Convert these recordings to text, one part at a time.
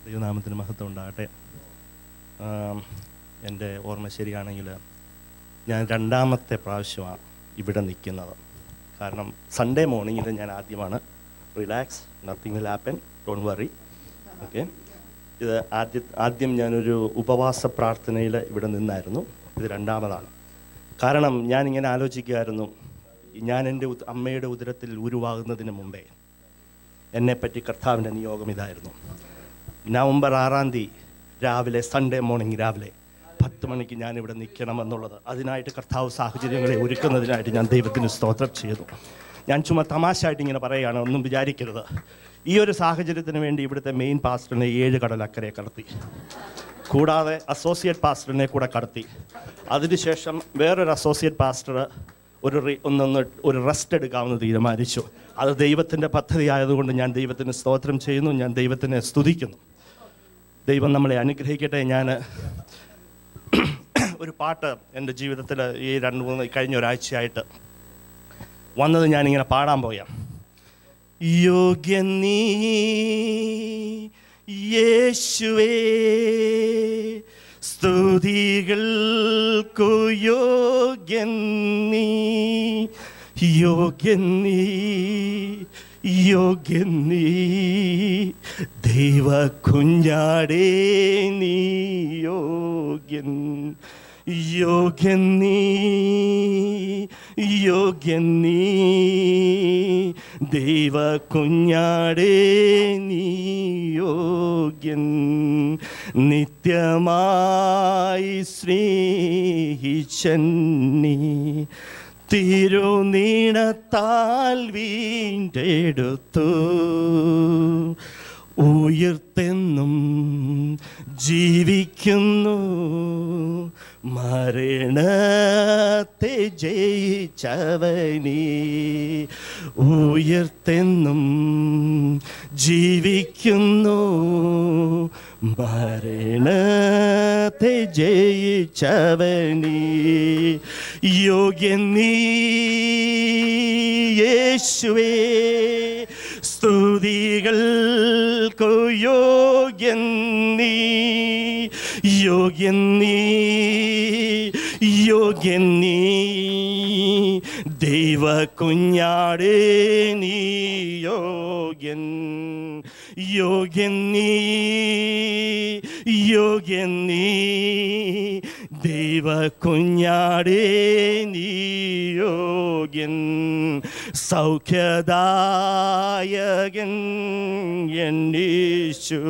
ദൈവനാമത്തിന് മഹത്വം ഉണ്ടാകട്ടെ ആം, എൻ്റെ ഓർമ്മ ശരിയാണെങ്കിൽ ഞാൻ രണ്ടാമത്തെ പ്രാവശ്യമാണ് ഇവിടെ നിൽക്കുന്നത് കാരണം സൺഡേ മോർണിംഗിൽ ഞാൻ ആദ്യമാണ് relax nothing will happen don't worry okay ഇത് ആദ്യ ആദ്യം ഞാനൊരു ഉപവാസ പ്രാർത്ഥനയിൽ ഇവിടെ നിന്നായിരുന്നു ഇത് രണ്ടാമതാണ് കാരണം ഞാനിങ്ങനെ ആലോചിക്കുമായിരുന്നു ഞാൻ എൻ്റെ ഉദ- അമ്മയുടെ ഉദരത്തിൽ ഉരുവാകുന്നതിന് മുമ്പേ എന്നെപ്പറ്റി കർത്താവിൻ്റെ നിയോഗം ഇതായിരുന്നു നവംബർ ആറാം തീയതി രാവിലെ സൺഡേ മോർണിംഗ് രാവിലെ പത്ത് മണിക്ക് ഞാൻ ഇവിടെ നിൽക്കണമെന്നുള്ളത് അതിനായിട്ട് കർത്താവ് സാഹചര്യങ്ങളെ ഒരുക്കുന്നതിനായിട്ട് ഞാൻ ദൈവത്തിന് സ്തോത്രം ചെയ്തു ഞാൻ ചുമ്മാ തമാശയായിട്ട് ഇങ്ങനെ പറയുകയാണ് ഒന്നും വിചാരിക്കരുത് ഈ ഒരു സാഹചര്യത്തിന് വേണ്ടി ഇവിടുത്തെ മെയിൻ പാസ്റ്ററിനെ ഏഴ് കടലക്കരെ കടത്തി കൂടാതെ അസോസിയേറ്റ് പാസ്റ്ററിനെ കൂടെ കടത്തി അതിനുശേഷം വേറൊരു അസോസിയേറ്റ് പാസ്റ്റർ ഒരു റി- ഒന്നൊന്ന് ഒരു റെസ്റ്റ് എടുക്കാമെന്ന് തീരുമാനിച്ചു അത് ദൈവത്തിൻ്റെ പദ്ധതി ആയതുകൊണ്ട് ഞാൻ ദൈവത്തിന് സ്തോത്രം ചെയ്യുന്നു ഞാൻ ദൈവത്തിനെ സ്തുതിക്കുന്നു ദൈവം നമ്മളെ അനുഗ്രഹിക്കട്ടെ ഞാൻ ഒരു പാട്ട് എൻ്റെ ജീവിതത്തിൽ ഈ രണ്ട് മൂന്ന് കഴിഞ്ഞ ഒരാഴ്ചയായിട്ട് വന്നത് ഞാനിങ്ങനെ പാടാൻ പോയ യോഗ്യൻ നീ യേശുവേ സ്തുതികൾക്കു യോഗ്യൻ നീ യോഗ്യൻ നീ യോഗ്യൻ നീ ദൈവ കുഞ്ഞാടേ നീ യോഗ്യൻ യോഗ്യൻ നീ യോഗ്യൻ നീ ദൈവ കുഞ്ഞാടേ നീ യോഗ്യൻ നിത്യമായി സ്നേഹിച്ചൻ നീ തിരുനീണത്താൽ വീണ്ടെടുത്തു ഉയർത്തെന്നും ജീവിക്കുന്നു മരണത്തെ ജയിച്ചവനീ ഉയർത്തെന്നും ജീവിക്കുന്നു മരണത്തെ ജയിച്ചവനീ യോഗ്യൻ നീ യേശുവേ സ്തുതികൾക്കു യോഗ്യൻ നീ യോഗ്യൻ നീ യോഗ്യൻ നീ ദൈവ കുഞ്ഞാടേ നീ യോഗ്യൻ യോഗ്യൻ നീ യോഗ്യൻ നീ ദൈവ കുഞ്ഞാടേ നീ യോഗ്യൻ സൗഖ്യദായകൻ എന്നീശു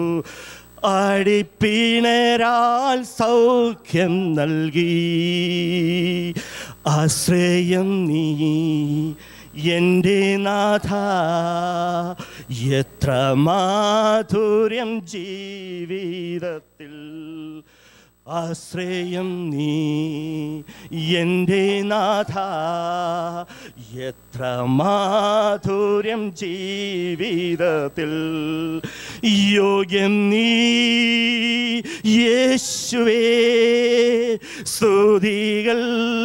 അടിപ്പിണരാൽ സൗഖ്യം നൽകി ആശ്രയം നീ എൻ്റെ നാഥ എത്ര മാധുര്യം ജീവിതത്തിൽ ആശ്രയം നീ എൻ്റെ നാഥ എത്ര മാധുര്യം ജീവിതത്തിൽ യോഗ്യം നീ യേശുവേ സ്തുതികൾ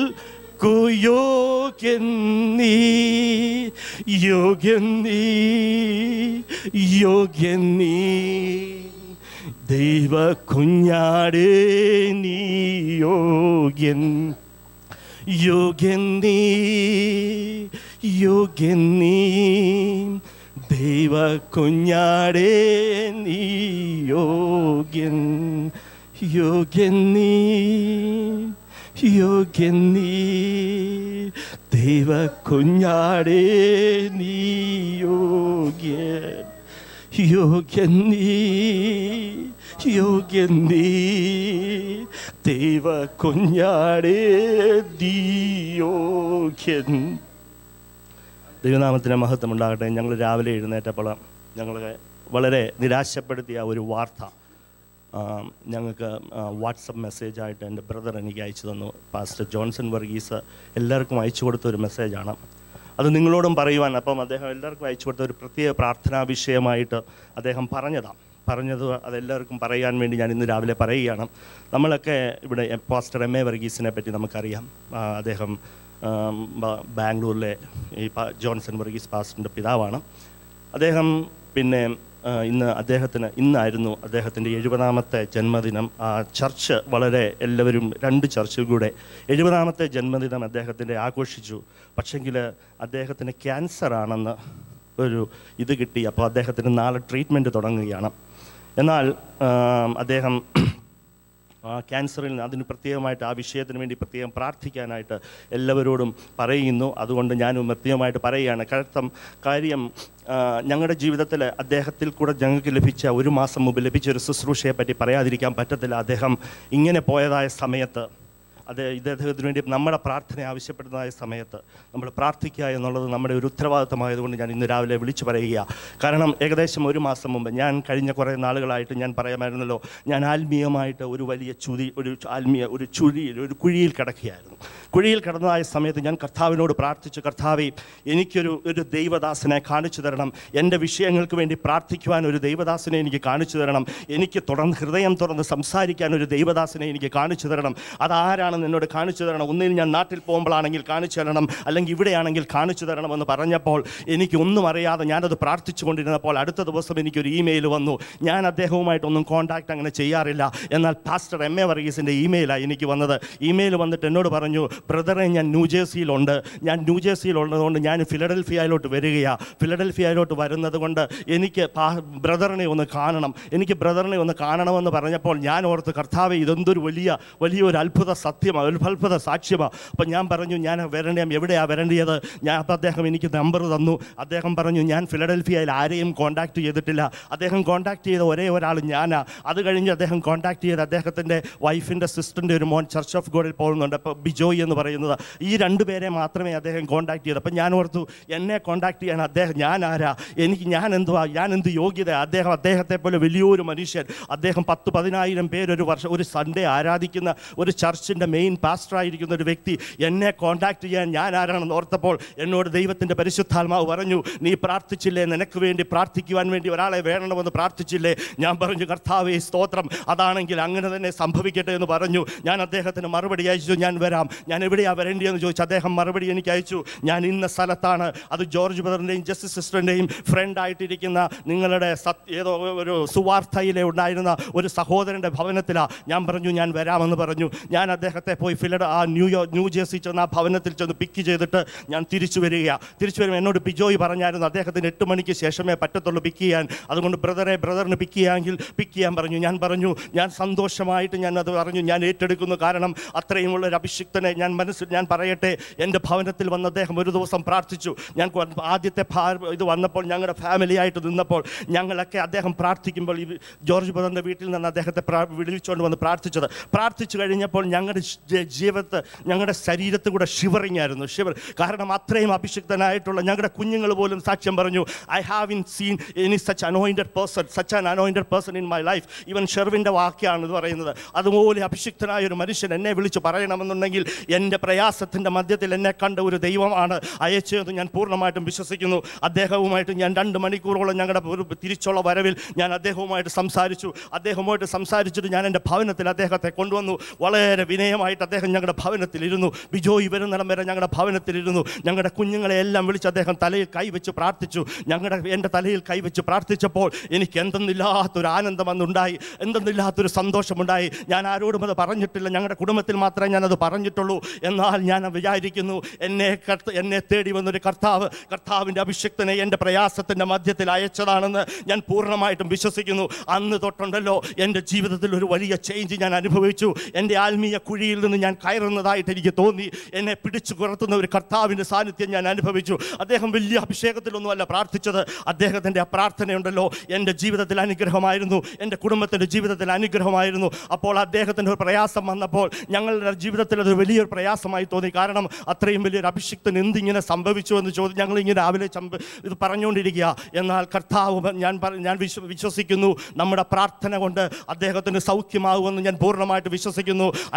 കുയോഗ്യൻ നീ യോഗ്യൻ നീ യോഗ്യൻ നീ ദൈവ കുഞ്ഞാടേ നീ യോഗ്യൻ യോഗ്യൻ നീ യോഗ്യൻ നീ ദൈവ കുഞ്ഞാടേ നീ യോഗ്യൻ യോഗ്യൻ നീ യോഗ്യൻ നീ ദൈവ കുഞ്ഞാടേ നീ യോഗ്യൻ യോഗ്യൻ നീ യോഗ്യൻ നീ ദൈവ കുഞ്ഞാടേ നീ യോഗ്യൻ ദൈവനാമത്തിന് മഹത്വം ഉണ്ടാകട്ടെ ഞങ്ങൾ രാവിലെ എഴുന്നേറ്റപ്പോൾ ഞങ്ങൾ വളരെ നിരാശപ്പെടുത്തിയ ഒരു വാർത്ത ആ, ഞങ്ങൾക്ക് വാട്സപ്പ് മെസ്സേജായിട്ട് എൻ്റെ ബ്രദർ എനിക്ക് അയച്ചു തന്നു പാസ്റ്റർ ജോൺസൺ വർഗീസ് എല്ലാവർക്കും അയച്ചു കൊടുത്ത ഒരു മെസ്സേജാണ് അത് നിങ്ങളോടും പറയുവാൻ അപ്പം അദ്ദേഹം എല്ലാവർക്കും അയച്ചു കൊടുത്ത ഒരു പ്രത്യേക പ്രാർത്ഥനാ വിഷയമായിട്ട് അദ്ദേഹം പറഞ്ഞതാണ് പറഞ്ഞത് അതെല്ലാവർക്കും പറയാൻ വേണ്ടി ഞാൻ ഇന്ന് രാവിലെ പറയുകയാണ് നമ്മളൊക്കെ ഇവിടെ പാസ്റ്റർ എം എ വർഗീസിനെ പറ്റി നമുക്കറിയാം ആ, അദ്ദേഹം ആം, ബ- ബാംഗ്ലൂരിലെ ഈ പ- ജോൺസൺ വർഗീസ് പാസ്റ്ററിൻ്റെ പിതാവാണ് അദ്ദേഹം പിന്നെ ആ, ഇന്ന് അദ്ദേഹത്തിന് ഇന്നായിരുന്നു അദ്ദേഹത്തിൻ്റെ എഴുപതാമത്തെ ജന്മദിനം ആ ചർച്ച് വളരെ എല്ലാവരും രണ്ട് ചർച്ചിൽ കൂടെ എഴുപതാമത്തെ ജന്മദിനം അദ്ദേഹത്തിൻ്റെ ആഘോഷിച്ചു പക്ഷെങ്കിൽ അദ്ദേഹത്തിന് ക്യാൻസർ ആണെന്ന് ഒരു ഇത് കിട്ടി അപ്പോൾ അദ്ദേഹത്തിന് നാളെ ട്രീറ്റ്മെൻറ്റ് തുടങ്ങുകയാണ് എന്നാൽ ആ, അദ്ദേഹം ആ ക്യാൻസറിൽ നിന്ന് അതിന് പ്രത്യേകമായിട്ട് ആ വിഷയത്തിന് വേണ്ടി പ്രത്യേകം പ്രാർത്ഥിക്കാനായിട്ട് എല്ലാവരോടും പറയുന്നു അതുകൊണ്ട് ഞാനും പ്രത്യേകമായിട്ട് പറയുകയാണ് കാരണം കാര്യം ആ, ഞങ്ങളുടെ ജീവിതത്തിൽ അദ്ദേഹത്തിൽ കൂടെ ഞങ്ങൾക്ക് ലഭിച്ച ഒരു മാസം മുമ്പ് ലഭിച്ച ഒരു ശുശ്രൂഷയെ പറ്റി പറയാതിരിക്കാൻ പറ്റത്തില്ല അദ്ദേഹം ഇങ്ങനെ പോയതായ സമയത്ത് അത് ഇദ്ദേഹത്തിന് വേണ്ടി നമ്മുടെ പ്രാർത്ഥന ആവശ്യപ്പെടുന്നതായ സമയത്ത് നമ്മൾ പ്രാർത്ഥിക്കുക എന്നുള്ളത് നമ്മുടെ ഒരു ഉത്തരവാദിത്തമായതുകൊണ്ട് ഞാൻ ഇന്ന് രാവിലെ വിളിച്ചു പറയുക കാരണം ഏകദേശം ഒരു മാസം മുമ്പ് ഞാൻ കഴിഞ്ഞ കുറേ നാളുകളായിട്ട് ഞാൻ പറയാമായിരുന്നല്ലോ ഞാൻ ആത്മീയമായിട്ട് ഒരു വലിയ ചുരി ഒരു ആത്മീയ ഒരു ചുഴിയിൽ ഒരു കുഴിയിൽ കിടക്കുകയായിരുന്നു കുഴിയിൽ കിടന്നതായ സമയത്ത് ഞാൻ കർത്താവിനോട് പ്രാർത്ഥിച്ചു കർത്താവെ എനിക്കൊരു ഒരു ദൈവദാസനെ കാണിച്ചു തരണം എൻ്റെ വിഷയങ്ങൾക്ക് വേണ്ടി പ്രാർത്ഥിക്കുവാൻ ഒരു ദൈവദാസനെ എനിക്ക് കാണിച്ചു തരണം എനിക്ക് തുറന്ന് ഹൃദയം തുറന്ന് സംസാരിക്കാൻ ഒരു ദൈവദാസനെ എനിക്ക് കാണിച്ചു തരണം അതാരാണെന്ന് എന്നോട് കാണിച്ചു തരണം ഒന്നിൽ ഞാൻ നാട്ടിൽ പോകുമ്പോഴാണെങ്കിൽ കാണിച്ചു തരണം അല്ലെങ്കിൽ ഇവിടെയാണെങ്കിൽ കാണിച്ചു തരണമെന്ന് പറഞ്ഞപ്പോൾ എനിക്ക് ഒന്നും അറിയാതെ ഞാനത് പ്രാർത്ഥിച്ചു കൊണ്ടിരുന്നപ്പോൾ അടുത്ത ദിവസം എനിക്കൊരു ഇമെയിൽ വന്നു ഞാൻ അദ്ദേഹവുമായിട്ടൊന്നും കോൺടാക്ട് അങ്ങനെ ചെയ്യാറില്ല എന്നാൽ പാസ്റ്റർ എം എ വർഗീസിൻ്റെ ഇമെയിലാണ് എനിക്ക് വന്നത് ഇമെയിൽ വന്നിട്ട് എന്നോട് പറഞ്ഞു ബ്രദറെ ഞാൻ ന്യൂജേഴ്സിയിലുണ്ട് ഞാൻ ന്യൂജേഴ്സിയിലുള്ളതുകൊണ്ട് ഞാൻ ഫിലഡൽഫിയയിലോട്ട് വരികയാണ് ഫിലഡൽഫിയയിലോട്ട് വരുന്നത് കൊണ്ട് എനിക്ക് പാ- ബ്രദറിനെ ഒന്ന് കാണണം എനിക്ക് ബ്രദറിനെ ഒന്ന് കാണണമെന്ന് പറഞ്ഞപ്പോൾ ഞാൻ ഓർത്ത് കർത്താവ് ഇതെന്തൊരു വലിയ വലിയൊരു അത്ഭുത സത്യമാണ് ഒരു അത്ഭുത സാക്ഷ്യമാണ് അപ്പം ഞാൻ പറഞ്ഞു ഞാൻ വരണ്ടേ എവിടെയാണ് വരേണ്ടത് ഞാൻ അപ്പം അദ്ദേഹം എനിക്ക് നമ്പർ തന്നു അദ്ദേഹം പറഞ്ഞു ഞാൻ ഫിലഡൽഫിയയിൽ ആരെയും കോൺടാക്ട് ചെയ്തിട്ടില്ല അദ്ദേഹം കോൺടാക്ട് ചെയ്ത ഒരേ ഒരാൾ ഞാനാ അത് കഴിഞ്ഞ് അദ്ദേഹം കോൺടാക്ട് ചെയ്ത് അദ്ദേഹത്തിൻ്റെ വൈഫിൻ്റെ സിസ്റ്ററിൻ്റെ ഒരു മോൻ ചർച്ച് ഓഫ് ഗോഡിൽ പോകുന്നുണ്ട് അപ്പോൾ ബിജോയ് എന്ന് പറയുന്നത് ഈ രണ്ട് പേരെ മാത്രമേ അദ്ദേഹം കോൺടാക്ട് ചെയ്ത് അപ്പം ഞാൻ ഓർത്തു എന്നെ കോൺടാക്ട് ചെയ്യാൻ അദ്ദേഹം ഞാൻ ആരാ എനിക്ക് ഞാൻ എന്തുവാ ഞാൻ എന്ത് യോഗ്യത അദ്ദേഹം അദ്ദേഹത്തെ പോലെ വലിയൊരു മനുഷ്യൻ അദ്ദേഹം പത്ത് പതിനായിരം പേരൊരു വർഷം ഒരു സൺഡേ ആരാധിക്കുന്ന ഒരു ചർച്ചിൻ്റെ മെയിൻ പാസ്റ്ററായിരിക്കുന്ന ഒരു വ്യക്തി എന്നെ കോൺടാക്ട് ചെയ്യാൻ ഞാൻ ആരാണെന്ന് ഓർത്തപ്പോൾ എന്നോട് ദൈവത്തിൻ്റെ പരിശുദ്ധാത്മാവ് പറഞ്ഞു നീ പ്രാർത്ഥിച്ചില്ലേ നിനക്ക് വേണ്ടി പ്രാർത്ഥിക്കുവാൻ വേണ്ടി ഒരാളെ വേണമെന്ന് പ്രാർത്ഥിച്ചില്ലേ ഞാൻ പറഞ്ഞു കർത്താവേ സ്തോത്രം അതാണെങ്കിൽ അങ്ങനെ തന്നെ സംഭവിക്കട്ടെ എന്ന് പറഞ്ഞു ഞാൻ അദ്ദേഹത്തിന് മറുപടി അയച്ചു ഞാൻ വരാം ഞാൻ എവിടെയാണ് വരേണ്ടിയെന്ന് ചോദിച്ചു അദ്ദേഹം മറുപടി എനിക്ക് അയച്ചു ഞാൻ ഇന്ന സ്ഥലത്താണ് അത് ജോർജ് ബ്രദറിൻ്റെയും ജസ്റ്റിസ് സിസ്റ്ററിൻ്റെയും ഫ്രണ്ടായിട്ടിരിക്കുന്ന നിങ്ങളുടെ സത് ഏതോ ഒരു സുവാർത്തയിലെ ഉണ്ടായിരുന്ന ഒരു സഹോദരൻ്റെ ഭവനത്തിലാണ് ഞാൻ പറഞ്ഞു ഞാൻ വരാമെന്ന് പറഞ്ഞു ഞാൻ അദ്ദേഹത്തെ പോയി ഫിലഡ് ആ ന്യൂയോ ന്യൂ ജേഴ്സി ചെന്ന് ആ ഭവനത്തിൽ ചെന്ന് പിക്ക് ചെയ്തിട്ട് ഞാൻ തിരിച്ചു വരികയാണ് തിരിച്ചു വരുമ്പോൾ എന്നോട് ബിജോയ് പറഞ്ഞായിരുന്നു അദ്ദേഹത്തിന് എട്ട് മണിക്ക് ശേഷമേ പറ്റത്തുള്ളൂ പിക്ക് ചെയ്യാൻ അതുകൊണ്ട് ബ്രദറെ ബ്രദറിന് പിക്ക് ചെയ്യാമെങ്കിൽ പിക്ക് ചെയ്യാൻ പറഞ്ഞു ഞാൻ പറഞ്ഞു ഞാൻ സന്തോഷമായിട്ട് ഞാൻ അത് പറഞ്ഞു ഞാൻ ഏറ്റെടുക്കുന്നു കാരണം അത്രയുമുള്ള ഒരു അഭിഷിക്തനെ ഞാൻ മനസ്സിൽ ഞാൻ പറയട്ടെ എൻ്റെ ഭവനത്തിൽ വന്ന് അദ്ദേഹം ഒരു ദിവസം പ്രാർത്ഥിച്ചു ഞാൻ കൊ- ആദ്യത്തെ ഭാ- ഇത് വന്നപ്പോൾ ഞങ്ങളുടെ ഫാമിലി ആയിട്ട് നിന്നപ്പോൾ ഞങ്ങളൊക്കെ അദ്ദേഹം പ്രാർത്ഥിക്കുമ്പോൾ ഈ ജോർജ് ബ്രദറിൻ്റെ വീട്ടിൽ നിന്ന് അദ്ദേഹത്തെ പ്രാ- വിളിച്ചുകൊണ്ട് വന്ന് പ്രാർത്ഥിച്ചത് പ്രാർത്ഥിച്ചു കഴിഞ്ഞപ്പോൾ ഞങ്ങളുടെ ജ- ജീവിതത്ത് ഞങ്ങളുടെ ശരീരത്തിൽ കൂടെ ഷിവറിങ് ആയിരുന്നു ഷിവർ കാരണം അത്രയും അഭിഷിക്തനായിട്ടുള്ള ഞങ്ങളുടെ കുഞ്ഞുങ്ങൾ പോലും സാക്ഷ്യം പറഞ്ഞു I haven't seen any such anointed person such an anointed person in my life even ഷെർവിൻ്റെ വാക്യാണ് ഇത് പറയുന്നത് അതുപോലെ അഭിഷിക്തനായ ഒരു മനുഷ്യൻ എന്നെ വിളിച്ച് പറയണമെന്നുണ്ടെങ്കിൽ എൻ്റെ പ്രയാസത്തിൻ്റെ മധ്യത്തിൽ എന്നെ കണ്ട ഒരു ദൈവമാണ് അയച്ചതെന്ന് ഞാൻ പൂർണ്ണമായിട്ടും വിശ്വസിക്കുന്നു അദ്ദേഹവുമായിട്ട് ഞാൻ രണ്ട് മണിക്കൂറോളം ഞങ്ങളുടെ ഒരു തിരിച്ചുള്ള വരവിൽ ഞാൻ അദ്ദേഹവുമായിട്ട് സംസാരിച്ചു അദ്ദേഹവുമായിട്ട് സംസാരിച്ചിട്ട് ഞാൻ എൻ്റെ ഭവനത്തിൽ അദ്ദേഹത്തെ കൊണ്ടുവന്നു വളരെ വിനയമായിട്ട് അദ്ദേഹം ഞങ്ങളുടെ ഭവനത്തിലിരുന്നു ബിജോയ് വരുന്നിടം വരെ ഞങ്ങളുടെ ഭവനത്തിലിരുന്നു ഞങ്ങളുടെ കുഞ്ഞുങ്ങളെ എല്ലാം വിളിച്ച് അദ്ദേഹം തലയിൽ കൈവച്ച് പ്രാർത്ഥിച്ചു ഞങ്ങളുടെ എൻ്റെ തലയിൽ കൈവച്ച് പ്രാർത്ഥിച്ചപ്പോൾ എനിക്ക് എന്തെന്നില്ലാത്തൊരു ആനന്ദം അന്നുണ്ടായി എന്തെന്നില്ലാത്തൊരു സന്തോഷമുണ്ടായി ഞാൻ ആരോടും അത് പറഞ്ഞിട്ടില്ല ഞങ്ങളുടെ കുടുംബത്തിൽ മാത്രമേ ഞാനത് പറഞ്ഞിട്ടുള്ളൂ എന്നാൽ ഞാൻ വിചാരിക്കുന്നു എന്നെ കർത്ത- എന്നെ തേടി വന്നൊരു കർത്താവ് കർത്താവിൻ്റെ അഭിഷക്തനെ എൻ്റെ പ്രയാസത്തിൻ്റെ മധ്യത്തിൽ അയച്ചതാണെന്ന് ഞാൻ പൂർണ്ണമായിട്ടും വിശ്വസിക്കുന്നു അന്ന് തൊട്ടുണ്ടല്ലോ എൻ്റെ ജീവിതത്തിൽ ഒരു വലിയ ചേഞ്ച് ഞാൻ അനുഭവിച്ചു എൻ്റെ ആത്മീയ കുഴിയിൽ നിന്ന് ഞാൻ കയറുന്നതായിട്ട് എനിക്ക് തോന്നി എന്നെ പിടിച്ചു കുറത്തുന്ന ഒരു കർത്താവിൻ്റെ സാന്നിധ്യം ഞാൻ അനുഭവിച്ചു അദ്ദേഹം വലിയ അഭിഷേകത്തിലൊന്നുമല്ല പ്രാർത്ഥിച്ചത് അദ്ദേഹത്തിൻ്റെ ആ പ്രാർത്ഥനയുണ്ടല്ലോ എൻ്റെ ജീവിതത്തിൽ അനുഗ്രഹമായിരുന്നു എൻ്റെ കുടുംബത്തിൻ്റെ ജീവിതത്തിൽ അനുഗ്രഹമായിരുന്നു അപ്പോൾ അദ്ദേഹത്തിൻ്റെ ഒരു പ്രയാസം വന്നപ്പോൾ ഞങ്ങളുടെ ജീവിതത്തിൽ അത് വലിയൊരു പ്രയാസമായി തോന്നി കാരണം അത്രയും വലിയൊരു അഭിഷിക്തൻ എന്തിങ്ങനെ സംഭവിച്ചു എന്ന് ചോദിച്ചു ഞങ്ങൾ ഇങ്ങനെ രാവിലെ ചമ്പ് ഇത് പറഞ്ഞുകൊണ്ടിരിക്കുക എന്നാൽ കർത്താവ് ഞാൻ പറ- ഞാൻ വിശ്വ വിശ്വസിക്കുന്നു നമ്മുടെ പ്രാർത്ഥന കൊണ്ട് അദ്ദേഹത്തിന് സൗഖ്യമാകുമെന്ന് ഞാൻ പൂർണ്ണമായിട്ട് വിശ്വസിക്കുന്നു അനേകരുടെ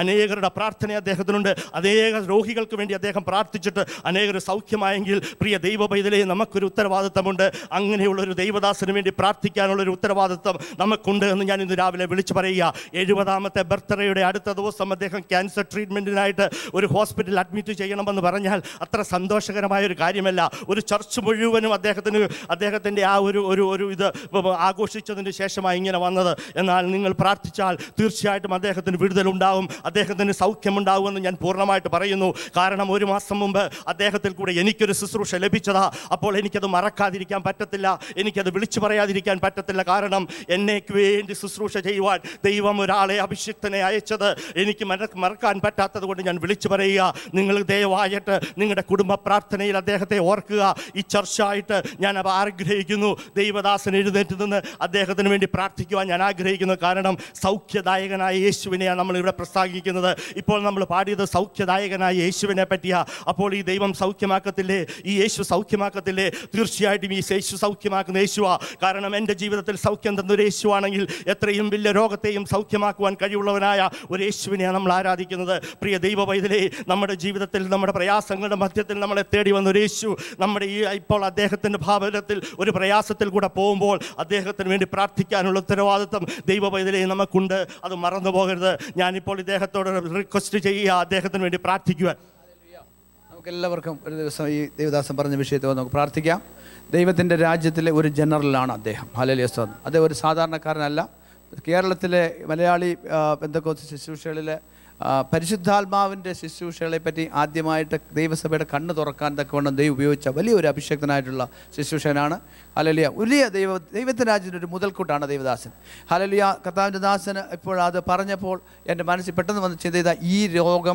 അനേകരുടെ പ്രാർത്ഥന അദ്ദേഹത്തിനുണ്ട് അനേക രോഗികൾക്ക് വേണ്ടി അദ്ദേഹം പ്രാർത്ഥിച്ചിട്ട് അനേകർ സൗഖ്യമായെങ്കിൽ പ്രിയ ദൈവ പൈതലേ നമുക്കൊരു ഉത്തരവാദിത്തമുണ്ട് അങ്ങനെയുള്ള ഒരു ദൈവദാസന് വേണ്ടി പ്രാർത്ഥിക്കാനുള്ള ഒരു ഉത്തരവാദിത്തം നമുക്കുണ്ട് എന്ന് ഞാൻ ഇന്ന് രാവിലെ വിളിച്ചു പറയുക എഴുപതാമത്തെ ബർത്ത്ഡേയുടെ അടുത്ത ദിവസം അദ്ദേഹം ക്യാൻസർ ട്രീറ്റ്മെൻറ്റിനായിട്ട് ഒരു ഹോസ്പിറ്റലിൽ അഡ്മിറ്റ് ചെയ്യണമെന്ന് പറഞ്ഞാൽ അത്ര സന്തോഷകരമായ ഒരു കാര്യമല്ല ഒരു ചർച്ച് മുഴുവനും അദ്ദേഹത്തിന് അദ്ദേഹത്തിൻ്റെ ആ ഒരു ഒരു ഒരു ഇത് ആഘോഷിച്ചതിന് ശേഷമായി ഇങ്ങനെ വന്നത് എന്നാൽ നിങ്ങൾ പ്രാർത്ഥിച്ചാൽ തീർച്ചയായിട്ടും അദ്ദേഹത്തിന് വിടുതലുണ്ടാവും അദ്ദേഹത്തിന് സൗഖ്യമുണ്ടാവുമെന്ന് ഞാൻ പൂർണ്ണമായിട്ട് പറയുന്നു കാരണം ഒരു മാസം മുമ്പ് അദ്ദേഹത്തിൽ കൂടെ എനിക്കൊരു ശുശ്രൂഷ ലഭിച്ചതാ അപ്പോൾ എനിക്കത് മറക്കാതിരിക്കാൻ പറ്റത്തില്ല എനിക്കത് വിളിച്ചു പറയാതിരിക്കാൻ പറ്റത്തില്ല കാരണം എന്നേക്ക് വേണ്ടി ശുശ്രൂഷ ചെയ്യുവാൻ ദൈവം ഒരാളെ അഭിഷിക്തനെ അയച്ചത് എനിക്ക് മറ മറക്കാൻ പറ്റാത്തത് കൊണ്ട് ഞാൻ വിളിച്ചു പറയുക നിങ്ങൾ ദയവായിട്ട് നിങ്ങളുടെ കുടുംബ പ്രാർത്ഥനയിൽ അദ്ദേഹത്തെ ഓർക്കുക ഈ ചർച്ചായിട്ട് ഞാൻ അവ ആഗ്രഹിക്കുന്നു ദൈവദാസൻ എഴുന്നേറ്റ് നിന്ന് അദ്ദേഹത്തിന് വേണ്ടി പ്രാർത്ഥിക്കുവാൻ ഞാൻ ആഗ്രഹിക്കുന്നു കാരണം സൗഖ്യദായകനായ യേശുവിനെയാണ് നമ്മൾ ഇവിടെ പ്രസ്താവിക്കുന്നത് ഇപ്പോൾ നമ്മൾ പാടിയത് സൗഖ്യദായകനായ യേശുവിനെ പറ്റിയാ അപ്പോൾ ഈ ദൈവം സൗഖ്യമാക്കത്തില്ലേ ഈ യേശു സൗഖ്യമാക്കത്തില്ലേ തീർച്ചയായിട്ടും ഈ യേശു സൗഖ്യമാക്കുന്ന യേശുവാ കാരണം എൻ്റെ ജീവിതത്തിൽ സൗഖ്യം തന്നൊരു യേശുവാണെങ്കിൽ എത്രയും വലിയ രോഗത്തെയും സൗഖ്യമാക്കുവാൻ കഴിവുള്ളവനായ ഒരു യേശുവിനെയാണ് നമ്മൾ ആരാധിക്കുന്നത് പ്രിയ ദൈവ പൈതലേ നമ്മുടെ ജീവിതത്തിൽ നമ്മുടെ പ്രയാസങ്ങളുടെ മധ്യത്തിൽ നമ്മളെ തേടി വന്ന ഒരു യേശു നമ്മുടെ ഈ ഇപ്പോൾ അദ്ദേഹത്തിൻ്റെ ഭാവനത്തിൽ ഒരു പ്രയാസത്തിൽ കൂടെ പോകുമ്പോൾ അദ്ദേഹത്തിന് വേണ്ടി പ്രാർത്ഥിക്കാനുള്ള ഉത്തരവാദിത്വം ദൈവ പൈതലേ നമുക്കുണ്ട് അത് മറന്നു പോകരുത് ഞാനിപ്പോൾ ഇദ്ദേഹത്തോട് റിക്വസ്റ്റ് ചെയ്യുക അദ്ദേഹത്തിന് വേണ്ടി പ്രാർത്ഥിക്കുവാൻ നമുക്കെല്ലാവർക്കും ഒരു ദിവസം ഈ ദേവദാസൻ പറഞ്ഞ വിഷയത്തെ നമുക്ക് പ്രാർത്ഥിക്കാം ദൈവത്തിൻ്റെ രാജ്യത്തിലെ ഒരു ജനറലാണ് അദ്ദേഹം ഹലലിയ സ്തോത്രം അദ്ദേഹം ഒരു സാധാരണക്കാരനല്ല കേരളത്തിലെ മലയാളി എന്തൊക്കെ ശുശ്രൂഷകളിലെ ആ, പരിശുദ്ധാത്മാവിൻ്റെ ശുശ്രൂഷകളെ പറ്റി ആദ്യമായിട്ട് ദൈവസഭയുടെ കണ്ണ് തുറക്കാൻ തക്കവണ്ണം ദൈവം ഉപയോഗിച്ച വലിയൊരു അഭിഷക്തനായിട്ടുള്ള ശുശ്രൂഷകനാണ് ഹലലിയ വലിയ ദൈവ ദൈവത്തിൻ്റെ രാജ്യത്തിൻ്റെ ഒരു മുതൽക്കൂട്ടാണ് ദൈവദാസൻ ഹലലിയ കർത്താവിൻ്റെ ദാസന് ഇപ്പോൾ അത് പറഞ്ഞപ്പോൾ എൻ്റെ മനസ്സിൽ പെട്ടെന്ന് വന്ന് ചിന്ത ചെയ്ത ഈ രോഗം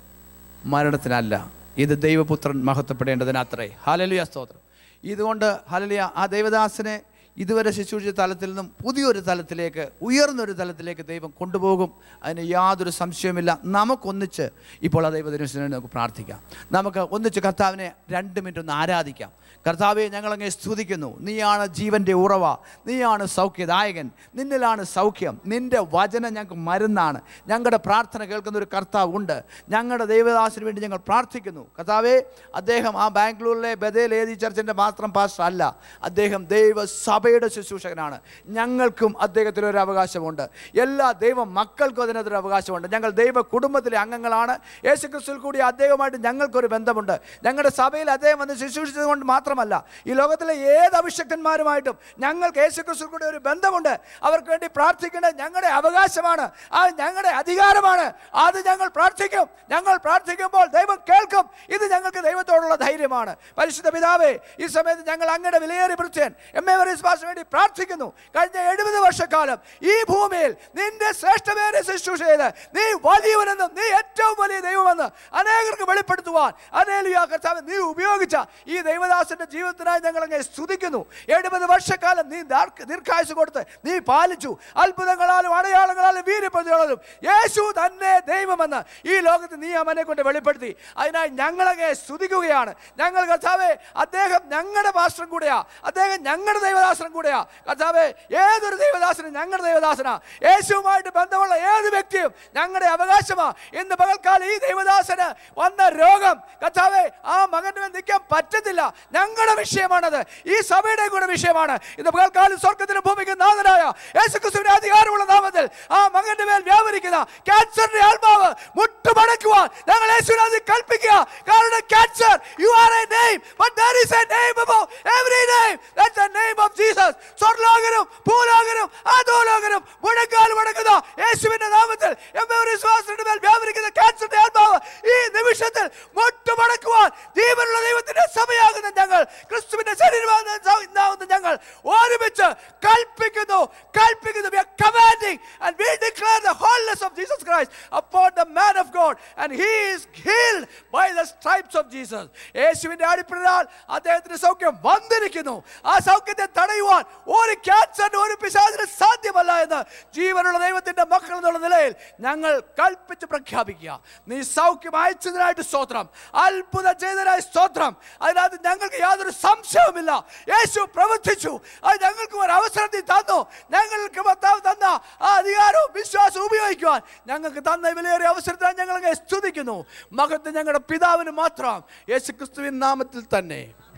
മരണത്തിനല്ല ഇത് ദൈവപുത്രൻ മഹത്വപ്പെടേണ്ടതിനത്രേ ഹാലലിയ സ്തോത്രം ഇതുകൊണ്ട് ഹാലലിയ ആ ദൈവദാസനെ ഇതുവരെ ശുശ്രൂഷിച്ച തലത്തിൽ നിന്നും പുതിയൊരു തലത്തിലേക്ക് ഉയർന്നൊരു തലത്തിലേക്ക് ദൈവം കൊണ്ടുപോകും അതിന് യാതൊരു സംശയവുമില്ല നമുക്കൊന്നിച്ച് ഇപ്പോൾ ആ ദൈവദിനത്തിന് വേണ്ടി നമുക്ക് പ്രാർത്ഥിക്കാം നമുക്ക് ഒന്നിച്ച് കർത്താവിനെ രണ്ട് മിനിറ്റ് ഒന്ന് ആരാധിക്കാം കർത്താവെ ഞങ്ങളങ്ങെ സ്തുതിക്കുന്നു നീയാണ് ജീവൻ്റെ ഉറവ നീയാണ് സൗഖ്യദായകൻ നിന്നിലാണ് സൗഖ്യം നിൻ്റെ വചനം ഞങ്ങൾക്ക് മരുന്നാണ് ഞങ്ങളുടെ പ്രാർത്ഥന കേൾക്കുന്ന ഒരു കർത്താവ് ഉണ്ട് ഞങ്ങളുടെ ദൈവദാസിന് വേണ്ടി ഞങ്ങൾ പ്രാർത്ഥിക്കുന്നു കർത്താവെ അദ്ദേഹം ആ ബാംഗ്ലൂരിലെ ബദേൽ ഏതി ചർച്ചിൻ്റെ മാത്രം പാസ്റ്റർ അല്ല അദ്ദേഹം ദൈവസഭയുടെ ശുശ്രൂഷകനാണ് ഞങ്ങൾക്കും അദ്ദേഹത്തിന് ഒരു അവകാശമുണ്ട് എല്ലാ ദൈവ മക്കൾക്കും അതിനകത്തൊരു അവകാശമുണ്ട് ഞങ്ങൾ ദൈവ കുടുംബത്തിലെ അംഗങ്ങളാണ് യേശു ക്രിസ്തുവിൽ കൂടി അദ്ദേഹവുമായിട്ട് ഞങ്ങൾക്കൊരു ബന്ധമുണ്ട് ഞങ്ങളുടെ സഭയിൽ അദ്ദേഹം വന്ന് ശുശ്രൂഷിച്ചത് കൊണ്ട് മാത്രമല്ല ഈ ലോകത്തിലെ ഏത് അഭിഷക്തന്മാരുമായിട്ടും ഞങ്ങൾക്ക് യേശു ക്രിസ്തുവിൽ കൂടി ഒരു ബന്ധമുണ്ട് അവർക്ക് വേണ്ടി പ്രാർത്ഥിക്കേണ്ടത് ഞങ്ങളുടെ അവകാശമാണ് അത് ഞങ്ങളുടെ അധികാരമാണ് അത് ഞങ്ങൾ പ്രാർത്ഥിക്കും ഞങ്ങൾ പ്രാർത്ഥിക്കുമ്പോൾ ദൈവം കേൾക്കും ഇത് ഞങ്ങൾക്ക് ദൈവത്തോടുള്ള ധൈര്യമാണ് പരിശുദ്ധ പിതാവേ ഈ സമയത്ത് ഞങ്ങൾ അങ്ങയുടെ വിലയേറി ഭൃത്യൻ എം എ വരീസ് പാസിന് വേണ്ടി പ്രാർത്ഥിക്കുന്നു കഴിഞ്ഞ എഴുപത് വർഷക്കാലം ഈ ഭൂമിയിൽ നിന്റെ ശ്രേഷ്ഠമേറെ ശുശ്രൂഷ ചെയ്ത് നീ വലിയവനെന്നും നീ ഏറ്റവും വലിയ ദൈവമെന്ന് അനേകർക്ക് വെളിപ്പെടുത്തുവാൻ അനേലിയ കർത്താവ് നീ ഉപയോഗിച്ച ഈ ദൈവദാസന്റെ ജീവിതത്തിനായി ഞങ്ങൾ അങ്ങ് സ്തുതിക്കുന്നു എഴുപത് വർഷക്കാലം നീ ദാർക്ക് ദീർഘായുസ് കൊടുത്ത് നീ പാലിച്ചു അത്ഭുതങ്ങളാലും അടയാളങ്ങളാലും വീര്യപ്രതികളാലും യേശു തന്നെ ദൈവമെന്ന് ഈ ലോകത്ത് നീ അവനെ കൊണ്ട് വെളിപ്പെടുത്തി അതിനായി ഞങ്ങളങ്ങെ സ്തുതിക്കുകയാണ് ഞങ്ങൾ കർത്താവെ അദ്ദേഹം ഞങ്ങളുടെ പാസ്റ്ററും കൂടെയാ അദ്ദേഹം ഞങ്ങളുടെ ദൈവദാസനും കൂടെയാ കർത്താവെ ഏതൊരു ദൈവദാസനും ഞങ്ങളുടെ ദൈവദാസനാ യേശുവുമായിട്ട് ബന്ധമുള്ള ഏത് വ്യക്തിയും ഞങ്ങളുടെ അവകാശമാ ഇന്ന് പകൽക്കാലം ഈ ദൈവദാസന് വന്ന രോഗം കർത്താവെ ആ മകന് മേൽ നിൽക്കാൻ പറ്റത്തില്ല ഞങ്ങളുടെ വിഷയമാണത് ഈ സഭയുടെ കൂടെ വിഷയമാണ് ഇന്ന് പകൽക്കാലം സ്വർഗത്തിന് ഭൂമിക്ക് നാഥനായ യേശുക്രിസ്തുവിന്റെ അധികാരമുള്ള നാമത്തിൽ ആ മകന്റെ മേൽ വ്യാപരിക്കുന്ന ക്യാൻസറിന്റെ ആത്മാവ് മുട്ടുമടക്കുവാൻ ഞങ്ങൾ യേശുവിനെ കൽപ്പിക്കുക കാരണം cancer you are a name but there is a name above every name that's the name of Jesus സ്വർലോകനും ഭൂലോകനും അധോലോകനും മുഴക്കാൽ മുടക്കുന്ന യേശുവിന്റെ നാമത്തിൽ എമ്മയുടെ വിശ്വാസത്തിന്റെ മേൽ വ്യാപരിക്കുന്ന ക്യാൻസറിന്റെ ആത്മാവ് ഈ നിമിഷത്തിൽ മുട്ടുമടക്കുവാൻ ജീവനുള്ള ദൈവത്തിന്റെ സഭയാകുന്ന ഞങ്ങൾ ക്രിസ്തുവിന്റെ ശരീരമാകുന്ന ഞങ്ങൾ ഒരുമിച്ച് കൽപ്പിക്കുന്നു കൽപ്പിക്കുന്നു we are commanding and we declare the wholeness of Jesus Christ upon the man of God and he is healed by the stripes of Jesus യേശുവിന്റെ അടിപ്പിടാൽ അദ്ദേഹത്തിന് സൗഖ്യം വന്നിരിക്കുന്നു ആ സൗഖ്യത്തെ തടയുവാൻ ഒരു ക്യാൻസറിന് ഒരു പിശാചിന് സാധ്യമല്ല എന്ന് ജീവനുള്ള ദൈവത്തിന്റെ മക്കൾ എന്നുള്ള നിലയിൽ ഞങ്ങൾ കൽപ്പിച്ച് പ്രഖ്യാപിക്കുക നീ സൗഖ്യം അയച്ചതിനായിട്ട് സ്തോത്രം അത്ഭുത ചെയ്തതിനായി സ്തോത്രം അതിനകത്ത് ഞങ്ങൾക്ക് യാതൊരു സംശയവുമില്ല യേശു പ്രവർത്തിച്ചു അത് ഞങ്ങൾക്ക് ഒരു അവസരം നീ തന്നു ഞങ്ങൾക്ക് ഭർത്താവ് തന്ന ആ അധികാരവും വിശ്വാസവും ഉപയോഗിക്കുവാൻ ഞങ്ങൾക്ക് തന്ന ഈ വിലയേറിയ അവസരത്തിൽ ഞങ്ങൾ അങ്ങേ സ്തുതിക്കുന്നു മകത്ത് ഞങ്ങളുടെ പിതാവിന് മാത്രം യേശു ക്രിസ്തുവിൻ നാമത്തിൽ തന്നെ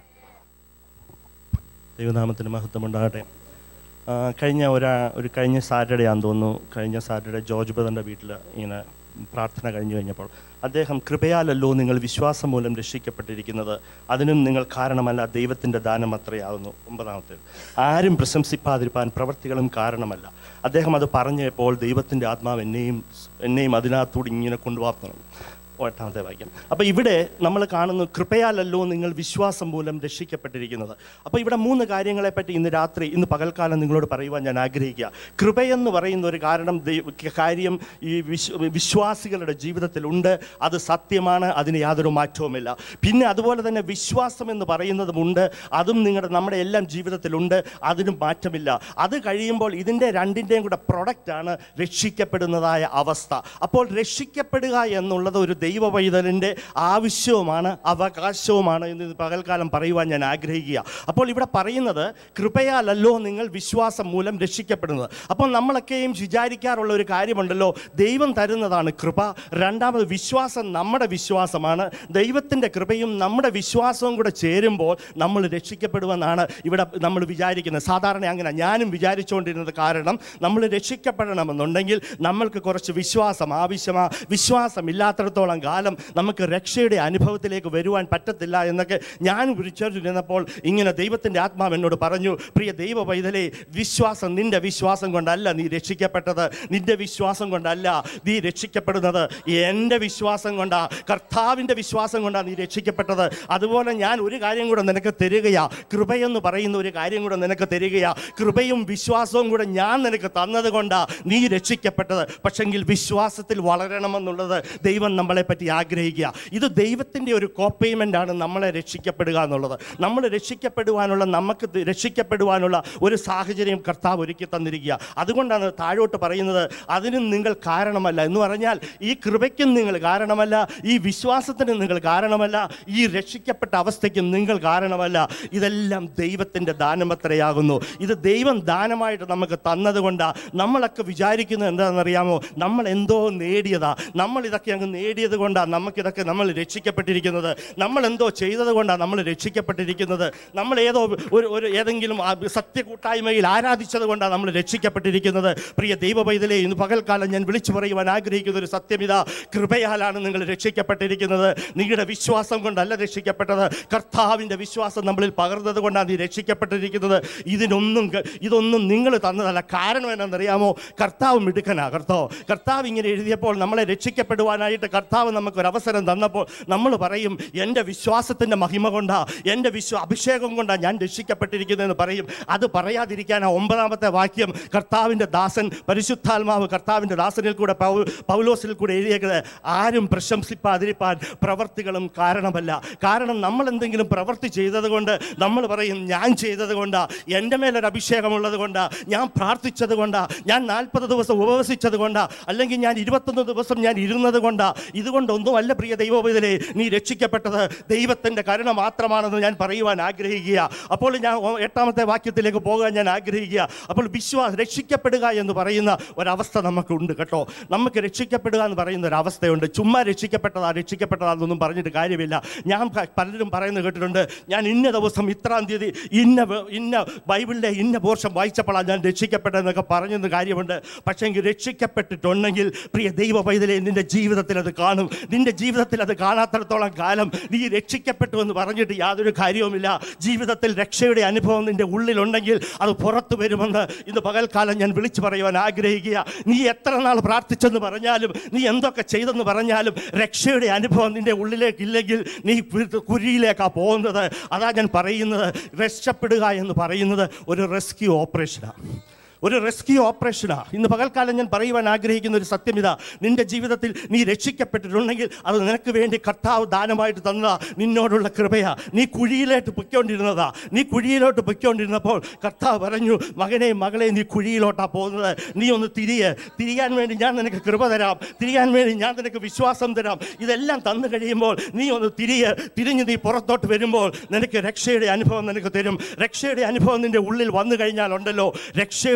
ദൈവനാമത്തിന് മഹത്വം ഉണ്ടാകട്ടെ ആ, കഴിഞ്ഞ ഒരാ ഒരു കഴിഞ്ഞ സാറ്റർഡേ ആണെന്ന് തോന്നുന്നു കഴിഞ്ഞ സാറ്റർഡേ ജോർജ് ബദറിൻ്റെ വീട്ടിൽ ഇങ്ങനെ പ്രാർത്ഥന കഴിഞ്ഞു കഴിഞ്ഞപ്പോൾ അദ്ദേഹം കൃപയാലല്ലോ നിങ്ങൾ വിശ്വാസം മൂലം രക്ഷിക്കപ്പെട്ടിരിക്കുന്നത് അതിനും നിങ്ങൾ കാരണമല്ല ദൈവത്തിൻ്റെ ദാനം അത്രയാകുന്നു ഒമ്പതാമത്തെ ആരും പ്രശംസിപ്പാതിരിപ്പാൻ പ്രവർത്തികളും കാരണമല്ല അദ്ദേഹം അത് പറഞ്ഞപ്പോൾ ദൈവത്തിൻ്റെ ആത്മാവ് എന്നെയും എന്നെയും അതിനകത്തൂടെ ഇങ്ങനെ കൊണ്ടുപോകാൻ എട്ടാമത്തെ വാക്യം അപ്പോൾ ഇവിടെ നമ്മൾ കാണുന്നു കൃപയാലല്ലോ നിങ്ങൾ വിശ്വാസം മൂലം രക്ഷിക്കപ്പെട്ടിരിക്കുന്നത് അപ്പോൾ ഇവിടെ മൂന്ന് കാര്യങ്ങളെപ്പറ്റി ഇന്ന് രാത്രി ഇന്ന് പകൽക്കാലം നിങ്ങളോട് പറയുവാൻ ഞാൻ ആഗ്രഹിക്കുക കൃപയെന്ന് പറയുന്ന ഒരു കാരണം ദൈവ- കാര്യം ഈ വിശ്വ വിശ്വാസികളുടെ ജീവിതത്തിലുണ്ട് അത് സത്യമാണ് അതിന് യാതൊരു മാറ്റവുമില്ല പിന്നെ അതുപോലെ തന്നെ വിശ്വാസം എന്ന് പറയുന്നതുമുണ്ട് അതും നിങ്ങളുടെ നമ്മുടെ എല്ലാം ജീവിതത്തിലുണ്ട് അതിനും മാറ്റമില്ല അത് കഴിയുമ്പോൾ ഇതിൻ്റെ രണ്ടിൻ്റെയും കൂടെ പ്രൊഡക്റ്റാണ് രക്ഷിക്കപ്പെടുന്നതായ അവസ്ഥ അപ്പോൾ രക്ഷിക്കപ്പെടുക എന്നുള്ളത് ഒരു ദൈവ പൈതലിൻ്റെ ആവശ്യവുമാണ് അവകാശവുമാണ് എന്ന് ഇന്ന് പകൽക്കാലം പറയുവാൻ ഞാൻ ആഗ്രഹിക്കുക അപ്പോൾ ഇവിടെ പറയുന്നത് കൃപയാലല്ലോ നിങ്ങൾ വിശ്വാസം മൂലം രക്ഷിക്കപ്പെടുന്നത് അപ്പോൾ നമ്മളൊക്കെയും വിചാരിക്കാറുള്ള ഒരു കാര്യമുണ്ടല്ലോ ദൈവം തരുന്നതാണ് കൃപ രണ്ടാമത് വിശ്വാസം നമ്മുടെ വിശ്വാസമാണ് ദൈവത്തിൻ്റെ കൃപയും നമ്മുടെ വിശ്വാസവും കൂടെ ചേരുമ്പോൾ നമ്മൾ രക്ഷിക്കപ്പെടുമെന്നാണ് ഇവിടെ നമ്മൾ വിചാരിക്കുന്നത് സാധാരണ അങ്ങനെ ഞാനും വിചാരിച്ചുകൊണ്ടിരുന്നത് കാരണം നമ്മൾ രക്ഷിക്കപ്പെടണമെന്നുണ്ടെങ്കിൽ നമ്മൾക്ക് കുറച്ച് വിശ്വാസം ആവശ്യമാണ് വിശ്വാസം ഇല്ലാത്തിടത്തോളം കാലം നമുക്ക് രക്ഷയുടെ അനുഭവത്തിലേക്ക് വരുവാൻ പറ്റത്തില്ല എന്നൊക്കെ ഞാൻ വിളിച്ചോണ്ടിരുന്നപ്പോൾ ഇങ്ങനെ ദൈവത്തിൻ്റെ ആത്മാവ് എന്നോട് പറഞ്ഞു പ്രിയ ദൈവ പൈതലേ വിശ്വാസം നിന്റെ വിശ്വാസം കൊണ്ടല്ല നീ രക്ഷിക്കപ്പെട്ടത് നിന്റെ വിശ്വാസം കൊണ്ടല്ല നീ രക്ഷിക്കപ്പെടുന്നത് എൻ്റെ വിശ്വാസം കൊണ്ടാ കർത്താവിൻ്റെ വിശ്വാസം കൊണ്ടാണ് നീ രക്ഷിക്കപ്പെട്ടത് അതുപോലെ ഞാൻ ഒരു കാര്യം കൂടെ നിനക്ക് തരികയാ കൃപയെന്ന് പറയുന്ന ഒരു കാര്യം കൂടെ നിനക്ക് തരികയാ കൃപയും വിശ്വാസവും കൂടെ ഞാൻ നിനക്ക് തന്നത് കൊണ്ടാ നീ രക്ഷിക്കപ്പെട്ടത് പക്ഷെങ്കിൽ വിശ്വാസത്തിൽ വളരണമെന്നുള്ളത് ദൈവം നമ്മളെ പറ്റി ആഗ്രഹിക്കുക ഇത് ദൈവത്തിൻ്റെ ഒരു കോപ്പേയ്മെൻ്റ് ആണ് നമ്മളെ രക്ഷിക്കപ്പെടുക എന്നുള്ളത് നമ്മൾ രക്ഷിക്കപ്പെടുവാനുള്ള നമുക്ക് ത- രക്ഷിക്കപ്പെടുവാനുള്ള ഒരു സാഹചര്യം കർത്താവ് ഒരുക്കി തന്നിരിക്കുക അതുകൊണ്ടാണ് താഴോട്ട് പറയുന്നത് അതിനും നിങ്ങൾ കാരണമല്ല എന്ന് പറഞ്ഞാൽ ഈ കൃപയ്ക്കും നിങ്ങൾ കാരണമല്ല ഈ വിശ്വാസത്തിനും നിങ്ങൾ കാരണമല്ല ഈ രക്ഷിക്കപ്പെട്ട അവസ്ഥയ്ക്കും നിങ്ങൾ കാരണമല്ല ഇതെല്ലാം ദൈവത്തിൻ്റെ ദാനമത്രയാകുന്നു ഇത് ദൈവം ദാനമായിട്ട് നമുക്ക് തന്നതുകൊണ്ടാണ് നമ്മളൊക്കെ വിചാരിക്കുന്നത് എന്താണെന്നറിയാമോ നമ്മൾ എന്തോ നേടിയതാ നമ്മൾ ഇതൊക്കെ അങ്ങ് നേടിയത് കൊണ്ടാണ് നമുക്കിതൊക്കെ നമ്മൾ രക്ഷിക്കപ്പെട്ടിരിക്കുന്നത് നമ്മൾ എന്തോ ചെയ്തത് കൊണ്ടാണ് നമ്മൾ രക്ഷിക്കപ്പെട്ടിരിക്കുന്നത് നമ്മൾ ഏതോ ഒരു ഒരു ഏതെങ്കിലും ആ സത്യ കൂട്ടായ്മയിൽ ആരാധിച്ചത് കൊണ്ടാണ് നമ്മൾ രക്ഷിക്കപ്പെട്ടിരിക്കുന്നത് പ്രിയ ദൈവ പൈതലേ ഇന്ന് പകൽക്കാലം ഞാൻ വിളിച്ചു പറയുവാൻ ആഗ്രഹിക്കുന്ന ഒരു സത്യമിതാ കൃപയാലാണ് നിങ്ങൾ രക്ഷിക്കപ്പെട്ടിരിക്കുന്നത് നിങ്ങളുടെ വിശ്വാസം കൊണ്ടല്ല രക്ഷിക്കപ്പെട്ടത് കർത്താവിൻ്റെ വിശ്വാസം നമ്മളിൽ പകർന്നത് കൊണ്ടാണ് നീ രക്ഷിക്കപ്പെട്ടിരിക്കുന്നത് ഇതിനൊന്നും ക- ഇതൊന്നും നിങ്ങൾ തന്നതല്ല കാരണം എന്നാണെന്നറിയാമോ കർത്താവ് മിടുക്കനാ കർത്താവ് കർത്താവ് ഇങ്ങനെ എഴുതിയപ്പോൾ നമ്മളെ രക്ഷിക്കപ്പെടുവാനായിട്ട് കർത്താവ് നമുക്ക് ഒരു അവസരം തന്നപ്പോൾ നമ്മൾ പറയും എൻ്റെ വിശ്വാസത്തിൻ്റെ മഹിമ കൊണ്ടാ എൻ്റെ വിശ്വ അഭിഷേകം കൊണ്ടാണ് ഞാൻ രക്ഷിക്കപ്പെട്ടിരിക്കുന്നതെന്ന് പറയും അത് പറയാതിരിക്കാൻ ആ ഒമ്പതാമത്തെ വാക്യം കർത്താവിൻ്റെ ദാസൻ പരിശുദ്ധാത്മാവ് കർത്താവിൻ്റെ ദാസനിൽ കൂടെ പൗ പൗലോസിൽ കൂടെ എഴുതിയേക്കുന്നത് ആരും പ്രശംസിപ്പാതിരിപ്പാൻ പ്രവർത്തികളും കാരണമല്ല കാരണം നമ്മൾ എന്തെങ്കിലും പ്രവൃത്തി ചെയ്തത് കൊണ്ട് നമ്മൾ പറയും ഞാൻ ചെയ്തത് കൊണ്ടാ എൻ്റെ മേലൊരു അഭിഷേകമുള്ളത് കൊണ്ടാ ഞാൻ പ്രാർത്ഥിച്ചത് കൊണ്ടാ ഞാൻ നാൽപ്പത് ദിവസം ഉപവസിച്ചത് കൊണ്ടാ അല്ലെങ്കിൽ ഞാൻ ഇരുപത്തൊന്ന് ദിവസം ഞാൻ ഇരുന്നത് കൊണ്ടാ ഇതുകൊണ്ടൊന്നും അല്ല പ്രിയ ദൈവോപതിലെ നീ രക്ഷിക്കപ്പെട്ടത് ദൈവത്തിൻ്റെ കരുണ മാത്രമാണെന്ന് ഞാൻ പറയുവാൻ ആഗ്രഹിക്കുക അപ്പോൾ ഞാൻ ഒ- എട്ടാമത്തെ വാക്യത്തിലേക്ക് പോകാൻ ഞാൻ ആഗ്രഹിക്കുക അപ്പോൾ വിശ്വാസം രക്ഷിക്കപ്പെടുക എന്ന് പറയുന്ന ഒരവസ്ഥ നമുക്കുണ്ട് കേട്ടോ നമുക്ക് രക്ഷിക്കപ്പെടുക എന്ന് പറയുന്ന ഒരു അവസ്ഥയുണ്ട് ചുമ്മാ രക്ഷിക്കപ്പെട്ടതാ രക്ഷിക്കപ്പെട്ടതാണെന്നൊന്നും പറഞ്ഞിട്ട് കാര്യമില്ല ഞാൻ പ- പലരും പറയുന്നത് കേട്ടിട്ടുണ്ട് ഞാൻ ഇന്ന ദിവസം ഇത്രാം തീയതി ഇന്ന വ- ഇന്ന ബൈബിളിലെ ഇന്ന പോർഷം വായിച്ചപ്പോഴാണ് ഞാൻ രക്ഷിക്കപ്പെട്ടതെന്നൊക്കെ പറഞ്ഞെന്ന് കാര്യമുണ്ട് പക്ഷേങ്കിൽ രക്ഷിക്കപ്പെട്ടിട്ടുണ്ടെങ്കിൽ പ്രിയ ദൈവ പൈതലെ നിന്റെ ജീവിതത്തിൽ അത് കാണും നിന്റെ ജീവിതത്തിൽ അത് കാണാത്തിടത്തോളം കാലം നീ രക്ഷിക്കപ്പെട്ടു എന്ന് പറഞ്ഞിട്ട് യാതൊരു കാര്യവുമില്ല ജീവിതത്തിൽ രക്ഷയുടെ അനുഭവം നിന്റെ ഉള്ളിലുണ്ടെങ്കിൽ അത് പുറത്തു വരുമെന്ന് ഇന്ന് പകൽക്കാലം ഞാൻ വിളിച്ചു പറയുവാൻ ആഗ്രഹിക്കുക നീ എത്ര നാൾ പ്രാർത്ഥിച്ചെന്ന് പറഞ്ഞാലും നീ എന്തൊക്കെ ചെയ്തെന്ന് പറഞ്ഞാലും രക്ഷയുടെ അനുഭവം നിന്റെ ഉള്ളിലേക്ക് ഇല്ലെങ്കിൽ നീ കു- കുഴിയിലേക്കാണ് പോകുന്നത് അതാ ഞാൻ പറയുന്നത് രക്ഷപ്പെടുക എന്ന് പറയുന്നത് ഒരു റെസ്ക്യൂ ഓപ്പറേഷനാണ് ഒരു റെസ്ക്യൂ ഓപ്പറേഷനാണ് ഇന്ന് പകൽക്കാലം ഞാൻ പറയുവാൻ ആഗ്രഹിക്കുന്ന ഒരു സത്യം ഇതാ നിന്റെ ജീവിതത്തിൽ നീ രക്ഷിക്കപ്പെട്ടിട്ടുണ്ടെങ്കിൽ അത് നിനക്ക് വേണ്ടി കർത്താവ് ദാനമായിട്ട് തന്നതാ നിന്നോടുള്ള കൃപയാ നീ കുഴിയിലോട്ട് പൊയ്ക്കൊണ്ടിരുന്നതാ നീ കുഴിയിലോട്ട് പൊയ്ക്കൊണ്ടിരുന്നപ്പോൾ കർത്താവ് പറഞ്ഞു മകനെ മകളെ നീ കുഴിയിലോട്ടാ പോകുന്നത് നീ ഒന്ന് തിരിയെ തിരിയാൻ വേണ്ടി ഞാൻ നിനക്ക് കൃപ തരാം തിരിയാൻ വേണ്ടി ഞാൻ നിനക്ക് വിശ്വാസം തരാം ഇതെല്ലാം തന്നു കഴിയുമ്പോൾ നീ ഒന്ന് തിരിയെ തിരിഞ്ഞ് നീ പുറത്തോട്ട് വരുമ്പോൾ നിനക്ക് രക്ഷയുടെ അനുഭവം നിനക്ക് തരും രക്ഷയുടെ അനുഭവം നിന്റെ ഉള്ളിൽ വന്നു കഴിഞ്ഞാൽ ഉണ്ടല്ലോ രക്ഷയുടെ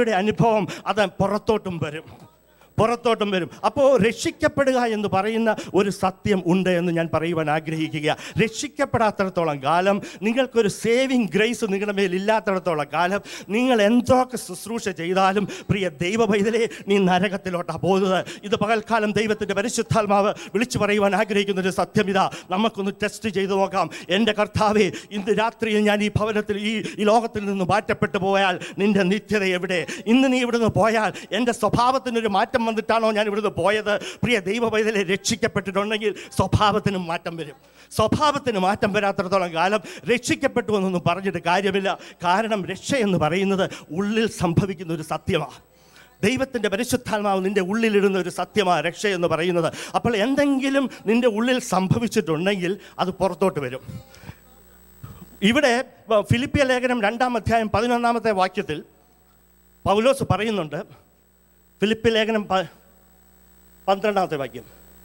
രക്ഷയുടെ അനുഭവം അത് പുറത്തോട്ടും വരും പുറത്തോട്ടും വരും അപ്പോൾ രക്ഷിക്കപ്പെടുക എന്ന് പറയുന്ന ഒരു സത്യം ഉണ്ട് എന്ന് ഞാൻ പറയുവാൻ ആഗ്രഹിക്കുക രക്ഷിക്കപ്പെടാത്തിടത്തോളം കാലം നിങ്ങൾക്കൊരു സേവിങ് ഗ്രേസ് നിങ്ങളുടെ മേൽ ഇല്ലാത്തിടത്തോളം കാലം നിങ്ങൾ എന്തൊക്കെ ശുശ്രൂഷ ചെയ്താലും പ്രിയ ദൈവ പൈതലേ നീ നരകത്തിലോട്ടാണ് പോകുന്നത് ഇത് പകൽക്കാലം ദൈവത്തിൻ്റെ പരിശുദ്ധാത്മാവ് വിളിച്ചു പറയുവാൻ ആഗ്രഹിക്കുന്ന ഒരു സത്യം ഇതാ നമുക്കൊന്ന് ടെസ്റ്റ് ചെയ്തു നോക്കാം എൻ്റെ കർത്താവെ ഇന്ന് രാത്രിയിൽ ഞാൻ ഈ ഭവനത്തിൽ ഈ ഈ ലോകത്തിൽ നിന്ന് മാറ്റപ്പെട്ടു പോയാൽ നിന്റെ നിത്യത എവിടെ ഇന്ന് നീ ഇവിടുന്ന് പോയാൽ എൻ്റെ സ്വഭാവത്തിനൊരു മാറ്റം വന്നിട്ടാണോ ഞാൻ ഇവിടുന്ന് പോയത് പ്രിയ ദൈവ പൈതലെ രക്ഷിക്കപ്പെട്ടിട്ടുണ്ടെങ്കിൽ സ്വഭാവത്തിനും മാറ്റം വരും സ്വഭാവത്തിന് മാറ്റം വരാത്തിടത്തോളം കാലം രക്ഷിക്കപ്പെട്ടു എന്നൊന്നും പറഞ്ഞിട്ട് കാര്യമില്ല കാരണം രക്ഷ എന്ന് പറയുന്നത് ഉള്ളിൽ സംഭവിക്കുന്ന ഒരു സത്യമാണ് ദൈവത്തിൻ്റെ പരിശുദ്ധാത്മാവ് നിൻ്റെ ഉള്ളിലിടുന്ന ഒരു സത്യമാണ് രക്ഷ എന്ന് പറയുന്നത് അപ്പോൾ എന്തെങ്കിലും നിൻ്റെ ഉള്ളിൽ സംഭവിച്ചിട്ടുണ്ടെങ്കിൽ അത് പുറത്തോട്ട് വരും ഇവിടെ വ- ഫിലിപ്പിയ ലേഖനം രണ്ടാം അധ്യായം പതിനൊന്നാമത്തെ വാക്യത്തിൽ പൗലോസ് പറയുന്നുണ്ട് ഫിലിപ്പിയ ലേഖനം പ പന്ത്രണ്ടാമത്തെ വാക്യം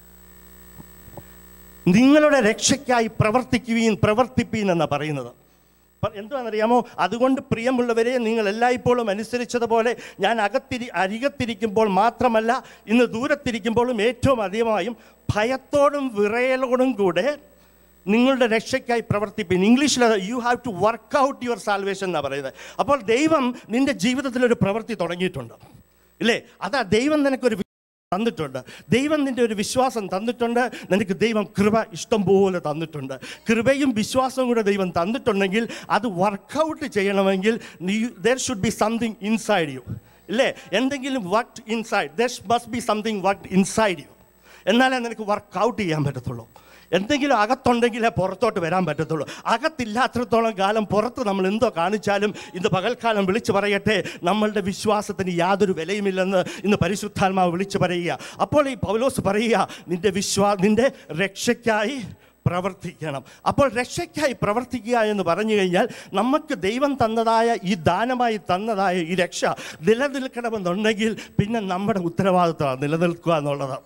നിങ്ങളുടെ രക്ഷയ്ക്കായി പ്രവർത്തിക്കുകയും പ്രവർത്തിപ്പീൻ എന്നാണ് പറയുന്നത് പ- എന്തുവാണെന്നറിയാമോ അതുകൊണ്ട് പ്രിയമുള്ളവരെ നിങ്ങൾ എല്ലായ്പ്പോഴും അനുസരിച്ചതുപോലെ ഞാൻ അകത്തിരി അരികത്തിരിക്കുമ്പോൾ മാത്രമല്ല ഇന്ന് ദൂരത്തിരിക്കുമ്പോഴും ഏറ്റവും അധികമായും ഭയത്തോടും വിറയലോടും കൂടെ നിങ്ങളുടെ രക്ഷയ്ക്കായി പ്രവർത്തിപ്പിൻ ഇംഗ്ലീഷിൽ you have to work out your salvation എന്നാണ് പറയുന്നത് അപ്പോൾ ദൈവം നിൻ്റെ ജീവിതത്തിൽ ഒരു പ്രവൃത്തി തുടങ്ങിയിട്ടുണ്ട് ഇല്ലേ അതാ ദൈവം നിനക്കൊരു വി- തന്നിട്ടുണ്ട് ദൈവം നിൻ്റെ ഒരു വിശ്വാസം തന്നിട്ടുണ്ട് നിനക്ക് ദൈവം കൃപ ഇഷ്ടം പോലെ തന്നിട്ടുണ്ട് കൃപയും വിശ്വാസവും കൂടെ ദൈവം തന്നിട്ടുണ്ടെങ്കിൽ അത് വർക്കൗട്ട് ചെയ്യണമെങ്കിൽ നീ there should be something inside you ഇല്ലേ എന്തെങ്കിലും work inside there must be something work inside you എന്നാലേ നിനക്ക് വർക്കൗട്ട് ചെയ്യാൻ പറ്റത്തുള്ളൂ എന്തെങ്കിലും അകത്തുണ്ടെങ്കിലേ പുറത്തോട്ട് വരാൻ പറ്റത്തുള്ളൂ അകത്തില്ലാത്തിടത്തോളം കാലം പുറത്ത് നമ്മൾ എന്തോ കാണിച്ചാലും ഇന്ന് പകൽക്കാലം വിളിച്ചു പറയട്ടെ നമ്മളുടെ വിശ്വാസത്തിന് യാതൊരു വിലയുമില്ലെന്ന് ഇന്ന് പരിശുദ്ധാത്മാവ് വിളിച്ചു പറയുക അപ്പോൾ ഈ പൗലോസ് പറയുക നിന്റെ വിശ്വാ നിന്റെ രക്ഷയ്ക്കായി പ്രവർത്തിക്കണം അപ്പോൾ രക്ഷയ്ക്കായി പ്രവർത്തിക്കുക എന്ന് പറഞ്ഞു കഴിഞ്ഞാൽ നമുക്ക് ദൈവം തന്നതായ ഈ ദാനമായി തന്നതായ ഈ രക്ഷ നിലനിൽക്കണമെന്നുണ്ടെങ്കിൽ പിന്നെ നമ്മുടെ ഉത്തരവാദിത്തമാണ് നിലനിൽക്കുക എന്നുള്ളത്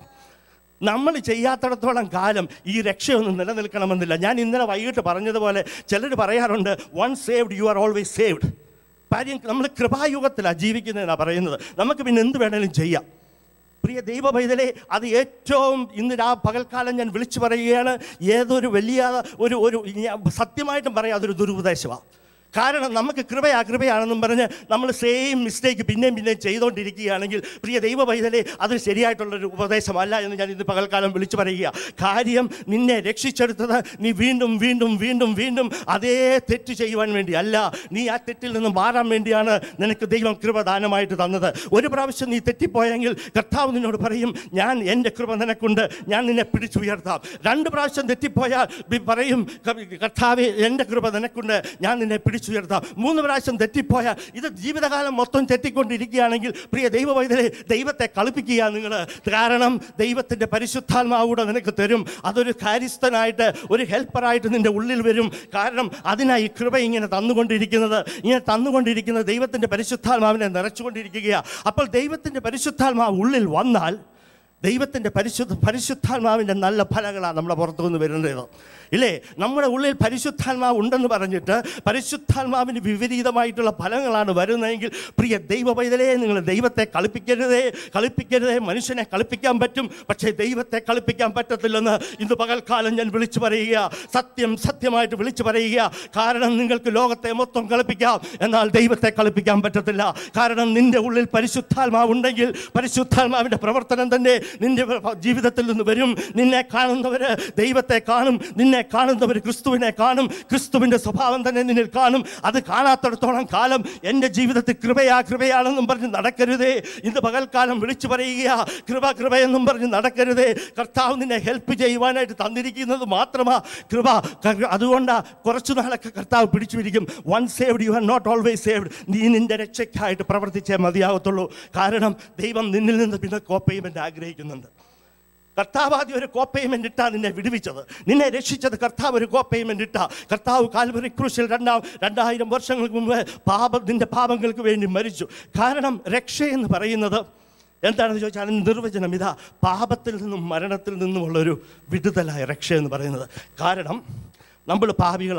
നമ്മൾ ചെയ്യാത്തിടത്തോളം കാലം ഈ രക്ഷയൊന്നും നിലനിൽക്കണമെന്നില്ല ഞാൻ ഇന്നലെ വൈകിട്ട് പറഞ്ഞതുപോലെ ചിലർ പറയാറുണ്ട് one saved you are always saved കാര്യം നമ്മൾ കൃപായുഗത്തിലാണ് ജീവിക്കുന്നതെന്നാണ് പറയുന്നത് നമുക്ക് പിന്നെ എന്ത് വേണേലും ചെയ്യാം പ്രിയ ദൈവ പൈതലെ അത് ഏറ്റവും ഇന്ന് ആ പകൽക്കാലം ഞാൻ വിളിച്ചു പറയുകയാണ് ഏതൊരു വലിയ ഒരു ഒരു ഞാൻ സത്യമായിട്ടും പറയാം അതൊരു ദുരുപദേശമാണ് കാരണം നമുക്ക് കൃപയാ കൃപയാണെന്നും പറഞ്ഞ് നമ്മൾ സെയിം മിസ്റ്റേക്ക് പിന്നെയും പിന്നെയും ചെയ്തുകൊണ്ടിരിക്കുകയാണെങ്കിൽ പ്രിയ ദൈവ പൈതലെ അത് ശരിയായിട്ടുള്ളൊരു ഉപദേശമല്ല എന്ന് ഞാൻ ഇന്ന് പകൽക്കാലം വിളിച്ചു പറയുക കാര്യം നിന്നെ രക്ഷിച്ചെടുത്തത് നീ വീണ്ടും വീണ്ടും വീണ്ടും വീണ്ടും അതേ തെറ്റ് ചെയ്യുവാൻ വേണ്ടി അല്ല നീ ആ തെറ്റിൽ നിന്ന് മാറാൻ വേണ്ടിയാണ് നിനക്ക് ദൈവം കൃപ ദാനമായിട്ട് തന്നത് ഒരു പ്രാവശ്യം നീ തെറ്റിപ്പോയെങ്കിൽ കർത്താവ് നിന്നോട് പറയും ഞാൻ എൻ്റെ കൃപ നിനക്കുണ്ട് ഞാൻ നിന്നെ പിടിച്ചുയർത്താം രണ്ട് പ്രാവശ്യം തെറ്റിപ്പോയാൽ ബി- പറയും ക- കർത്താവെ എൻ്റെ കൃപ നിനക്കുണ്ട് ഞാൻ നിന്നെ പിടിച്ചുയർത്താം മൂന്ന് പ്രാവശ്യം തെറ്റിപ്പോയാൽ ഇത് ജീവിതകാലം മൊത്തം തെറ്റിക്കൊണ്ടിരിക്കുകയാണെങ്കിൽ പ്രിയ ദൈവ വൈദ്യരെ ദൈവത്തെ കളിപ്പിക്കുക നിങ്ങൾ കാരണം ദൈവത്തിൻ്റെ പരിശുദ്ധാത്മാവൂടെ നിനക്ക് തരും അതൊരു കാര്യസ്ഥനായിട്ട് ഒരു ഹെൽപ്പറായിട്ട് നിൻ്റെ ഉള്ളിൽ വരും കാരണം അതിനായി കൃപ ഇങ്ങനെ തന്നുകൊണ്ടിരിക്കുന്നത് ഇങ്ങനെ തന്നുകൊണ്ടിരിക്കുന്നത് ദൈവത്തിൻ്റെ പരിശുദ്ധാത്മാവിനെ നിറച്ചുകൊണ്ടിരിക്കുകയാണ് അപ്പോൾ ദൈവത്തിൻ്റെ പരിശുദ്ധാത്മാവ് ഉള്ളിൽ വന്നാൽ ദൈവത്തിൻ്റെ പരിശുദ്ധ പരിശുദ്ധാത്മാവിൻ്റെ നല്ല ഫലങ്ങളാണ് നമ്മുടെ പുറത്തു നിന്ന് വരുന്നത് ഇല്ലേ നമ്മുടെ ഉള്ളിൽ പരിശുദ്ധാത്മാവ് ഉണ്ടെന്ന് പറഞ്ഞിട്ട് പരിശുദ്ധാത്മാവിന് വിപരീതമായിട്ടുള്ള ഫലങ്ങളാണ് വരുന്നതെങ്കിൽ പ്രിയ ദൈവ പൈതലേ നിങ്ങൾ ദൈവത്തെ കളിപ്പിക്കരുതേ കളിപ്പിക്കരുതേ മനുഷ്യനെ കളിപ്പിക്കാൻ പറ്റും പക്ഷേ ദൈവത്തെ കളിപ്പിക്കാൻ പറ്റത്തില്ലെന്ന് ഇന്ന് പകൽക്കാലം ഞാൻ വിളിച്ചു പറയുക സത്യം സത്യമായിട്ട് വിളിച്ചു പറയുക കാരണം നിങ്ങൾക്ക് ലോകത്തെ മൊത്തം കളിപ്പിക്കാം എന്നാൽ ദൈവത്തെ കളിപ്പിക്കാൻ പറ്റത്തില്ല കാരണം നിന്റെ ഉള്ളിൽ പരിശുദ്ധാത്മാവ് ഉണ്ടെങ്കിൽ പരിശുദ്ധാത്മാവിൻ്റെ പ്രവർത്തനം തന്നെ നിന്റെ ജീവിതത്തിൽ നിന്ന് വരും നിന്നെ കാണുന്നവർ ദൈവത്തെ കാണും നിന്നെ കാണുന്നവർ ക്രിസ്തുവിനെ കാണും ക്രിസ്തുവിൻ്റെ സ്വഭാവം തന്നെ നിന്നിൽ കാണും അത് കാണാത്തിടത്തോളം കാലം എൻ്റെ ജീവിതത്തിൽ കൃപയാ കൃപയാണെന്നും പറഞ്ഞ് നടക്കരുതേ ഇന്ന് പകൽക്കാലം വിളിച്ചു പറയുക കൃപ കൃപയെന്നും പറഞ്ഞ് നടക്കരുതേ കർത്താവ് നിന്നെ ഹെൽപ്പ് ചെയ്യുവാനായിട്ട് തന്നിരിക്കുന്നത് മാത്രമാ കൃപ ക- അതുകൊണ്ടാ കുറച്ചു നാളൊക്കെ കർത്താവ് പിടിച്ചുപിടിക്കും one saved you are not always saved നീ നിന്റെ രക്ഷയ്ക്കായിട്ട് പ്രവർത്തിച്ചേ മതിയാകത്തുള്ളൂ കാരണം ദൈവം നിന്നിൽ നിന്ന് പിന്നെ കോപ്പേയ്മെൻ്റ് ആഗ്രഹിക്കുന്നുണ്ട് കർത്താവ് ആദ്യം ഒരു കോ പേയ്മെൻ്റ് ഇട്ടാ നിന്നെ വിടുവിച്ചത് നിന്നെ രക്ഷിച്ചത് കർത്താവ് ഒരു കോ പേയ്മെൻ്റ് ഇട്ടാ കർത്താവ് കാൽവറി ക്രൂശിൽ രണ്ടാം രണ്ടായിരം വർഷങ്ങൾക്ക് മുമ്പ് പാപം നിന്റെ പാപങ്ങൾക്ക് വേണ്ടി മരിച്ചു കാരണം രക്ഷ എന്ന് പറയുന്നത് എന്താണെന്ന് ചോദിച്ചാൽ അതിന് നിർവചനം ഇതാ പാപത്തിൽ നിന്നും മരണത്തിൽ നിന്നുമുള്ളൊരു വിടുതലായ രക്ഷ എന്ന് പറയുന്നത് കാരണം നമ്മൾ പാപികളാണ്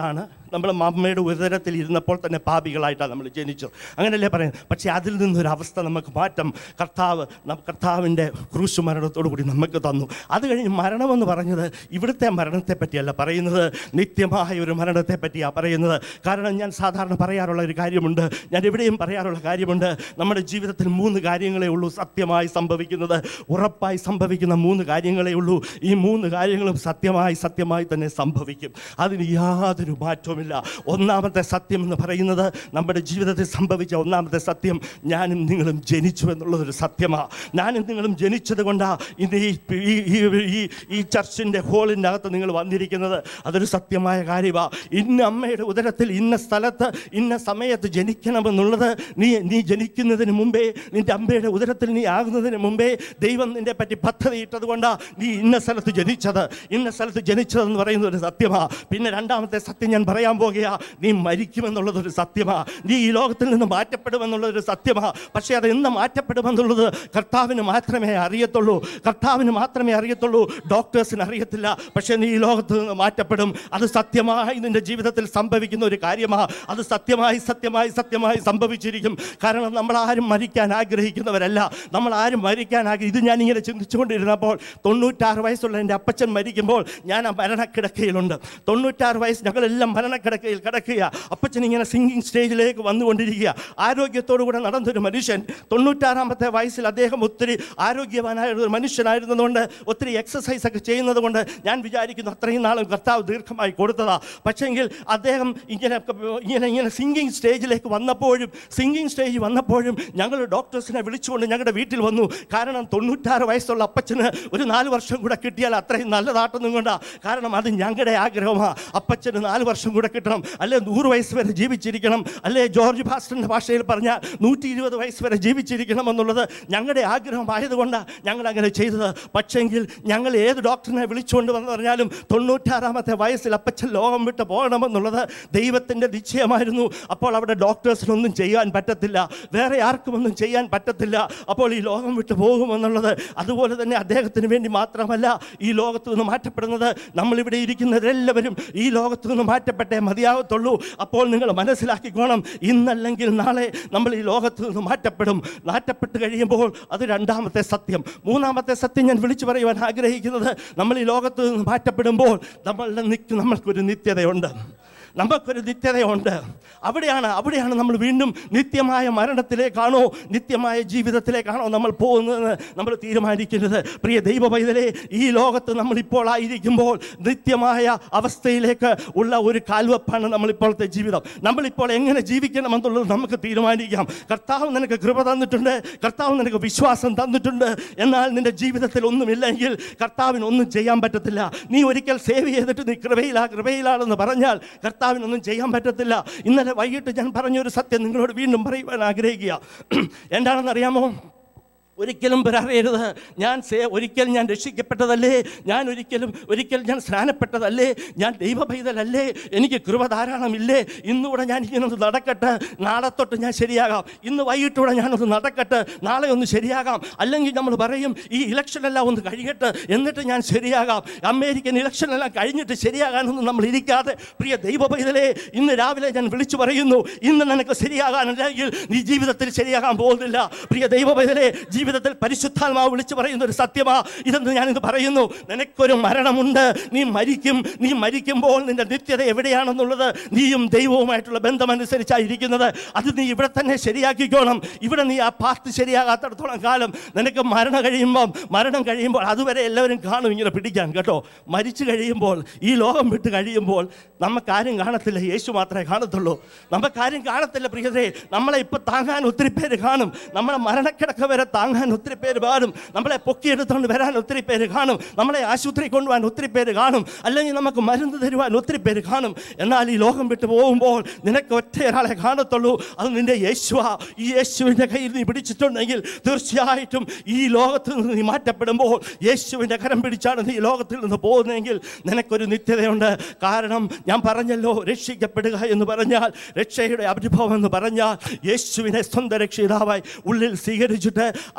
നമ്മൾ അമ്മയുടെ ഉദരത്തിൽ ഇരുന്നപ്പോൾ തന്നെ പാപികളായിട്ടാണ് നമ്മൾ ജനിച്ചത് അങ്ങനെയല്ലേ പറയുന്നത് പക്ഷേ അതിൽ നിന്നൊരവസ്ഥ നമുക്ക് മാറ്റം കർത്താവ് നം- കർത്താവിൻ്റെ ക്രൂശ് മരണത്തോടു കൂടി നമുക്ക് തന്നു അത് കഴിഞ്ഞ് മരണമെന്ന് പറഞ്ഞത് ഇവിടുത്തെ മരണത്തെ പറ്റിയല്ല പറയുന്നത് നിത്യമായ ഒരു മരണത്തെ പറ്റിയാണ് പറയുന്നത് കാരണം ഞാൻ സാധാരണ പറയാറുള്ള ഒരു കാര്യമുണ്ട് ഞാൻ എവിടെയും പറയാറുള്ള കാര്യമുണ്ട് നമ്മുടെ ജീവിതത്തിൽ മൂന്ന് കാര്യങ്ങളേ ഉള്ളൂ സത്യമായി സംഭവിക്കുന്നത് ഉറപ്പായി സംഭവിക്കുന്ന മൂന്ന് കാര്യങ്ങളേ ഉള്ളൂ ഈ മൂന്ന് കാര്യങ്ങളും സത്യമായി സത്യമായി തന്നെ സംഭവിക്കും അതിന് യാതൊരു മാറ്റവുമില്ല ഒന്നാമത്തെ സത്യം എന്ന് പറയുന്നത് നമ്മുടെ ജീവിതത്തിൽ സംഭവിച്ച ഒന്നാമത്തെ സത്യം ഞാനും നിങ്ങളും ജനിച്ചു എന്നുള്ളതൊരു സത്യമാണ് ഞാനും നിങ്ങളും ജനിച്ചത് കൊണ്ടാണ് ഇന്ന് ഈ ഈ- ഈ- ഈ ഈ ചർച്ചിൻ്റെ ഹോളിൻ്റെ അകത്ത് നിങ്ങൾ വന്നിരിക്കുന്നത് അതൊരു സത്യമായ കാര്യമാണ് ഇന്ന അമ്മയുടെ ഉദരത്തിൽ ഇന്ന സ്ഥലത്ത് ഇന്ന സമയത്ത് ജനിക്കണമെന്നുള്ളത് നീ നീ ജനിക്കുന്നതിന് മുമ്പേ നിൻ്റെ അമ്മയുടെ ഉദരത്തിൽ നീ ആകുന്നതിന് മുമ്പേ ദൈവം നിന്നെ പറ്റി പദ്ധതി ഇട്ടത് കൊണ്ടാണ് നീ ഇന്ന സ്ഥലത്ത് ജനിച്ചത് ഇന്ന സ്ഥലത്ത് ജനിച്ചതെന്ന് പറയുന്നത് ഒരു സത്യമാണ് പിന്നെ രണ്ടാമത്തെ സത്യം ഞാൻ പറയാൻ പോകുക നീ മരിക്കുമെന്നുള്ളതൊരു സത്യമാണ് നീ ഈ ലോകത്തിൽ നിന്ന് മാറ്റപ്പെടുമെന്നുള്ളതൊരു സത്യമാണ് പക്ഷേ അത് എന്ന് മാറ്റപ്പെടുമെന്നുള്ളത് കർത്താവിന് മാത്രമേ അറിയത്തുള്ളൂ കർത്താവിന് മാത്രമേ അറിയത്തുള്ളൂ ഡോക്ടേഴ്സിന് അറിയത്തില്ല പക്ഷേ നീ ഈ ലോകത്ത് നിന്ന് മാറ്റപ്പെടും അത് സത്യമായി നിന്റെ ജീവിതത്തിൽ സംഭവിക്കുന്ന ഒരു കാര്യമാണ് അത് സത്യമായി സത്യമായി സത്യമായി സംഭവിച്ചിരിക്കും കാരണം നമ്മൾ ആരും മരിക്കാൻ ആഗ്രഹിക്കുന്നവരല്ല നമ്മൾ ആരും മരിക്കാൻ ആഗ്രഹം ഇത് ഞാനിങ്ങനെ ചിന്തിച്ചുകൊണ്ടിരുന്നപ്പോൾ തൊണ്ണൂറ്റാറ് വയസ്സുള്ള എൻ്റെ അപ്പച്ചൻ മരിക്കുമ്പോൾ ഞാൻ ആ മരണക്കിടക്കയിലുണ്ട് തൊണ്ണൂറ്റാറ് വയസ്സ് ഞങ്ങളെല്ലാം മരണക്കിടക്കയിൽ കിടക്കുക അപ്പച്ചൻ ഇങ്ങനെ സിംഗിങ് സ്റ്റേജിലേക്ക് വന്നുകൊണ്ടിരിക്കുക ആരോഗ്യത്തോടു കൂടെ നടന്നൊരു മനുഷ്യൻ തൊണ്ണൂറ്റാറാമത്തെ വയസ്സിൽ അദ്ദേഹം ഒത്തിരി ആരോഗ്യവാനായ ഒരു മനുഷ്യനായിരുന്നതുകൊണ്ട് ഒത്തിരി എക്സസൈസ് ഒക്കെ ചെയ്യുന്നത് കൊണ്ട് ഞാൻ വിചാരിക്കുന്നു അത്രയും നാളും കർത്താവ് ദീർഘമായി കൊടുത്തതാ പക്ഷേങ്കിൽ അദ്ദേഹം ഇങ്ങനെ ഇങ്ങനെ ഇങ്ങനെ സിംഗിങ് സ്റ്റേജിലേക്ക് വന്നപ്പോഴും സിംഗിങ് സ്റ്റേജ് വന്നപ്പോഴും ഞങ്ങൾ ഡോക്ടേഴ്സിനെ വിളിച്ചുകൊണ്ട് ഞങ്ങളുടെ വീട്ടിൽ വന്നു കാരണം തൊണ്ണൂറ്റാറ് വയസ്സുള്ള അപ്പച്ചന് ഒരു നാല് വർഷം കൂടെ കിട്ടിയാൽ അത്രയും നല്ലതാട്ടൊന്നും കൊണ്ടാ കാരണം അത് ഞങ്ങളുടെ ആഗ്രഹമാണ് അപ്പച്ചന് നാല് വർഷം കൂടെ കിട്ടണം അല്ലെ നൂറ് വയസ്സ് വരെ ജീവിച്ചിരിക്കണം അല്ലെ ജോർജ് ഭാസ്റ്ററിൻ്റെ ഭാഷയിൽ പറഞ്ഞാൽ നൂറ്റി ഇരുപത് വയസ്സ് വരെ ജീവിച്ചിരിക്കണം എന്നുള്ളത് ഞങ്ങളുടെ ആഗ്രഹമായതുകൊണ്ടാണ് ഞങ്ങൾ അങ്ങനെ ചെയ്തത് പക്ഷെങ്കിൽ ഞങ്ങൾ ഏത് ഡോക്ടറിനെ വിളിച്ചുകൊണ്ട് വന്ന് പറഞ്ഞാലും തൊണ്ണൂറ്റാറാമത്തെ വയസ്സിൽ അപ്പച്ചൻ ലോകം വിട്ട് പോകണമെന്നുള്ളത് ദൈവത്തിൻ്റെ നിശ്ചയമായിരുന്നു അപ്പോൾ അവിടെ ഡോക്ടേഴ്സിനൊന്നും ചെയ്യാൻ പറ്റത്തില്ല വേറെ ആർക്കും ഒന്നും ചെയ്യാൻ പറ്റത്തില്ല അപ്പോൾ ഈ ലോകം വിട്ട് പോകുമെന്നുള്ളത് അതുപോലെ തന്നെ അദ്ദേഹത്തിന് വേണ്ടി മാത്രമല്ല ഈ ലോകത്ത് നിന്ന് മാറ്റപ്പെടുന്നത് നമ്മളിവിടെ ഇരിക്കുന്നവരെല്ലാവരും ഈ ലോകത്ത് നിന്ന് മാറ്റപ്പെട്ടേ മതിയാകത്തുള്ളൂ അപ്പോൾ നിങ്ങൾ മനസ്സിലാക്കിക്കോണം ഇന്നല്ലെങ്കിൽ നാളെ നമ്മൾ ഈ ലോകത്ത് നിന്ന് മാറ്റപ്പെടും മാറ്റപ്പെട്ട് കഴിയുമ്പോൾ അത് രണ്ടാമത്തെ സത്യം മൂന്നാമത്തെ സത്യം ഞാൻ വിളിച്ചു പറയുവാൻ ആഗ്രഹിക്കുന്നത് നമ്മൾ ഈ ലോകത്ത് നിന്ന് മാറ്റപ്പെടുമ്പോൾ നമ്മളുടെ നിത്യ നമ്മൾക്കൊരു നിത്യതയുണ്ട് നമുക്കൊരു നിത്യതയുണ്ട് അവിടെയാണ് അവിടെയാണ് നമ്മൾ വീണ്ടും നിത്യമായ മരണത്തിലേക്കാണോ നിത്യമായ ജീവിതത്തിലേക്കാണോ നമ്മൾ പോകുന്നതെന്ന് നമ്മൾ തീരുമാനിക്കുന്നത് പ്രിയ ദൈവ പൈതലേ ഈ ലോകത്ത് നമ്മളിപ്പോൾ ആയിരിക്കുമ്പോൾ നിത്യമായ അവസ്ഥയിലേക്ക് ഉള്ള ഒരു കാൽവെപ്പാണ് നമ്മളിപ്പോഴത്തെ ജീവിതം നമ്മളിപ്പോൾ എങ്ങനെ ജീവിക്കണമെന്നുള്ളത് നമുക്ക് തീരുമാനിക്കാം കർത്താവ് നിനക്ക് കൃപ തന്നിട്ടുണ്ട് കർത്താവ് നിനക്ക് വിശ്വാസം തന്നിട്ടുണ്ട് എന്നാൽ നിന്റെ ജീവിതത്തിൽ ഒന്നുമില്ലെങ്കിൽ കർത്താവിന് ഒന്നും ചെയ്യാൻ പറ്റത്തില്ല നീ ഒരിക്കൽ സേവ് ചെയ്തിട്ട് നീ കൃപയിലാ കൃപയിലാണെന്ന് പറഞ്ഞാൽ കർത്താവിനൊന്നും ചെയ്യാൻ പറ്റത്തില്ല ഇന്നലെ വൈകിട്ട് ഞാൻ പറഞ്ഞൊരു സത്യം നിങ്ങളോട് വീണ്ടും പറയുവാൻ ആഗ്രഹിക്കുക എന്താണെന്നറിയാമോ ഒരിക്കലും പറയരുത് ഞാൻ സേ ഒരിക്കൽ ഞാൻ രക്ഷിക്കപ്പെട്ടതല്ലേ ഞാൻ ഒരിക്കലും ഒരിക്കൽ ഞാൻ സ്നാനപ്പെട്ടതല്ലേ ഞാൻ ദൈവഭൈതലല്ലേ എനിക്ക് കൃപ ധാരാളമില്ലേ ഇന്നുകൂടെ ഞാൻ ഇങ്ങനെ ഒന്ന് നടക്കട്ടെ നാളെ തൊട്ട് ഞാൻ ശരിയാകാം ഇന്ന് വൈകിട്ടൂടെ ഞാനൊന്ന് നടക്കട്ടെ നാളെ ഒന്ന് ശരിയാകാം അല്ലെങ്കിൽ നമ്മൾ പറയും ഈ ഇലക്ഷനെല്ലാം ഒന്ന് കഴിയട്ടെ എന്നിട്ട് ഞാൻ ശരിയാകാം അമേരിക്കൻ ഇലക്ഷനെല്ലാം കഴിഞ്ഞിട്ട് ശരിയാകാനൊന്നും നമ്മൾ ഇരിക്കാതെ പ്രിയ ദൈവപൈതലേ ഇന്ന് രാവിലെ ഞാൻ വിളിച്ചു പറയുന്നു ഇന്ന് നിനക്ക് ശരിയാകാനല്ലെങ്കിൽ നീ ജീവിതത്തിൽ ശരിയാകാൻ പോകുന്നില്ല പ്രിയ ദൈവപൈതലേ ജീവിതത്തിൽ പരിശുദ്ധാത്മാവ് വിളിച്ചു പറയുന്ന ഒരു സത്യമാ ഇതെന്ന് ഞാനിത് പറയുന്നു നിനക്കൊരു മരണമുണ്ട് നീ മരിക്കും നീ മരിക്കുമ്പോൾ നിന്റെ നിത്യത എവിടെയാണെന്നുള്ളത് നീയും ദൈവവുമായിട്ടുള്ള ബന്ധമനുസരിച്ചായിരിക്കുന്നത് അത് നീ ഇവിടെ തന്നെ ശരിയാക്കിക്കോണം ഇവിടെ നീ ആ പാത്ത് ശരിയാകാത്തടത്തോളം കാലം നിനക്ക് മരണം കഴിയുമ്പം മരണം കഴിയുമ്പോൾ അതുവരെ എല്ലാവരും കാണും ഇങ്ങനെ പിടിക്കാൻ കേട്ടോ മരിച്ചു കഴിയുമ്പോൾ ഈ ലോകം വിട്ട് കഴിയുമ്പോൾ നമുക്കാരും കാണത്തില്ല യേശു മാത്രമേ കാണത്തുള്ളൂ നമുക്കാരും കാണത്തില്ല പ്രിയതേ നമ്മളെ ഇപ്പം താങ്ങാൻ ഒത്തിരി പേര് കാണും നമ്മളെ മരണക്കിടക്ക വരെ താങ്ങാൻ ഒത്തിരി പേര് കാണും നമ്മളെ പൊക്കിയെടുത്തുകൊണ്ട് വരാൻ ഒത്തിരി പേര് കാണും നമ്മളെ ആശുപത്രി കൊണ്ടുപോകാൻ ഒത്തിരി പേര് കാണും അല്ലെങ്കിൽ നമുക്ക് മരുന്ന് തരുവാൻ ഒത്തിരി പേര് കാണും എന്നാൽ ഈ ലോകം വിട്ട് പോകുമ്പോൾ നിനക്ക് ഒറ്റ ഒരാളെ കാണത്തുള്ളൂ അത് നിന്റെ യേശുവ ഈ യേശുവിൻ്റെ കയ്യിൽ നീ പിടിച്ചിട്ടുണ്ടെങ്കിൽ തീർച്ചയായിട്ടും ഈ ലോകത്ത് നിന്ന് നീ മാറ്റപ്പെടുമ്പോൾ യേശുവിൻ്റെ കരം പിടിച്ചാണ് നീ ഈ ലോകത്തിൽ നിന്ന് പോകുന്നതെങ്കിൽ നിനക്കൊരു നിത്യതയുണ്ട് കാരണം ഞാൻ പറഞ്ഞല്ലോ രക്ഷിക്കപ്പെടുക എന്ന് പറഞ്ഞാൽ രക്ഷയുടെ അനുഭവം എന്ന് പറഞ്ഞാൽ യേശുവിനെ സ്വന്തം രക്ഷിതാവായി ഉള്ളിൽ സ്വീകരിച്ചിട്ട് ആ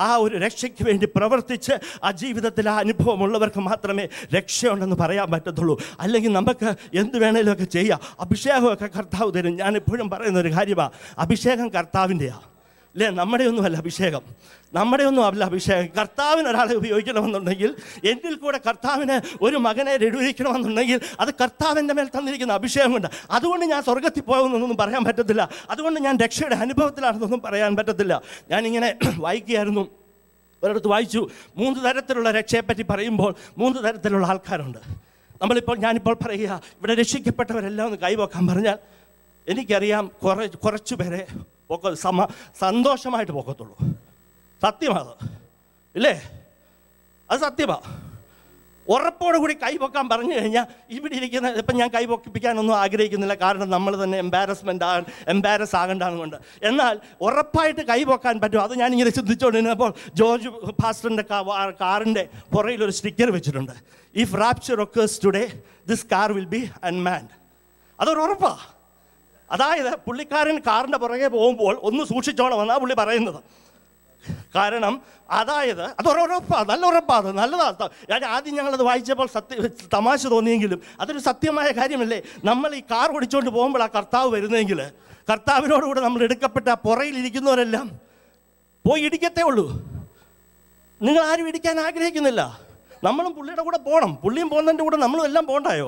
ആ ഒരു രക്ഷയ്ക്ക് വേണ്ടി പ്രവർത്തിച്ച് ആ ജീവിതത്തിൽ ആ അനുഭവമുള്ളവർക്ക് മാത്രമേ രക്ഷയുണ്ടെന്ന് പറയാൻ പറ്റത്തുള്ളൂ അല്ലെങ്കിൽ നമുക്ക് എന്ത് വേണേലും ഒക്കെ ചെയ്യാം അഭിഷേകമൊക്കെ കർത്താവ് തരും ഞാൻ എപ്പോഴും പറയുന്ന ഒരു കാര്യമാണ് അഭിഷേകം കർത്താവിൻ്റെയാണ് അല്ലേ നമ്മുടെ ഒന്നുമല്ല അഭിഷേകം നമ്മുടെ ഒന്നും അല്ല അഭിഷേകം കർത്താവിന് ഒരാളെ ഉപയോഗിക്കണമെന്നുണ്ടെങ്കിൽ എന്നിൽ കൂടെ കർത്താവിന് ഒരു മകനെ രൂപീകരിക്കണമെന്നുണ്ടെങ്കിൽ അത് കർത്താവിൻ്റെ മേൽ തന്നിരിക്കുന്ന അഭിഷേകം കൊണ്ട് അതുകൊണ്ട് ഞാൻ സ്വർഗത്തിൽ പോകുന്നൊന്നും പറയാൻ പറ്റത്തില്ല അതുകൊണ്ട് ഞാൻ രക്ഷയുടെ അനുഭവത്തിലാണെന്നൊന്നും പറയാൻ പറ്റത്തില്ല ഞാനിങ്ങനെ വായിക്കുകയായിരുന്നു ഒരിടത്ത് വായിച്ചു മൂന്ന് തരത്തിലുള്ള രക്ഷയെപ്പറ്റി പറയുമ്പോൾ മൂന്ന് തരത്തിലുള്ള ആൾക്കാരുണ്ട് നമ്മളിപ്പോൾ ഞാനിപ്പോൾ പറയുക ഇവിടെ രക്ഷിക്കപ്പെട്ടവരെല്ലാം ഒന്ന് കൈവക്കാൻ പറഞ്ഞാൽ എനിക്കറിയാം കുറേ കുറച്ച് പേരെ പൊക്ക സമ സന്തോഷമായിട്ട് പൊക്കത്തുള്ളൂ സത്യമാണ് ഇല്ലേ അത് സത്യമാണ് ഉറപ്പോടു കൂടി കൈപൊക്കാൻ പറഞ്ഞു കഴിഞ്ഞാൽ ഇവിടെ ഇരിക്കുന്ന ഇപ്പം ഞാൻ കൈപൊക്കിപ്പിക്കാനൊന്നും ആഗ്രഹിക്കുന്നില്ല കാരണം നമ്മൾ തന്നെ എംബാരസ്മെൻ്റ് ആ എംബാരസ് ആകേണ്ടതുകൊണ്ട് എന്നാൽ ഉറപ്പായിട്ട് കൈപൊക്കാൻ പറ്റും അത് ഞാനിങ്ങനെ ചിന്തിച്ചുകൊണ്ടിരുന്നപ്പോൾ ജോർജ് ഫാസ്റ്ററിൻ്റെ കാറിൻ്റെ പുറയിൽ ഒരു സ്റ്റിക്കർ വെച്ചിട്ടുണ്ട് if rapture occurs today this car will be unmanned അതൊരു ഉറപ്പാണ് അതായത് പുള്ളിക്കാരൻ കാറിൻ്റെ പുറകെ പോകുമ്പോൾ ഒന്ന് സൂക്ഷിച്ചോണം എന്നാണ് പുള്ളി പറയുന്നത് കാരണം അതായത് അത് ഉറപ്പാണ് നല്ല ഉറപ്പാണ് അത് നല്ലതാണ് ഞാൻ ആദ്യം ഞങ്ങളത് വായിച്ചപ്പോൾ സത്യ തമാശ തോന്നിയെങ്കിലും അതൊരു സത്യമായ കാര്യമല്ലേ നമ്മൾ ഈ കാർ ഓടിച്ചുകൊണ്ട് പോകുമ്പോൾ ആ കർത്താവ് വരുന്നെങ്കിൽ കർത്താവിനോടുകൂടെ നമ്മൾ എടുക്കപ്പെട്ട ആ പുറയിലിരിക്കുന്നവരെല്ലാം പോയി ഇടിക്കത്തേ ഉള്ളൂ നിങ്ങൾ ആരും ഇടിക്കാൻ ആഗ്രഹിക്കുന്നില്ല നമ്മളും പുള്ളിയുടെ കൂടെ പോകണം പുള്ളിയും പോകുന്നതിൻ്റെ കൂടെ നമ്മളും എല്ലാം പോകണ്ടായോ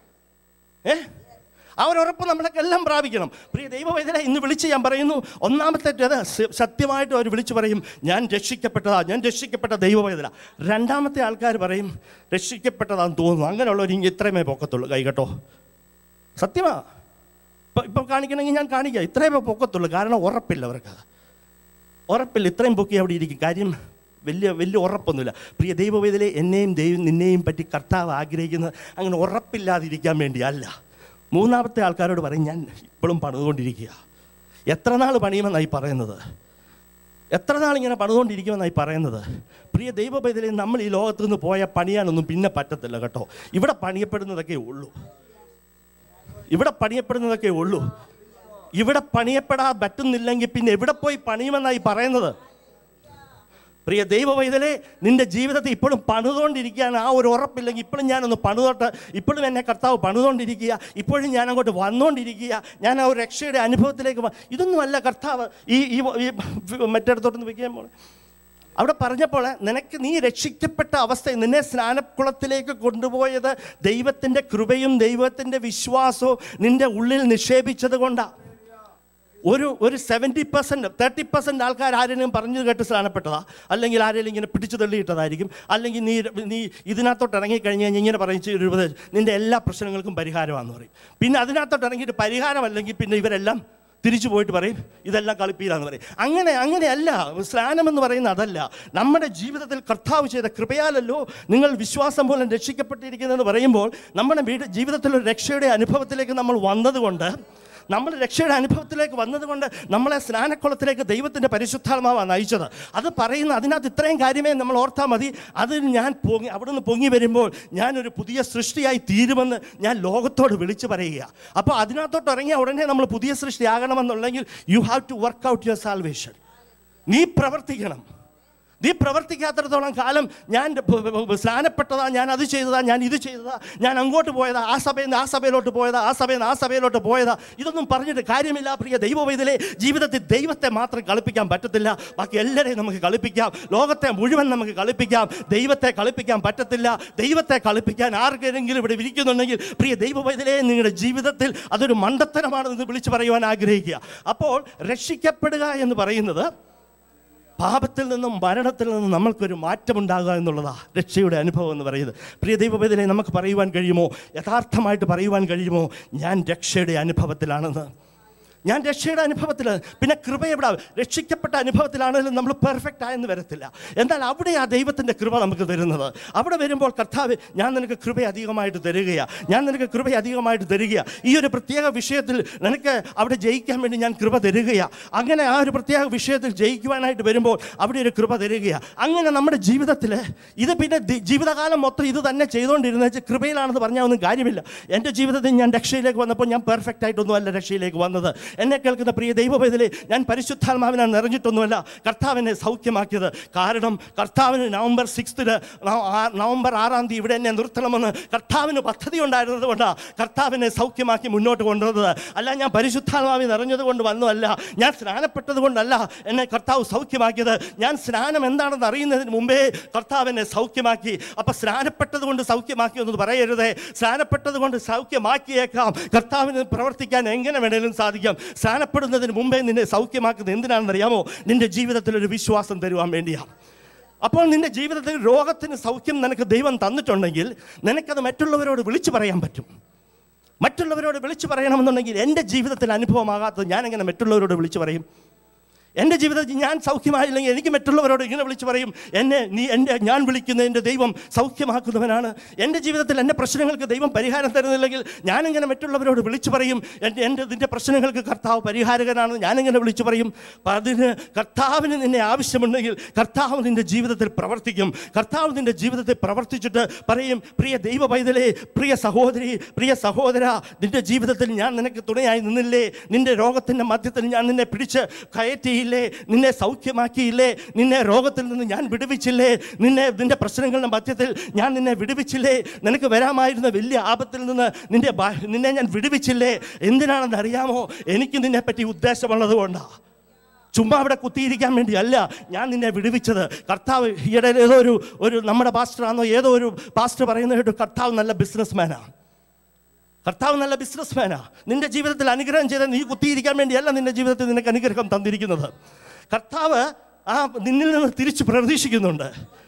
ഏ ആ ഒരു ഉറപ്പ് നമ്മളൊക്കെ എല്ലാം പ്രാപിക്കണം പ്രിയ ദൈവവൈദ്യരെ ഇന്ന് വിളിച്ച് ഞാൻ പറയുന്നു ഒന്നാമത്തെ അത് സ- സത്യമായിട്ട് അവർ വിളിച്ചു പറയും ഞാൻ രക്ഷിക്കപ്പെട്ടതാ ഞാൻ രക്ഷിക്കപ്പെട്ട ദൈവവൈദ്യര രണ്ടാമത്തെ ആൾക്കാർ പറയും രക്ഷിക്കപ്പെട്ടതാന്ന് തോന്നുന്നു അങ്ങനെയുള്ളവർ ഇങ്ങനെ ഇത്രയുമേ പൊക്കത്തുള്ളൂ കൈ കേട്ടോ സത്യമാ ഇപ്പം ഇപ്പം കാണിക്കണമെങ്കിൽ ഞാൻ കാണിക്കാം ഇത്രയുമേ പൊക്കത്തുള്ളൂ കാരണം ഉറപ്പില്ല അവർക്ക് ഉറപ്പില്ല ഇത്രയും പൊക്കി അവിടെ ഇരിക്കും കാര്യം വലിയ വലിയ ഉറപ്പൊന്നുമില്ല പ്രിയ ദൈവവേദലെ എന്നെയും ദൈവം നിന്നെയും പറ്റി കർത്താവ് ആഗ്രഹിക്കുന്നത് അങ്ങനെ ഉറപ്പില്ലാതിരിക്കാൻ വേണ്ടി അല്ല മൂന്നാമത്തെ ആൾക്കാരോട് പറയും ഞാൻ ഇപ്പോഴും പണിതുകൊണ്ടിരിക്കുക എത്ര നാൾ പണിയുമെന്നായി പറയുന്നത് എത്ര നാൾ ഇങ്ങനെ പണിതുകൊണ്ടിരിക്കുമെന്നായി പറയുന്നത് പ്രിയ ദൈവവേദലെ നമ്മൾ ഈ ലോകത്ത് നിന്ന് പോയാൽ പണിയാനൊന്നും പിന്നെ പറ്റത്തില്ല കേട്ടോ ഇവിടെ പണിയപ്പെടുന്നതൊക്കെ ഉള്ളൂ ഇവിടെ പണിയപ്പെടുന്നതൊക്കെ ഉള്ളൂ ഇവിടെ പണിയപ്പെടാൻ പറ്റുന്നില്ലെങ്കിൽ പിന്നെ എവിടെ പോയി പണിയുമെന്നായി പറയുന്നത് പ്രിയ ദൈവവൈതലെ നിന്റെ ജീവിതത്തിൽ ഇപ്പോഴും പണിതുകൊണ്ടിരിക്കുകയാണ് ആ ഒരു ഉറപ്പില്ലെങ്കിൽ ഇപ്പോഴും ഞാനൊന്ന് പണിതോട്ട് ഇപ്പോഴും എന്നെ കർത്താവ് പണിതുകൊണ്ടിരിക്കുക ഇപ്പോഴും ഞാൻ അങ്ങോട്ട് വന്നുകൊണ്ടിരിക്കുക ഞാൻ ആ ഒരു രക്ഷയുടെ അനുഭവത്തിലേക്ക് വ- ഇതൊന്നുമല്ല കർത്താവ് ഈ ഈ ഈ മറ്റിടത്തോട്ടൊന്ന് വയ്ക്കാൻ പോണേ അവിടെ പറഞ്ഞപ്പോൾ നിനക്ക് നീ രക്ഷിക്കപ്പെട്ട അവസ്ഥ നിന്നെ സ്നാനക്കുളത്തിലേക്ക് കൊണ്ടുപോയത് ദൈവത്തിൻ്റെ കൃപയും ദൈവത്തിൻ്റെ വിശ്വാസവും നിന്റെ ഉള്ളിൽ നിക്ഷേപിച്ചത് കൊണ്ടാണ് ഒരു ഒരു സെവൻറ്റി പെർസെൻറ്റ് തേർട്ടി പെർസെൻറ്റ് ആൾക്കാർ ആരെങ്കിലും പറഞ്ഞു കേട്ട് സ്നാനപ്പെട്ടതാ അല്ലെങ്കിൽ ആരെങ്കിലും ഇങ്ങനെ പിടിച്ചു തള്ളിയിട്ടതായിരിക്കും അല്ലെങ്കിൽ നീ നീ ഇതിനകത്തോട്ട് ഇറങ്ങിക്കഴിഞ്ഞ് കഴിഞ്ഞാൽ ഇങ്ങനെ പറയും "ഒരു ഉപദേശം, നിൻ്റെ എല്ലാ പ്രശ്നങ്ങൾക്കും പരിഹാരമാണെന്ന് പറയും പിന്നെ അതിനകത്തോട്ട് ഇറങ്ങിയിട്ട് പരിഹാരമല്ലെങ്കിൽ പിന്നെ ഇവരെല്ലാം തിരിച്ചു പോയിട്ട് പറയും ഇതെല്ലാം കളിപ്പീരാന്ന് പറയും അങ്ങനെ അങ്ങനെയല്ല സ്നാനം എന്ന് പറയുന്നത് അതല്ല നമ്മുടെ ജീവിതത്തിൽ കർത്താവ് ചെയ്ത കൃപയാലല്ലോ നിങ്ങൾ വിശ്വാസം മൂലം രക്ഷിക്കപ്പെട്ടിരിക്കുന്നതെന്ന് പറയുമ്പോൾ നമ്മുടെ വീട് ജീവിതത്തിൽ ഒരു രക്ഷയുടെ അനുഭവത്തിലേക്ക് നമ്മൾ വന്നതുകൊണ്ട് നമ്മൾ രക്ഷയുടെ അനുഭവത്തിലേക്ക് വന്നതുകൊണ്ട് നമ്മളെ സ്നാനക്കുളത്തിലേക്ക് ദൈവത്തിൻ്റെ പരിശുദ്ധാത്മാവാണ് നയിച്ചത് അത് പറയുന്ന അതിനകത്ത് ഇത്രയും കാര്യമേ നമ്മൾ ഓർത്താൽ മതി അതിൽ ഞാൻ പൊങ്ങി അവിടുന്ന് പൊങ്ങി വരുമ്പോൾ ഞാനൊരു പുതിയ സൃഷ്ടിയായി തീരുമെന്ന് ഞാൻ ലോകത്തോട് വിളിച്ചു പറയുക അപ്പോൾ അതിനകത്തോട്ട് ഇറങ്ങിയ ഉടനെ നമ്മൾ പുതിയ സൃഷ്ടിയാകണമെന്നുണ്ടെങ്കിൽ you have to work out your salvation നീ പ്രവർത്തിക്കണം നീ പ്രവർത്തിക്കാത്തിടത്തോളം കാലം ഞാൻ പ- പ- പ- സ്നാനപ്പെട്ടതാ ഞാൻ അത് ചെയ്തതാ ഞാൻ ഇത് ചെയ്തതാ ഞാൻ അങ്ങോട്ട് പോയതാ ആ സഭയിൽ നിന്ന് ആ സഭയിലോട്ട് പോയതാ ആ സഭയിൽ നിന്ന് ആ സഭയിലോട്ട് പോയതാ ഇതൊന്നും പറഞ്ഞിട്ട് കാര്യമില്ല പ്രിയ ദൈവവൈതലേ ജീവിതത്തിൽ ദൈവത്തെ മാത്രം കളിപ്പിക്കാൻ പറ്റത്തില്ല ബാക്കി എല്ലാവരെയും നമുക്ക് കളിപ്പിക്കാം ലോകത്തെ മുഴുവൻ നമുക്ക് കളിപ്പിക്കാം ദൈവത്തെ കളിപ്പിക്കാൻ പറ്റത്തില്ല ദൈവത്തെ കളിപ്പിക്കാൻ ആർക്കെങ്കിലും ഇവിടെ ഇരിക്കുന്നുണ്ടെങ്കിൽ പ്രിയ ദൈവവൈതലേ നിങ്ങളുടെ ജീവിതത്തിൽ അതൊരു മണ്ടത്തരമാണെന്ന് വിളിച്ചു പറയുവാൻ ആഗ്രഹിക്കുക അപ്പോൾ രക്ഷിക്കപ്പെടുക എന്ന് പറയുന്നത് പാപത്തിൽ നിന്നും മരണത്തിൽ നിന്നും നമ്മൾക്കൊരു മാറ്റമുണ്ടാകുക എന്നുള്ളതാ രക്ഷയുടെ അനുഭവം എന്ന് പറയുന്നത് പ്രിയ ദൈവവേദനെ നമുക്ക് പറയുവാൻ കഴിയുമോ യഥാർത്ഥമായിട്ട് പറയുവാൻ കഴിയുമോ ഞാൻ രക്ഷയുടെ അനുഭവത്തിലാണെന്ന് ഞാൻ രക്ഷയുടെ അനുഭവത്തിൽ പിന്നെ കൃപ എവിടെ രക്ഷിക്കപ്പെട്ട അനുഭവത്തിലാണെങ്കിലും നമ്മൾ പെർഫെക്റ്റ് ആയെന്ന് വരത്തില്ല എന്നാൽ അവിടെ ആ ദൈവത്തിൻ്റെ കൃപ നമുക്ക് തരുന്നത് അവിടെ വരുമ്പോൾ കർത്താവ് ഞാൻ നിനക്ക് കൃപ അധികമായിട്ട് തരികയാണ് ഞാൻ നിനക്ക് കൃപ അധികമായിട്ട് തരികയാണ് ഈ ഒരു പ്രത്യേക വിഷയത്തിൽ നിനക്ക് അവിടെ ജയിക്കാൻ വേണ്ടി ഞാൻ കൃപ തരികയാണ് അങ്ങനെ ആ ഒരു പ്രത്യേക വിഷയത്തിൽ ജയിക്കുവാനായിട്ട് വരുമ്പോൾ അവിടെ ഒരു കൃപ തരികയാണ് അങ്ങനെ നമ്മുടെ ജീവിതത്തിൽ ഇത് പിന്നെ ദി- ജീവിതകാലം മൊത്തം ഇത് തന്നെ ചെയ്തുകൊണ്ടിരുന്ന വെച്ചാൽ കൃപയിലാണെന്ന് പറഞ്ഞാൽ ഒന്നും കാര്യമില്ല എൻ്റെ ജീവിതത്തിൽ ഞാൻ രക്ഷയിലേക്ക് വന്നപ്പോൾ ഞാൻ പെർഫെക്റ്റ് ആയിട്ടൊന്നും അല്ല രക്ഷയിലേക്ക് വന്നത് എന്നെ കേൾക്കുന്ന പ്രിയ ദൈവവേദലെ ഞാൻ പരിശുദ്ധാത്മാവിനാൽ നിറഞ്ഞിട്ടൊന്നുമല്ല കർത്താവിനെ സൗഖ്യമാക്കിയത് കാരണം കർത്താവിന് നവംബർ സിക്സ്തിന് നവംബർ ആറാം തീയതി ഇവിടെ എന്നെ നിർത്തണമെന്ന് കർത്താവിന് പദ്ധതി ഉണ്ടായിരുന്നത് കൊണ്ടാണ് കർത്താവിനെ സൗഖ്യമാക്കി മുന്നോട്ട് കൊണ്ടുവന്നത് അല്ല ഞാൻ പരിശുദ്ധാത്മാവിൽ നിറഞ്ഞത് കൊണ്ട് വന്നതല്ല ഞാൻ സ്നാനപ്പെട്ടത് കൊണ്ടല്ല എന്നെ കർത്താവ് സൗഖ്യമാക്കിയത് ഞാൻ സ്നാനം എന്താണെന്ന് അറിയുന്നതിന് മുമ്പേ കർത്താവ് എന്നെ സൗഖ്യമാക്കി അപ്പം സ്നാനപ്പെട്ടത് കൊണ്ട് സൗഖ്യമാക്കി എന്ന് പറയരുതേ സ്നാനപ്പെട്ടത് കൊണ്ട് സൗഖ്യമാക്കിയേക്കാം കർത്താവിന് പ്രവർത്തിക്കാൻ എങ്ങനെ വേണേലും സാധിക്കാം സ്നാനപ്പെടുന്നതിന് മുമ്പേ നിന്നെ സൗഖ്യമാക്കുന്നത് എന്തിനാണെന്ന് അറിയാമോ നിന്റെ ജീവിതത്തിൽ ഒരു വിശ്വാസം തരുവാൻ വേണ്ടിയാണ് അപ്പോൾ നിന്റെ ജീവിതത്തിൽ രോഗത്തിന് സൗഖ്യം നിനക്ക് ദൈവം തന്നിട്ടുണ്ടെങ്കിൽ നിനക്കത് മറ്റുള്ളവരോട് വിളിച്ചു പറയാൻ പറ്റും മറ്റുള്ളവരോട് വിളിച്ചു പറയണമെന്നുണ്ടെങ്കിൽ എൻ്റെ ജീവിതത്തിൽ അനുഭവമാകാത്തത് ഞാൻ എങ്ങനെ മറ്റുള്ളവരോട് വിളിച്ചു പറയും എൻ്റെ ജീവിതത്തിൽ ഞാൻ സൗഖ്യമായില്ലെങ്കിൽ എനിക്ക് മറ്റുള്ളവരോട് ഇങ്ങനെ വിളിച്ചു പറയും എന്നെ നീ എൻ്റെ ഞാൻ വിളിക്കുന്ന എൻ്റെ ദൈവം സൗഖ്യമാക്കുന്നവനാണ് എൻ്റെ ജീവിതത്തിൽ എൻ്റെ പ്രശ്നങ്ങൾക്ക് ദൈവം പരിഹാരം തരുന്നില്ലെങ്കിൽ ഞാനെങ്ങനെ മറ്റുള്ളവരോട് വിളിച്ചു പറയും എൻ്റെ എൻ്റെ നിൻ്റെ പ്രശ്നങ്ങൾക്ക് കർത്താവ് പരിഹാരകനാണെന്ന് ഞാനെങ്ങനെ വിളിച്ചു പറയും അപ്പം അതിന് കർത്താവിന് നിന്നെ ആവശ്യമുണ്ടെങ്കിൽ കർത്താവ് നിൻ്റെ ജീവിതത്തിൽ പ്രവർത്തിക്കും കർത്താവ് നിൻ്റെ ജീവിതത്തിൽ പ്രവർത്തിച്ചിട്ട് പറയും പ്രിയ ദൈവ പൈതലേ പ്രിയ സഹോദരി പ്രിയ സഹോദര നിൻ്റെ ജീവിതത്തിൽ ഞാൻ നിനക്ക് തുണയായി നിന്നില്ലേ നിൻ്റെ രോഗത്തിൻ്റെ മധ്യത്തിൽ ഞാൻ നിന്നെ പിടിച്ച് കയറ്റിയില്ലേ നിന്നെ സൗഖ്യമാക്കിയില്ലേ നിന്നെ രോഗത്തിൽ നിന്ന് ഞാൻ വിടുവിച്ചില്ലേ നിന്നെ നിൻ്റെ പ്രശ്നങ്ങളുടെ മധ്യത്തിൽ ഞാൻ നിന്നെ വിടുവിച്ചില്ലേ നിനക്ക് വരാമായിരുന്ന വലിയ ആപത്തിൽ നിന്ന് നിൻ്റെ ബാ- നിന്നെ ഞാൻ വിടുവിച്ചില്ലേ എന്തിനാണെന്ന് അറിയാമോ എനിക്ക് നിന്നെപ്പറ്റി ഉദ്ദേശമുള്ളത് കൊണ്ടാണ് ചുമ്മാ അവിടെ കുത്തിയിരിക്കാൻ വേണ്ടിയല്ല ഞാൻ നിന്നെ വിടുവിച്ചത് കർത്താവ് ഈയിടെ ഏതോ ഒരു ഒരു നമ്മുടെ പാസ്റ്ററാണോ ഏതോ ഒരു പാസ്റ്റർ പറയുന്ന കേട്ടു കർത്താവ് നല്ല ബിസിനസ്മാനാണ് കർത്താവ് നല്ല ബിസിനസ്മാനാ നിന്റെ ജീവിതത്തിൽ അനുഗ്രഹം ചെയ്ത നീ കുത്തിയിരിക്കാൻ വേണ്ടിയല്ല നിന്റെ ജീവിതത്തിൽ നിനക്ക് അനുഗ്രഹം തന്നിരിക്കുന്നത് കർത്താവ് ആ നിന്നിൽ നിന്ന് തിരിച്ച് പ്രതീക്ഷിക്കുന്നുണ്ട്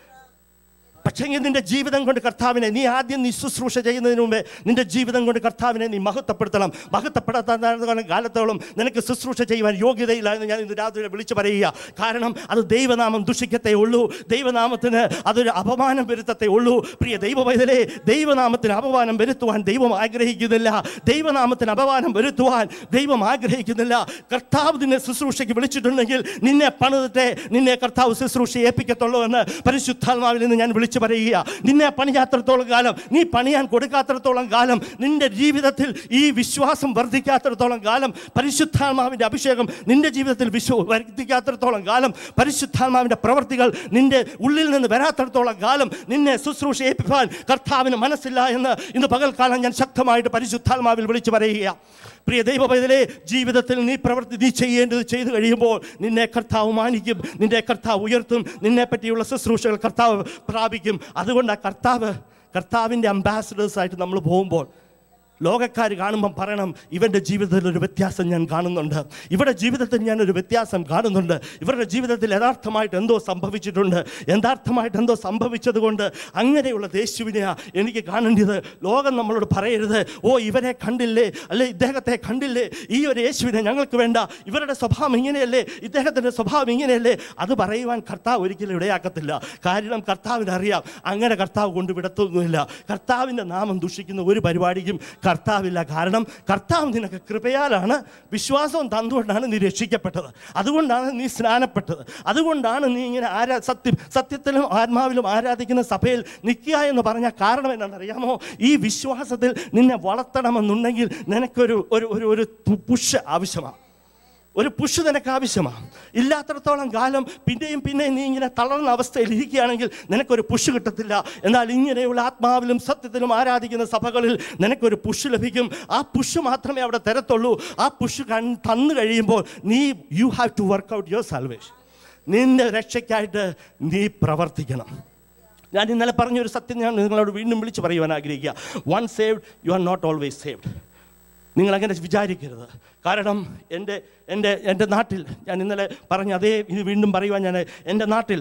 പക്ഷേങ്കിൽ നിന്റെ ജീവിതം കൊണ്ട് കർത്താവിനെ നീ ആദ്യം നീ ശുശ്രൂഷ ചെയ്യുന്നതിന് മുമ്പേ നിന്റെ ജീവിതം കൊണ്ട് കർത്താവിനെ നീ മഹത്വപ്പെടുത്തണം മഹത്വപ്പെടുത്താൻ കാലത്തോളം നിനക്ക് ശുശ്രൂഷ ചെയ്യുവാൻ യോഗ്യതയില്ലായെന്ന് ഞാൻ ഇന്ന് രാത്രി വിളിച്ചു പറയുക കാരണം അത് ദൈവനാമം ദുഷിക്കത്തേ ഉള്ളൂ ദൈവനാമത്തിന് അതൊരു അപമാനം വരുത്തത്തേ ഉള്ളൂ പ്രിയ ദൈവവൈതലേ ദൈവനാമത്തിന് അപമാനം വരുത്തുവാൻ ദൈവം ആഗ്രഹിക്കുന്നില്ല ദൈവനാമത്തിന് അപമാനം വരുത്തുവാൻ ദൈവം ആഗ്രഹിക്കുന്നില്ല കർത്താവ് നിന്നെ ശുശ്രൂഷയ്ക്ക് വിളിച്ചിട്ടുണ്ടെങ്കിൽ നിന്നെ പണിതിട്ടേ നിന്നെ കർത്താവ് ശുശ്രൂഷ ഏൽപ്പിക്കത്തുള്ളൂ എന്ന് പരിശുദ്ധാത്മാവിൽ നിന്ന് ഞാൻ വിളിച്ചു പറയുക നിന്നെ പണിയാത്രത്തോളം കാലം നീ പണിയാൻ കൊടുക്കാത്തിടത്തോളം കാലം നിന്റെ ജീവിതത്തിൽ ഈ വിശ്വാസം വർദ്ധിക്കാത്തിടത്തോളം കാലം പരിശുദ്ധാത്മാവിൻ്റെ അഭിഷേകം നിന്റെ ജീവിതത്തിൽ വിശ്വ വർദ്ധിക്കാത്തിടത്തോളം കാലം പരിശുദ്ധാത്മാവിൻ്റെ പ്രവർത്തികൾ നിന്റെ ഉള്ളിൽ നിന്ന് വരാത്തിടത്തോളം കാലം നിന്നെ ശുശ്രൂഷ ഏൽപ്പിക്കാൻ കർത്താവിന് മനസ്സില്ല എന്ന് ഇന്ന് പകൽക്കാലം ഞാൻ ശക്തമായിട്ട് പരിശുദ്ധാത്മാവിൽ വിളിച്ചു പറയുക പ്രിയ ദൈവപൈതലേ ജീവിതത്തിൽ നീ പ്രവർത്തി നീ ചെയ്യേണ്ടത് ചെയ്തു കഴിയുമ്പോൾ നിന്നെ കർത്താവ് മാനിക്കും നിന്നെ കർത്താവ് ഉയർത്തും നിന്നെ പറ്റിയുള്ള ശുശ്രൂഷകൾ കർത്താവ് പ്രാപിക്കും അതുകൊണ്ട് ആ കർത്താവ് കർത്താവിൻ്റെ അംബാസഡേഴ്സായിട്ട് നമ്മൾ പോകുമ്പോൾ ലോകക്കാർ കാണുമ്പം പറയണം ഇവൻ്റെ ജീവിതത്തിൽ ഒരു വ്യത്യാസം ഞാൻ കാണുന്നുണ്ട് ഇവരുടെ ജീവിതത്തിൽ ഞാൻ ഒരു വ്യത്യാസം കാണുന്നുണ്ട് ഇവരുടെ ജീവിതത്തിൽ യഥാർത്ഥമായിട്ട് എന്തോ സംഭവിച്ചിട്ടുണ്ട് യഥാർത്ഥമായിട്ട് എന്തോ സംഭവിച്ചത് കൊണ്ട് അങ്ങനെയുള്ള യേശുവിനെയാ എനിക്ക് കാണേണ്ടത് ലോകം നമ്മളോട് പറയരുത് ഓ ഇവരെ കണ്ടില്ലേ അല്ലെ ഇദ്ദേഹത്തെ കണ്ടില്ലേ ഈ ഒരു യേശുവിനെ ഞങ്ങൾക്ക് വേണ്ട ഇവരുടെ സ്വഭാവം ഇങ്ങനെയല്ലേ ഇദ്ദേഹത്തിൻ്റെ സ്വഭാവം ഇങ്ങനെയല്ലേ അത് പറയുവാൻ കർത്താവ് ഒരിക്കലും ഇടയാക്കത്തില്ല കാരണം കർത്താവിന് അറിയാം അങ്ങനെ കർത്താവ് കൊണ്ട് വിടത്തൊന്നുമില്ല കർത്താവിൻ്റെ നാമം ദുഷിക്കുന്ന ഒരു പരിപാടിക്കും കർത്താവില്ല കാരണം കർത്താവ് നിനക്ക് കൃപയാലാണ് വിശ്വാസവും തന്നുകൊണ്ടാണ് നീ രക്ഷിക്കപ്പെട്ടത് അതുകൊണ്ടാണ് നീ സ്നാനപ്പെട്ടത് അതുകൊണ്ടാണ് നീ ഇങ്ങനെ ആരാ സത്യം സത്യത്തിലും ആത്മാവിലും ആരാധിക്കുന്ന സഭയിൽ നിൽക്കുക എന്ന് പറഞ്ഞ കാരണം എന്താണെന്നറിയാമോ ഈ വിശ്വാസത്തിൽ നിന്നെ വളർത്തണമെന്നുണ്ടെങ്കിൽ നിനക്കൊരു ഒരു ഒരു ഒരു പുഷ് ആവശ്യമാണ് ഒരു പുഷ് നിനക്ക് ആവശ്യമാണ് ഇല്ലാത്തിടത്തോളം കാലം പിന്നെയും പിന്നെയും നീ ഇങ്ങനെ തളർന്ന അവസ്ഥയിൽ ഇരിക്കുകയാണെങ്കിൽ നിനക്കൊരു പുഷ് കിട്ടത്തില്ല എന്നാൽ ഇങ്ങനെയുള്ള ആത്മാവിലും സത്യത്തിലും ആരാധിക്കുന്ന സഭകളിൽ നിനക്കൊരു പുഷ് ലഭിക്കും ആ പുഷ് മാത്രമേ അവിടെ തരത്തുള്ളൂ ആ പുഷ് കൺ തന്നു കഴിയുമ്പോൾ നീ you have to work out your salvation നിന്റെ രക്ഷയ്ക്കായിട്ട് നീ പ്രവർത്തിക്കണം ഞാൻ ഇന്നലെ പറഞ്ഞൊരു സത്യം ഞാൻ നിങ്ങളോട് വീണ്ടും വിളിച്ച് പറയുവാൻ ആഗ്രഹിക്കുക one saved you are not always saved നിങ്ങൾ അങ്ങനെ വിചാരിക്കരുത് കാരണം എൻ്റെ എൻ്റെ എൻ്റെ നാട്ടിൽ ഞാൻ ഇന്നലെ പറഞ്ഞ അതേ ഇത് വീണ്ടും പറയുവാൻ ഞാൻ എൻ്റെ നാട്ടിൽ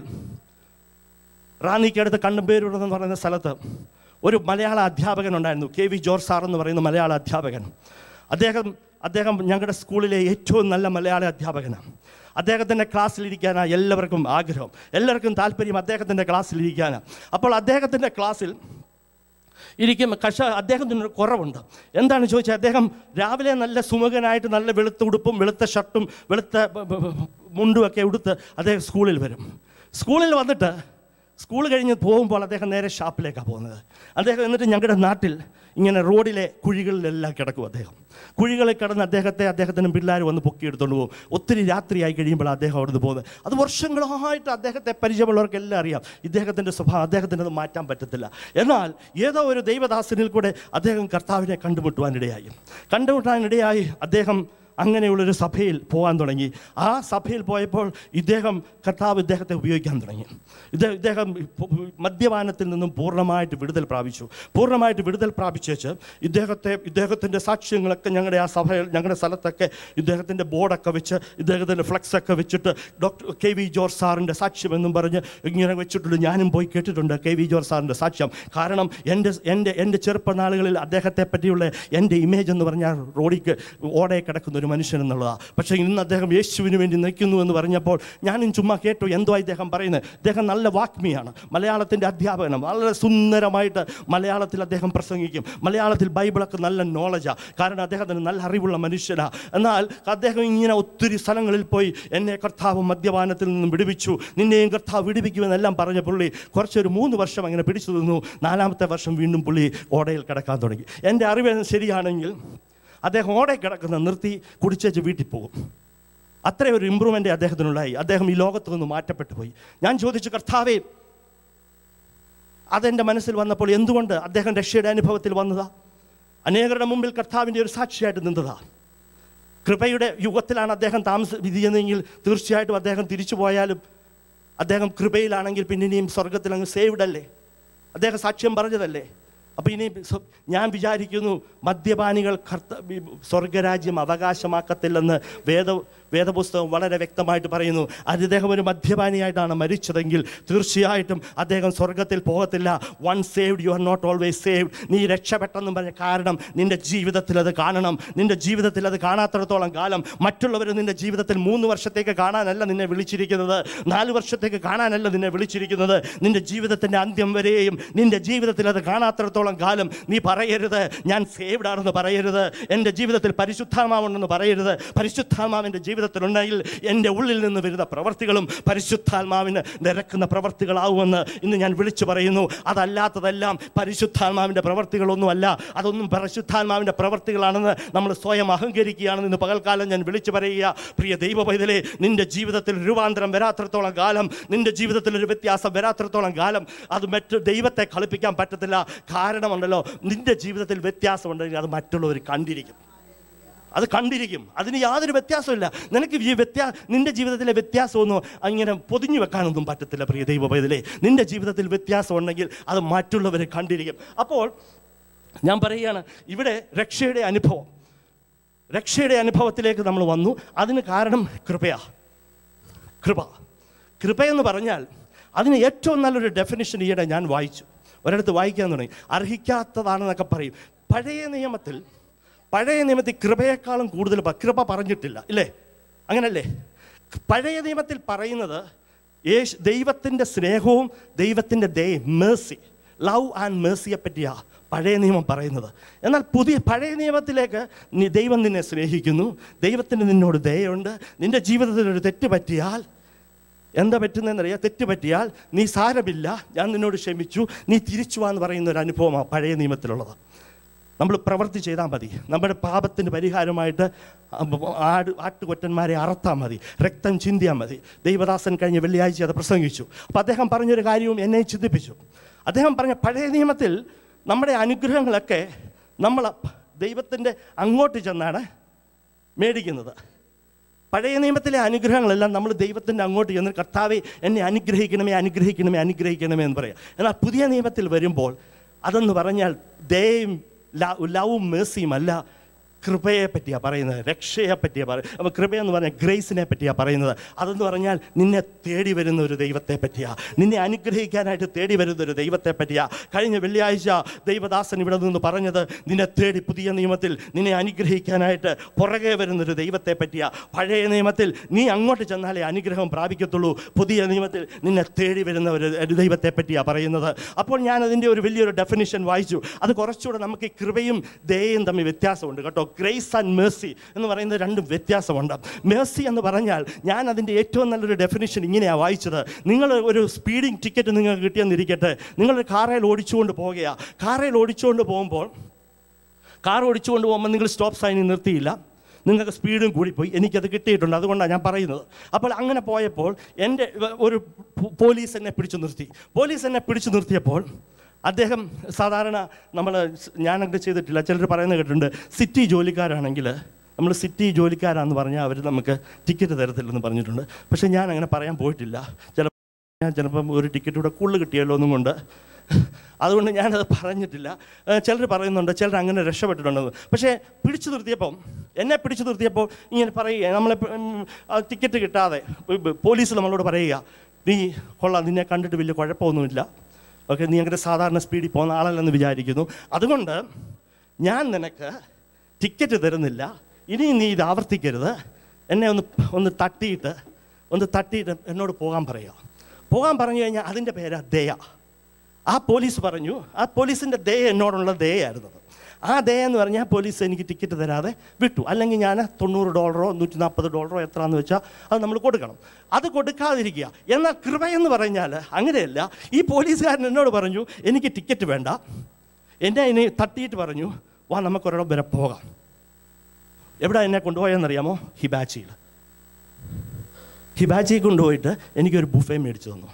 റാന്നിക്കടുത്ത് കണ്ണമ്പേരൂർ എന്ന് പറയുന്ന സ്ഥലത്ത് ഒരു മലയാള അധ്യാപകൻ ഉണ്ടായിരുന്നു കെ വി ജോർജ് സാർ എന്ന് പറയുന്ന മലയാള അധ്യാപകൻ അദ്ദേഹം അദ്ദേഹം ഞങ്ങളുടെ സ്കൂളിലെ ഏറ്റവും നല്ല മലയാള അധ്യാപകനാണ് അദ്ദേഹത്തിൻ്റെ ക്ലാസ്സിലിരിക്കാനാണ് എല്ലാവർക്കും ആഗ്രഹം എല്ലാവർക്കും താല്പര്യം അദ്ദേഹത്തിൻ്റെ ക്ലാസ്സിലിരിക്കാനാണ് അപ്പോൾ അദ്ദേഹത്തിൻ്റെ ക്ലാസ്സിൽ ഇരിക്കും കഷ അദ്ദേഹത്തിനൊരു കുറവുണ്ട് എന്താണ് ചോദിച്ചാൽ അദ്ദേഹം രാവിലെ നല്ല സുമുഖനായിട്ട് നല്ല വെളുത്ത ഉടുപ്പും വെളുത്ത ഷർട്ടും വെളുത്ത ബ- ബ- ബ- മുണ്ടുമൊക്കെ ഉടുത്ത് അദ്ദേഹം സ്കൂളിൽ വരും സ്കൂളിൽ വന്നിട്ട് സ്കൂൾ കഴിഞ്ഞ് പോകുമ്പോൾ അദ്ദേഹം നേരെ ഷാപ്പിലേക്കാണ് പോകുന്നത് അദ്ദേഹം എന്നിട്ട് ഞങ്ങളുടെ നാട്ടിൽ ഇങ്ങനെ റോഡിലെ കുഴികളിലെല്ലാം കിടക്കും അദ്ദേഹം കുഴികളിൽ കിടന്ന് അദ്ദേഹത്തെ അദ്ദേഹത്തിനും പിള്ളേർ വന്ന് പൊക്കിയെടുത്തോണ്ട് പോകും ഒത്തിരി രാത്രിയായി കഴിയുമ്പോൾ അദ്ദേഹം അവിടുന്ന് പോകുന്നത് അത് വർഷങ്ങളായിട്ട് അദ്ദേഹത്തെ പരിചയമുള്ളവർക്കെല്ലാം അറിയാം ഇദ്ദേഹത്തിൻ്റെ സ്വഭാവം അദ്ദേഹത്തിന് അത് മാറ്റാൻ പറ്റത്തില്ല എന്നാൽ ഏതോ ഒരു ദൈവദാസനിൽ കൂടെ അദ്ദേഹം കർത്താവിനെ കണ്ടുമുട്ടുവാനിടയായി കണ്ടുമുട്ടാനിടയായി അദ്ദേഹം അങ്ങനെയുള്ളൊരു സഭയിൽ പോകാൻ തുടങ്ങി ആ സഭയിൽ പോയപ്പോൾ ഇദ്ദേഹം കർത്താവ് ഇദ്ദേഹത്തെ ഉപയോഗിക്കാൻ തുടങ്ങി ഇത് ഇദ്ദേഹം പു- മദ്യപാനത്തിൽ നിന്നും പൂർണ്ണമായിട്ട് വിടുതൽ പ്രാപിച്ചു പൂർണ്ണമായിട്ട് വിടുതൽ പ്രാപിച്ചേച്ച് ഇദ്ദേഹത്തെ ഇദ്ദേഹത്തിൻ്റെ സാക്ഷ്യങ്ങളൊക്കെ ഞങ്ങളുടെ ആ സഭയിൽ ഞങ്ങളുടെ സ്ഥലത്തൊക്കെ ഇദ്ദേഹത്തിൻ്റെ ബോർഡൊക്കെ വെച്ച് ഇദ്ദേഹത്തിൻ്റെ ഫ്ലക്സ് ഒക്കെ വെച്ചിട്ട് ഡോക്ടർ കെ വി ജോർജ് സാറിൻ്റെ സാക്ഷ്യമെന്നും പറഞ്ഞ് ഇങ്ങനെ വെച്ചിട്ടുണ്ട് ഞാനും പോയി കേട്ടിട്ടുണ്ട് കെ വി ജോർജ് സാറിൻ്റെ സാക്ഷ്യം കാരണം എൻ്റെ എൻ്റെ എൻ്റെ ചെറുപ്പനാളുകളിൽ അദ്ദേഹത്തെ പറ്റിയുള്ള എൻ്റെ ഇമേജ് എന്ന് പറഞ്ഞാൽ റോഡിക്ക് ഓടെ കിടക്കുന്ന ഒരു മനുഷ്യൻ എന്നുള്ളതാണ് പക്ഷേ ഇന്ന് അദ്ദേഹം യേശുവിന് വേണ്ടി നിൽക്കുന്നു എന്ന് പറഞ്ഞപ്പോൾ ഞാനും ചുമ്മാ കേട്ടു എന്തോ ഇദ്ദേഹം പറയുന്നത് ഇദ്ദേഹം നല്ല വാഗ്മിയാണ് മലയാളത്തിൻ്റെ അധ്യാപകനം വളരെ സുന്ദരമായിട്ട് മലയാളത്തിൽ അദ്ദേഹം പ്രസംഗിക്കും മലയാളത്തിൽ ബൈബിളൊക്കെ നല്ല നോളജാണ് കാരണം അദ്ദേഹത്തിന് നല്ല അറിവുള്ള മനുഷ്യനാണ് എന്നാൽ അദ്ദേഹം ഇങ്ങനെ ഒത്തിരി സ്ഥലങ്ങളിൽ പോയി എന്നെ കർത്താവ് മദ്യപാനത്തിൽ നിന്നും വിടുവിച്ചു നിന്നെയും കർത്താവ് വിടുവിക്കുമെന്നെല്ലാം പറഞ്ഞ പുള്ളി കുറച്ചൊരു മൂന്ന് വർഷം അങ്ങനെ പിടിച്ചു നിന്നു നാലാമത്തെ വർഷം വീണ്ടും പുള്ളി ഓടയിൽ കിടക്കാൻ തുടങ്ങി എൻ്റെ അറിവ് ശരിയാണെങ്കിൽ അദ്ദേഹം ഓടെ കിടക്കുന്ന നിർത്തി കുടിച്ചേച്ച് വീട്ടിൽ പോകും അത്രയും ഒരു ഇമ്പ്രൂവ്മെൻ്റ് അദ്ദേഹത്തിനുണ്ടായി അദ്ദേഹം ഈ ലോകത്തു നിന്ന് മാറ്റപ്പെട്ടു പോയി ഞാൻ ചോദിച്ചു കർത്താവേ അതെൻ്റെ മനസ്സിൽ വന്നപ്പോൾ എന്തുകൊണ്ട് അദ്ദേഹം രക്ഷയുടെ അനുഭവത്തിൽ വന്നതാ അനേകരുടെ മുമ്പിൽ കർത്താവിൻ്റെ ഒരു സാക്ഷിയായിട്ട് നിന്നതാ കൃപയുടെ യുഗത്തിലാണ് അദ്ദേഹം താമസ വിധിയെന്നെങ്കിൽ തീർച്ചയായിട്ടും അദ്ദേഹം തിരിച്ചു പോയാലും അദ്ദേഹം കൃപയിലാണെങ്കിൽ പിന്നെ ഇനിയും സ്വർഗത്തിൽ അങ്ങ് സേവ്ഡ് അല്ലേ അദ്ദേഹം സാക്ഷ്യം പറഞ്ഞതല്ലേ അപ്പോൾ ഇനി സ്വ- ഞാൻ വിചാരിക്കുന്നു മദ്യപാനികൾ കർത്ത ഈ സ്വർഗരാജ്യം അവകാശമാക്കത്തില്ലെന്ന് വേദ വേദപുസ്തകം വളരെ വ്യക്തമായിട്ട് പറയുന്നു അത് ഇദ്ദേഹം ഒരു മദ്യപാനിയായിട്ടാണ് മരിച്ചതെങ്കിൽ തീർച്ചയായിട്ടും അദ്ദേഹം സ്വർഗത്തിൽ പോകത്തില്ല one saved you are not always saved നീ രക്ഷപ്പെട്ടെന്നും പറഞ്ഞ കാരണം നിന്റെ ജീവിതത്തിൽ അത് കാണണം നിന്റെ ജീവിതത്തിൽ അത് കാണാത്തിടത്തോളം കാലം മറ്റുള്ളവർ നിന്റെ ജീവിതത്തിൽ മൂന്ന് വർഷത്തേക്ക് കാണാനല്ല നിന്നെ വിളിച്ചിരിക്കുന്നത് നാല് വർഷത്തേക്ക് കാണാനല്ല നിന്നെ വിളിച്ചിരിക്കുന്നത് നിന്റെ ജീവിതത്തിൻ്റെ അന്ത്യം വരെയും നിന്റെ ജീവിതത്തിൽ അത് കാണാത്തിടത്തോളം കാലം നീ പറയരുത് ഞാൻ സേവ്ഡ് ആണെന്ന് പറയരുത് എൻ്റെ ജീവിതത്തിൽ പരിശുദ്ധാത്മാവുണ്ടെന്ന് പറയരുത് പരിശുദ്ധാത്മാവിൻ്റെ ജീവിതത്തിലുണ്ടെങ്കിൽ എൻ്റെ ഉള്ളിൽ നിന്ന് വരുന്ന പ്രവർത്തികളും പരിശുദ്ധാത്മാവിന് നിരക്കുന്ന പ്രവർത്തികളാവുമെന്ന് ഇന്ന് ഞാൻ വിളിച്ചു പറയുന്നു അതല്ലാത്തതെല്ലാം പരിശുദ്ധാത്മാവിൻ്റെ പ്രവർത്തികളൊന്നുമല്ല അതൊന്നും പരിശുദ്ധാത്മാവിൻ്റെ പ്രവർത്തികളാണെന്ന് നമ്മൾ സ്വയം അഹങ്കരിക്കുകയാണെന്ന് ഇന്ന് പകൽക്കാലം ഞാൻ വിളിച്ചു പറയുക പ്രിയ ദൈവ പൈതലേ നിന്റെ ജീവിതത്തിൽ രൂപാന്തരം വരാത്രത്തോളം കാലം നിന്റെ ജീവിതത്തിൽ ഒരു വ്യത്യാസം വരാത്രത്തോളം കാലം അത് മറ്റ് ദൈവത്തെ കളിപ്പിക്കാൻ പറ്റത്തില്ല കാരണമുണ്ടല്ലോ നിന്റെ ജീവിതത്തിൽ വ്യത്യാസമുണ്ടെങ്കിൽ അത് മറ്റുള്ളവർ കണ്ടിരിക്കും അത് കണ്ടിരിക്കും അതിന് യാതൊരു വ്യത്യാസമില്ല നിനക്ക് ഈ വ്യത്യാ നിന്റെ ജീവിതത്തിലെ വ്യത്യാസമൊന്നും അങ്ങനെ പൊതിഞ്ഞു വെക്കാനൊന്നും പറ്റത്തില്ല പ്രിയ ദൈവ പൈതലേ നിന്റെ ജീവിതത്തിൽ വ്യത്യാസം ഉണ്ടെങ്കിൽ അത് മറ്റുള്ളവർ കണ്ടിരിക്കും അപ്പോൾ ഞാൻ പറയുകയാണ് ഇവിടെ രക്ഷയുടെ അനുഭവം രക്ഷയുടെ അനുഭവത്തിലേക്ക് നമ്മൾ വന്നു അതിന് കാരണം കൃപയാ കൃപ കൃപയെന്ന് പറഞ്ഞാൽ അതിന് ഏറ്റവും നല്ലൊരു ഡെഫിനിഷൻ ഈയിടെ ഞാൻ വായിച്ചു ഒരിടത്ത് വായിക്കാൻ തുടങ്ങി അർഹിക്കാത്തതാണെന്നൊക്കെ പറയും പഴയ നിയമത്തിൽ പഴയ നിയമത്തിൽ കൃപയെക്കാളും കൂടുതൽ പ- കൃപ പറഞ്ഞിട്ടില്ല ഇല്ലേ അങ്ങനല്ലേ പഴയ നിയമത്തിൽ പറയുന്നത് യേശ് ദൈവത്തിൻ്റെ സ്നേഹവും ദൈവത്തിൻ്റെ ദേ മേഴ്സി ലവ് ആൻഡ് മേഴ്സിയെ പറ്റിയാ പഴയ നിയമം പറയുന്നത് എന്നാൽ പുതിയ പഴയ നിയമത്തിലേക്ക് നീ ദൈവം നിന്നെ സ്നേഹിക്കുന്നു ദൈവത്തിന് നിന്നോട് ദയുണ്ട് നിൻ്റെ ജീവിതത്തിൽ ഒരു തെറ്റ് പറ്റിയാൽ എന്താ പറ്റുന്നതെന്നറിയാം തെറ്റ് പറ്റിയാൽ നീ സാരമില്ല ഞാൻ നിന്നോട് ക്ഷമിച്ചു നീ തിരിച്ചു വാന്ന് പറയുന്ന ഒരു അനുഭവമാണ് പഴയ നിയമത്തിലുള്ളത് നമ്മൾ പ്രവൃത്തി ചെയ്താൽ മതി നമ്മുടെ പാപത്തിന് പരിഹാരമായിട്ട് ആട് ആട്ടുകൊറ്റന്മാരെ അറത്താൽ മതി രക്തം ചിന്തിയാൽ മതി ദൈവദാസൻ കഴിഞ്ഞ വെള്ളിയാഴ്ച അത് പ്രസംഗിച്ചു അപ്പോൾ അദ്ദേഹം പറഞ്ഞൊരു കാര്യവും എന്നെ ചിന്തിപ്പിച്ചു അദ്ദേഹം പറഞ്ഞ പഴയ നിയമത്തിൽ നമ്മുടെ അനുഗ്രഹങ്ങളൊക്കെ നമ്മൾ ദൈവത്തിൻ്റെ അങ്ങോട്ട് ചെന്നാണ് മേടിക്കുന്നത് പഴയ നിയമത്തിലെ അനുഗ്രഹങ്ങളെല്ലാം നമ്മൾ ദൈവത്തിൻ്റെ അങ്ങോട്ട് ചെന്ന് കർത്താവെ എന്നെ അനുഗ്രഹിക്കണമേ അനുഗ്രഹിക്കണമേ അനുഗ്രഹിക്കണമേ എന്ന് പറയാം എന്നാൽ പുതിയ നിയമത്തിൽ വരുമ്പോൾ അതെന്ന് പറഞ്ഞാൽ ദയും ലവും മേഴ്സിയും അല്ല കൃപയെ പറ്റിയാണ് പറയുന്നത് രക്ഷയെ പറ്റിയാണ് പറയുന്നത് അപ്പോൾ കൃപയെന്ന് പറഞ്ഞാൽ ഗ്രേസിനെ പറ്റിയാണ് പറയുന്നത് അതെന്ന് പറഞ്ഞാൽ നിന്നെ തേടി വരുന്ന ഒരു ദൈവത്തെ പറ്റിയാണ് നിന്നെ അനുഗ്രഹിക്കാനായിട്ട് തേടി വരുന്ന ഒരു ദൈവത്തെ പറ്റിയാണ് കഴിഞ്ഞ വെള്ളിയാഴ്ച ദൈവദാസൻ ഇവിടെ നിന്ന് പറഞ്ഞത് നിന്നെ തേടി പുതിയ നിയമത്തിൽ നിന്നെ അനുഗ്രഹിക്കാനായിട്ട് പുറകെ വരുന്നൊരു ദൈവത്തെ പറ്റിയാണ് പഴയ നിയമത്തിൽ നീ അങ്ങോട്ട് ചെന്നാലേ അനുഗ്രഹം പ്രാപിക്കത്തുള്ളൂ പുതിയ നിയമത്തിൽ നിന്നെ തേടി വരുന്ന ഒരു ഒരു ദൈവത്തെ പറ്റിയാണ് പറയുന്നത് അപ്പോൾ ഞാൻ അതിൻ്റെ ഒരു വലിയൊരു ഡെഫിനിഷൻ വായിച്ചു അത് കുറച്ചുകൂടെ നമുക്ക് ഈ കൃപയും ദയയും തമ്മിൽ വ്യത്യാസമുണ്ട് കേട്ടോ ഗ്രേസ് ആൻഡ് മേഴ്സി എന്ന് പറയുന്നത് രണ്ടും വ്യത്യാസമുണ്ട് മേഴ്സി എന്ന് പറഞ്ഞാൽ ഞാൻ അതിൻ്റെ ഏറ്റവും നല്ലൊരു ഡെഫിനിഷൻ ഇങ്ങനെയാണ് വായിച്ചത് നിങ്ങൾ ഒരു സ്പീഡിംഗ് ടിക്കറ്റ് നിങ്ങൾക്ക് കിട്ടിയെന്നിരിക്കട്ടെ നിങ്ങളൊരു കാറയിൽ ഓടിച്ചുകൊണ്ട് പോകുകയാണ് കാറയിൽ ഓടിച്ചുകൊണ്ട് പോകുമ്പോൾ കാർ ഓടിച്ചുകൊണ്ട് പോകുമ്പോൾ നിങ്ങൾ സ്റ്റോപ്പ് സൈനിൽ നിർത്തിയില്ല നിങ്ങൾക്ക് സ്പീഡും കൂടിപ്പോയി എനിക്കത് കിട്ടിയിട്ടുണ്ട് അതുകൊണ്ടാണ് ഞാൻ പറയുന്നത് അപ്പോൾ അങ്ങനെ പോയപ്പോൾ എൻ്റെ ഒരു പോ- പോലീസ് എന്നെ പിടിച്ചു നിർത്തി പോലീസ് എന്നെ പിടിച്ചു നിർത്തിയപ്പോൾ അദ്ദേഹം സാധാരണ നമ്മൾ ഞാനങ്ങനെ ചെയ്തിട്ടില്ല ചിലർ പറയുന്നത് കേട്ടിട്ടുണ്ട് സിറ്റി ജോലിക്കാരാണെങ്കിൽ നമ്മൾ സിറ്റി ജോലിക്കാരാന്ന് പറഞ്ഞാൽ അവർ നമുക്ക് ടിക്കറ്റ് തരത്തില്ലെന്ന് പറഞ്ഞിട്ടുണ്ട് പക്ഷേ ഞാൻ അങ്ങനെ പറയാൻ പോയിട്ടില്ല ചില ഞാൻ ചിലപ്പം ഒരു ടിക്കറ്റ് കൂടെ കൂടുതൽ കിട്ടിയല്ലോ എന്നും കൊണ്ട് അതുകൊണ്ട് ഞാനത് പറഞ്ഞിട്ടില്ല ചിലർ പറയുന്നുണ്ട് ചിലർ അങ്ങനെ രക്ഷപ്പെട്ടിട്ടുണ്ടെന്ന് പക്ഷേ പിടിച്ചു നിർത്തിയപ്പം എന്നെ പിടിച്ചു നിർത്തിയപ്പോൾ ഇങ്ങനെ പറയുക നമ്മളെ ടിക്കറ്റ് കിട്ടാതെ പോലീസ് നമ്മളോട് പറയുക നീ കൊള്ളാം നിന്നെ കണ്ടിട്ട് വലിയ കുഴപ്പമൊന്നുമില്ല ഓക്കെ നീ അങ്ങനെ സാധാരണ സ്പീഡിൽ പോകുന്ന ആളല്ലെന്ന് വിചാരിക്കുന്നു അതുകൊണ്ട് ഞാൻ നിനക്ക് ടിക്കറ്റ് തരുന്നില്ല ഇനി നീ ഇത് ആവർത്തിക്കരുത് എന്നെ ഒന്ന് ഒന്ന് തട്ടിയിട്ട് ഒന്ന് തട്ടിയിട്ട് എന്നോട് പോകാൻ പറയുക പോകാൻ പറഞ്ഞു കഴിഞ്ഞാൽ അതിൻ്റെ പേരാ ദയ ആ പോലീസ് പറഞ്ഞു ആ പോലീസിൻ്റെ ദയ എന്നോടുള്ള ദയായിരുന്നു ആ ദയ എന്ന് പറഞ്ഞാൽ പോലീസ് എനിക്ക് ടിക്കറ്റ് തരാതെ വിട്ടു അല്ലെങ്കിൽ ഞാൻ തൊണ്ണൂറ് ഡോളറോ നൂറ്റി നാൽപ്പത് ഡോളറോ എത്രയാണെന്ന് വെച്ചാൽ അത് നമ്മൾ കൊടുക്കണം അത് കൊടുക്കാതിരിക്കുക എന്നാൽ കൃപയെന്ന് പറഞ്ഞാൽ അങ്ങനെയല്ല ഈ പോലീസുകാരൻ എന്നോട് പറഞ്ഞു എനിക്ക് ടിക്കറ്റ് വേണ്ട എന്നെ ഇനി തട്ടിയിട്ട് പറഞ്ഞു വാ നമുക്കൊരിടം വരെ പോകാം എവിടെ എന്നെ കൊണ്ടുപോയെന്നറിയാമോ ഹിബാച്ചിയിൽ ഹിബാച്ചിയിൽ കൊണ്ടുപോയിട്ട് എനിക്കൊരു ബുഫേ മേടിച്ചു തന്നു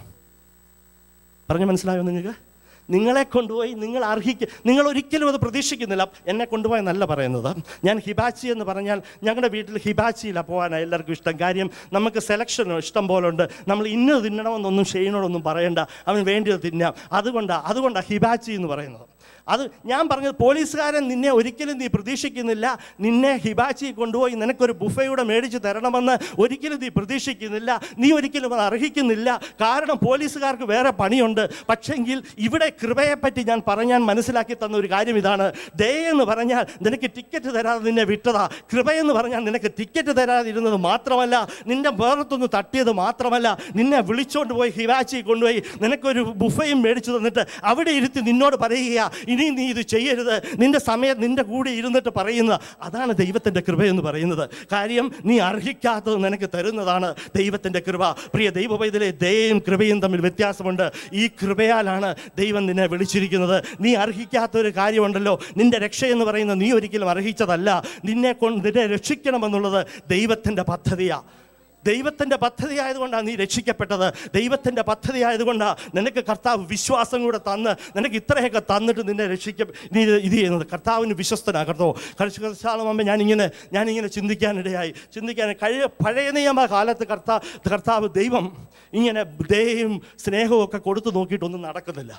പറഞ്ഞു മനസ്സിലായോ നിങ്ങൾക്ക് നിങ്ങളെ കൊണ്ടുപോയി നിങ്ങൾ അർഹിക്ക നിങ്ങൾ ഒരിക്കലും അത് പ്രതീക്ഷിക്കുന്നില്ല എന്നെ കൊണ്ടുപോയെന്നല്ല പറയുന്നത് ഞാൻ ഹിബാച്ചി എന്ന് പറഞ്ഞാൽ ഞങ്ങളുടെ വീട്ടിൽ ഹിബാച്ചിയിലാണ് പോകാനാണ് എല്ലാവർക്കും ഇഷ്ടം കാര്യം നമുക്ക് സെലക്ഷനോ ഇഷ്ടം പോലെ ഉണ്ട് നമ്മൾ ഇന്നത് തിന്നണമെന്നൊന്നും ഷെയ്നോടൊന്നും പറയണ്ട അവൻ വേണ്ടിയത് തിന്നാം അതുകൊണ്ടാണ് അതുകൊണ്ടാണ് ഹിബാച്ചി എന്ന് പറയുന്നത് അത് ഞാൻ പറഞ്ഞത് പോലീസുകാരൻ നിന്നെ ഒരിക്കലും നീ പ്രതീക്ഷിക്കുന്നില്ല നിന്നെ ഹിബാച്ചി കൊണ്ടുപോയി നിനക്കൊരു ബുഫയുടെ മേടിച്ച് തരണമെന്ന് ഒരിക്കലും നീ പ്രതീക്ഷിക്കുന്നില്ല നീ ഒരിക്കലും അത് അർഹിക്കുന്നില്ല കാരണം പോലീസുകാർക്ക് വേറെ പണിയുണ്ട് പക്ഷെങ്കിൽ ഇവിടെ കൃപയെപ്പറ്റി ഞാൻ പറഞ്ഞാൻ മനസ്സിലാക്കി തന്ന ഒരു കാര്യം ഇതാണ് ദയ എന്ന് പറഞ്ഞാൽ നിനക്ക് ടിക്കറ്റ് തരാതെ നിന്നെ വിട്ടതാ കൃപയെന്ന് പറഞ്ഞാൽ നിനക്ക് ടിക്കറ്റ് തരാതിരുന്നത് മാത്രമല്ല നിന്റെ വേറത്തൊന്ന് തട്ടിയത് മാത്രമല്ല നിന്നെ വിളിച്ചോണ്ട് പോയി ഹിവാച്ചി കൊണ്ടുപോയി നിനക്കൊരു ബുഫയും മേടിച്ചു തന്നിട്ട് അവിടെ ഇരുത്തി നിന്നോട് പറയുക ഇനി നീ ഇത് ചെയ്യരുത് നിന്റെ സമയം നിന്റെ കൂടെ ഇരുന്നിട്ട് പറയുന്നത് അതാണ് ദൈവത്തിൻ്റെ കൃപയെന്ന് പറയുന്നത് കാര്യം നീ അർഹിക്കാത്തത് നിനക്ക് തരുന്നതാണ് ദൈവത്തിൻ്റെ കൃപ പ്രിയ ദൈവവൈദ്യലെ ദയയും കൃപയും തമ്മിൽ വ്യത്യാസമുണ്ട് ഈ കൃപയാലാണ് ദൈവം നിന്നെ വിളിച്ചിരിക്കുന്നത് നീ അർഹിക്കാത്ത ഒരു കാര്യമുണ്ടല്ലോ നിന്റെ രക്ഷ എന്ന് പറയുന്നത് നീ ഒരിക്കലും അർഹിച്ചതല്ല നിന്നെ കൊണ്ട് നിന്നെ രക്ഷിക്കണമെന്നുള്ളത് ദൈവത്തിൻ്റെ പദ്ധതിയാണ് ദൈവത്തിൻ്റെ പദ്ധതി ആയതുകൊണ്ടാണ് നീ രക്ഷിക്കപ്പെട്ടത് ദൈവത്തിൻ്റെ പദ്ധതി ആയതുകൊണ്ടാണ് നിനക്ക് കർത്താവ് വിശ്വാസം കൂടെ തന്ന് നിനക്ക് ഇത്രയൊക്കെ തന്നിട്ട് നിന്നെ രക്ഷിക്ക നീ ഇത് ചെയ്യുന്നത് കർത്താവിന് വിശ്വസ്തനാ കർത്തോ കഴിച്ചാളുമ്പോൾ ഞാനിങ്ങനെ ഞാനിങ്ങനെ ചിന്തിക്കാനിടയായി ചിന്തിക്കാൻ കഴിയ പഴയ നിയമ കാലത്ത് കർത്താ കർത്താവ് ദൈവം ഇങ്ങനെ ദയയും സ്നേഹവും ഒക്കെ കൊടുത്തു നോക്കിയിട്ടൊന്നും നടക്കുന്നില്ല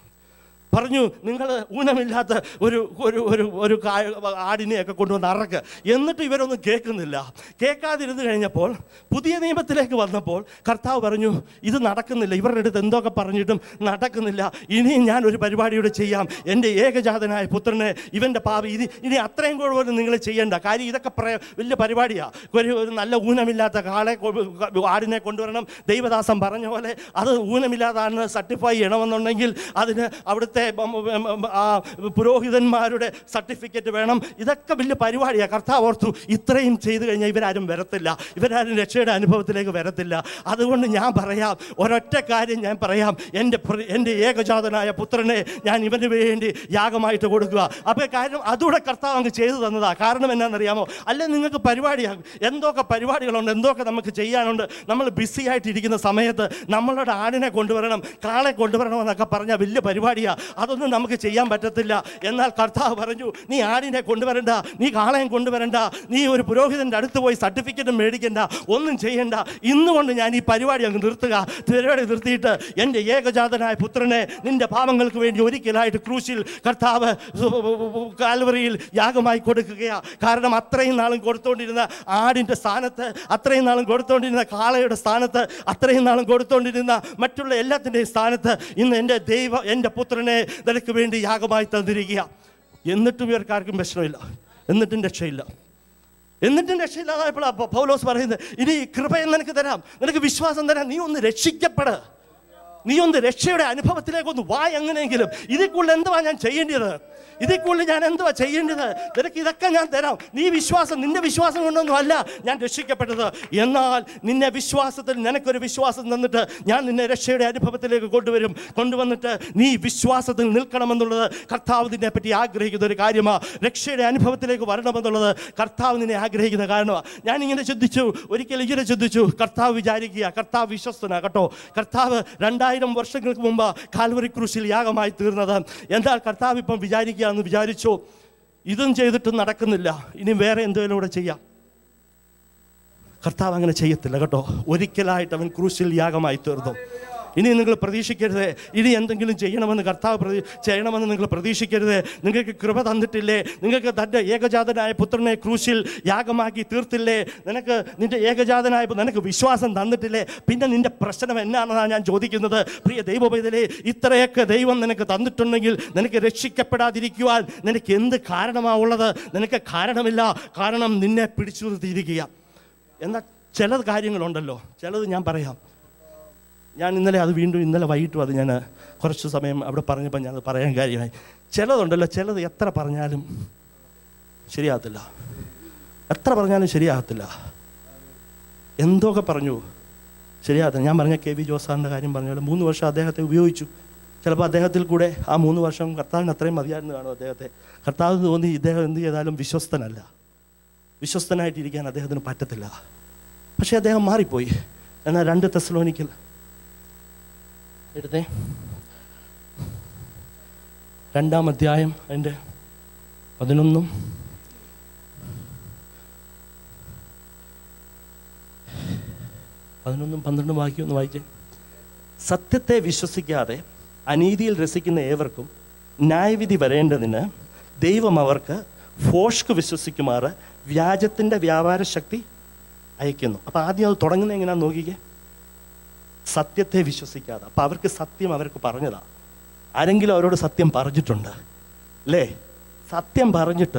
പറഞ്ഞു നിങ്ങൾ ഊനമില്ലാത്ത ഒരു ഒരു ഒരു ഒരു കാ- ആടിനെയൊക്കെ കൊണ്ടുവന്ന് അറക്ക് എന്നിട്ട് ഇവരൊന്നും കേൾക്കുന്നില്ല കേൾക്കാതിരുന്ന് കഴിഞ്ഞപ്പോൾ പുതിയ നിയമത്തിലേക്ക് വന്നപ്പോൾ കർത്താവ് പറഞ്ഞു ഇത് നടക്കുന്നില്ല ഇവരുടെ അടുത്ത് എന്തൊക്കെ പറഞ്ഞിട്ടും നടക്കുന്നില്ല ഇനിയും ഞാൻ ഒരു പരിപാടിയുടെ ചെയ്യാം എൻ്റെ ഏകജാതനായ പുത്രനെ ഇവൻ്റെ പാപി ഇത് ഇനി അത്രയും പോലും നിങ്ങൾ ചെയ്യേണ്ട കാര്യം ഇതൊക്കെ പ്ര- വലിയ പരിപാടിയാണ് ഒരു ഒരു നല്ല ഊനമില്ലാത്ത കാളെ കൊ- ആടിനെ കൊണ്ടുവരണം ദൈവദാസൻ പറഞ്ഞ പോലെ അത് ഊനമില്ലാതാണെന്ന് സർട്ടിഫൈ ചെയ്യണമെന്നുണ്ടെങ്കിൽ അതിന് അവിടുത്തെ ബം- ബം- ബം- ആ പുരോഹിതന്മാരുടെ സർട്ടിഫിക്കറ്റ് വേണം ഇതൊക്കെ വലിയ പരിപാടിയാണ് കർത്താവ് ഓർത്തു ഇത്രയും ചെയ്തു കഴിഞ്ഞാൽ ഇവരാരും വരത്തില്ല ഇവരാരും രക്ഷയുടെ അനുഭവത്തിലേക്ക് വരത്തില്ല അതുകൊണ്ട് ഞാൻ പറയാം ഒരൊറ്റ കാര്യം ഞാൻ പറയാം എൻ്റെ പ്ര- എൻ്റെ ഏകജാതനായ പുത്രനെ ഞാൻ ഇവന് വേണ്ടി യാഗമായിട്ട് കൊടുക്കുക അപ്പോൾ കാര്യം അതുകൂടെ കർത്താവ് അങ്ങ് ചെയ്തു തന്നതാ കാരണം എന്നാണെന്നറിയാമോ അല്ലെ നിങ്ങൾക്ക് പരിപാടിയാകും എന്തൊക്കെ പരിപാടികളുണ്ട് എന്തൊക്കെ നമുക്ക് ചെയ്യാനുണ്ട് നമ്മൾ ബിസി ആയിട്ടിരിക്കുന്ന സമയത്ത് നമ്മളുടെ ആടിനെ കൊണ്ടുവരണം കാളെ കൊണ്ടുവരണം എന്നൊക്കെ പറഞ്ഞാൽ വലിയ പരിപാടിയാണ് അതൊന്നും നമുക്ക് ചെയ്യാൻ പറ്റത്തില്ല എന്നാൽ കർത്താവ് പറഞ്ഞു നീ ആടിനെ കൊണ്ടുവരണ്ട നീ കാളയും കൊണ്ടുവരണ്ട നീ ഒരു പുരോഹിതൻ്റെ അടുത്ത് പോയി സർട്ടിഫിക്കറ്റ് മേടിക്കണ്ട ഒന്നും ചെയ്യണ്ട ഇന്നുകൊണ്ട് ഞാൻ ഈ പരിപാടി അങ്ങ് നിർത്തുക പരിപാടി നിർത്തിയിട്ട് എൻ്റെ ഏകജാതനായ പുത്രനെ നിന്റെ പാപങ്ങൾക്ക് വേണ്ടി ഒരിക്കലായിട്ട് ക്രൂശിൽ കർത്താവ് കാൽവറിയിൽ യാഗമായി കൊടുക്കുകയാണ് കാരണം അത്രയും നാളും കൊടുത്തുകൊണ്ടിരുന്ന ആടിൻ്റെ സ്ഥാനത്ത് അത്രയും നാളും കൊടുത്തുകൊണ്ടിരുന്ന കാളയുടെ സ്ഥാനത്ത് അത്രയും നാളും കൊടുത്തുകൊണ്ടിരുന്ന മറ്റുള്ള എല്ലാത്തിൻ്റെയും സ്ഥാനത്ത് ഇന്ന് എൻ്റെ ദൈവ എൻ്റെ പുത്രനെ നിനക്ക് വേണ്ടി യാഗമായി തന്നിരിക്കുക എന്നിട്ടും ഇവർക്കാർക്കും പ്രശ്നമില്ല എന്നിട്ടും രക്ഷയില്ല എന്നിട്ടും രക്ഷയില്ലാതായപ്പോഴാണ് പൗലോസ് പറയുന്നത് ഇനി കൃപയും നിനക്ക് തരാം നിനക്ക് വിശ്വാസം തരാം നീ ഒന്ന് രക്ഷിക്കപ്പെട് നീ ഒന്ന് രക്ഷയുടെ അനുഭവത്തിലേക്ക് ഒന്ന് വാ എങ്ങനെയെങ്കിലും ഇതിൽ കൂടുതൽ എന്തുവാ ഞാൻ ചെയ്യേണ്ടത് ഇതിൽ കൂടുതൽ ഞാൻ എന്തുവാ ചെയ്യേണ്ടത് നിനക്ക് ഇതൊക്കെ ഞാൻ തരാം നീ വിശ്വാസം നിന്റെ വിശ്വാസം കൊണ്ടൊന്നും അല്ല ഞാൻ രക്ഷിക്കപ്പെട്ടത് എന്നാൽ നിന്നെ വിശ്വാസത്തിൽ നിനക്കൊരു വിശ്വാസം തന്നിട്ട് ഞാൻ നിന്നെ രക്ഷയുടെ അനുഭവത്തിലേക്ക് കൊണ്ടുവരും കൊണ്ടുവന്നിട്ട് നീ വിശ്വാസത്തിൽ നിൽക്കണമെന്നുള്ളത് കർത്താവ് നിന്നെ പറ്റി ആഗ്രഹിക്കുന്ന ഒരു കാര്യമാണ് രക്ഷയുടെ അനുഭവത്തിലേക്ക് വരണമെന്നുള്ളത് കർത്താവ് നിന്നെ ആഗ്രഹിക്കുന്ന കാരണമാണ് ഞാൻ ഇങ്ങനെ ചിന്തിച്ചു ഒരിക്കൽ ഇങ്ങനെ ചിന്തിച്ചു കർത്താവ് വിചാരിക്കുക കർത്താവ് വിശ്വസ്തനാ കേട്ടോ കർത്താവ് രണ്ടായിരം വർഷങ്ങൾക്ക് മുമ്പ് കാൽവറി ക്രൂശിൽ യാഗമായി തീർന്നത് എന്നാൽ കർത്താവ് ഇപ്പം വിചാരിക്കുക എന്ന് വിചാരിച്ചു ഇതും ചെയ്തിട്ടും നടക്കുന്നില്ല ഇനി വേറെ എന്തെങ്കിലും കൂടെ ചെയ്യാം കർത്താവ് അങ്ങനെ ചെയ്യത്തില്ല കേട്ടോ ഒരിക്കലായിട്ട് അവൻ ക്രൂശിൽ യാഗമായി തീർന്നു ഇനി നിങ്ങൾ പ്രതീക്ഷിക്കരുത് ഇനി എന്തെങ്കിലും ചെയ്യണമെന്ന് കർത്താവ് പ്രതി ചെയ്യണമെന്ന് നിങ്ങൾ പ്രതീക്ഷിക്കരുത് നിങ്ങൾക്ക് കൃപ തന്നിട്ടില്ലേ നിങ്ങൾക്ക് തൻ്റെ ഏകജാതനായ പുത്രനെ ക്രൂശിൽ യാഗമാക്കി തീർത്തില്ലേ നിനക്ക് നിന്റെ ഏകജാതനായ നിനക്ക് വിശ്വാസം തന്നിട്ടില്ലേ പിന്നെ നിന്റെ പ്രശ്നം എന്നാണെന്നാണ് ഞാൻ ചോദിക്കുന്നത് പ്രിയ ദൈവപൈതലേ ഇത്രയൊക്കെ ദൈവം നിനക്ക് തന്നിട്ടുണ്ടെങ്കിൽ നിനക്ക് രക്ഷിക്കപ്പെടാതിരിക്കുവാൻ നിനക്ക് എന്ത് കാരണമാണ് ഉള്ളത് നിനക്ക് കാരണമില്ല കാരണം നിന്നെ പിടിച്ചു നിർത്തിയിരിക്കുക എന്നാൽ ചില കാര്യങ്ങളുണ്ടല്ലോ ചിലത് ഞാൻ പറയാം ഞാൻ ഇന്നലെ അത് വീണ്ടും ഇന്നലെ വൈകിട്ടും അത് ഞാൻ കുറച്ച് സമയം അവിടെ പറഞ്ഞപ്പോൾ ഞാൻ അത് പറയാൻ കാര്യമായി ചിലതുണ്ടല്ലോ ചിലത് എത്ര പറഞ്ഞാലും ശരിയാകത്തില്ല എത്ര പറഞ്ഞാലും ശരിയാകത്തില്ല എന്തൊക്കെ പറഞ്ഞു ശരിയാകത്തില്ല ഞാൻ പറഞ്ഞ കെ വി ജോസാറിൻ്റെ കാര്യം പറഞ്ഞാൽ മൂന്ന് വർഷം അദ്ദേഹത്തെ ഉപയോഗിച്ചു ചിലപ്പോൾ അദ്ദേഹത്തിൽ കൂടെ ആ മൂന്ന് വർഷം കർത്താവിന് അത്രയും മതിയായിരുന്നു കാണും അദ്ദേഹത്തെ കർത്താവ് തോന്നി ഇദ്ദേഹം എന്ത് ചെയ്താലും വിശ്വസ്തനല്ല വിശ്വസ്തനായിട്ടിരിക്കാൻ അദ്ദേഹത്തിന് പറ്റത്തില്ല പക്ഷേ അദ്ദേഹം മാറിപ്പോയി എന്നാൽ രണ്ട് തെസ്ലോനിക്കൽ എടുത്തേ രണ്ടാം അധ്യായം അതിൻ്റെ പതിനൊന്നും പതിനൊന്നും പന്ത്രണ്ടും വാക്യം ഒന്ന് വായിച്ചേ സത്യത്തെ വിശ്വസിക്കാതെ അനീതിയിൽ രസിക്കുന്ന ഏവർക്കും ന്യായവിധി വരേണ്ടതിന് ദൈവം അവർക്ക് ഫോഷ്ക്ക് വിശ്വസിക്കുമാറ് വ്യാജത്തിൻ്റെ വ്യാപാര ശക്തി അയക്കുന്നു അപ്പോൾ ആദ്യം അത് തുടങ്ങുന്നത് എങ്ങനെയാണെന്ന് നോക്കിക്കേ സത്യത്തെ വിശ്വസിക്കാതെ അപ്പം അവർക്ക് സത്യം അവർക്ക് പറഞ്ഞതാ ആരെങ്കിലും അവരോട് സത്യം പറഞ്ഞിട്ടുണ്ട് അല്ലേ സത്യം പറഞ്ഞിട്ട്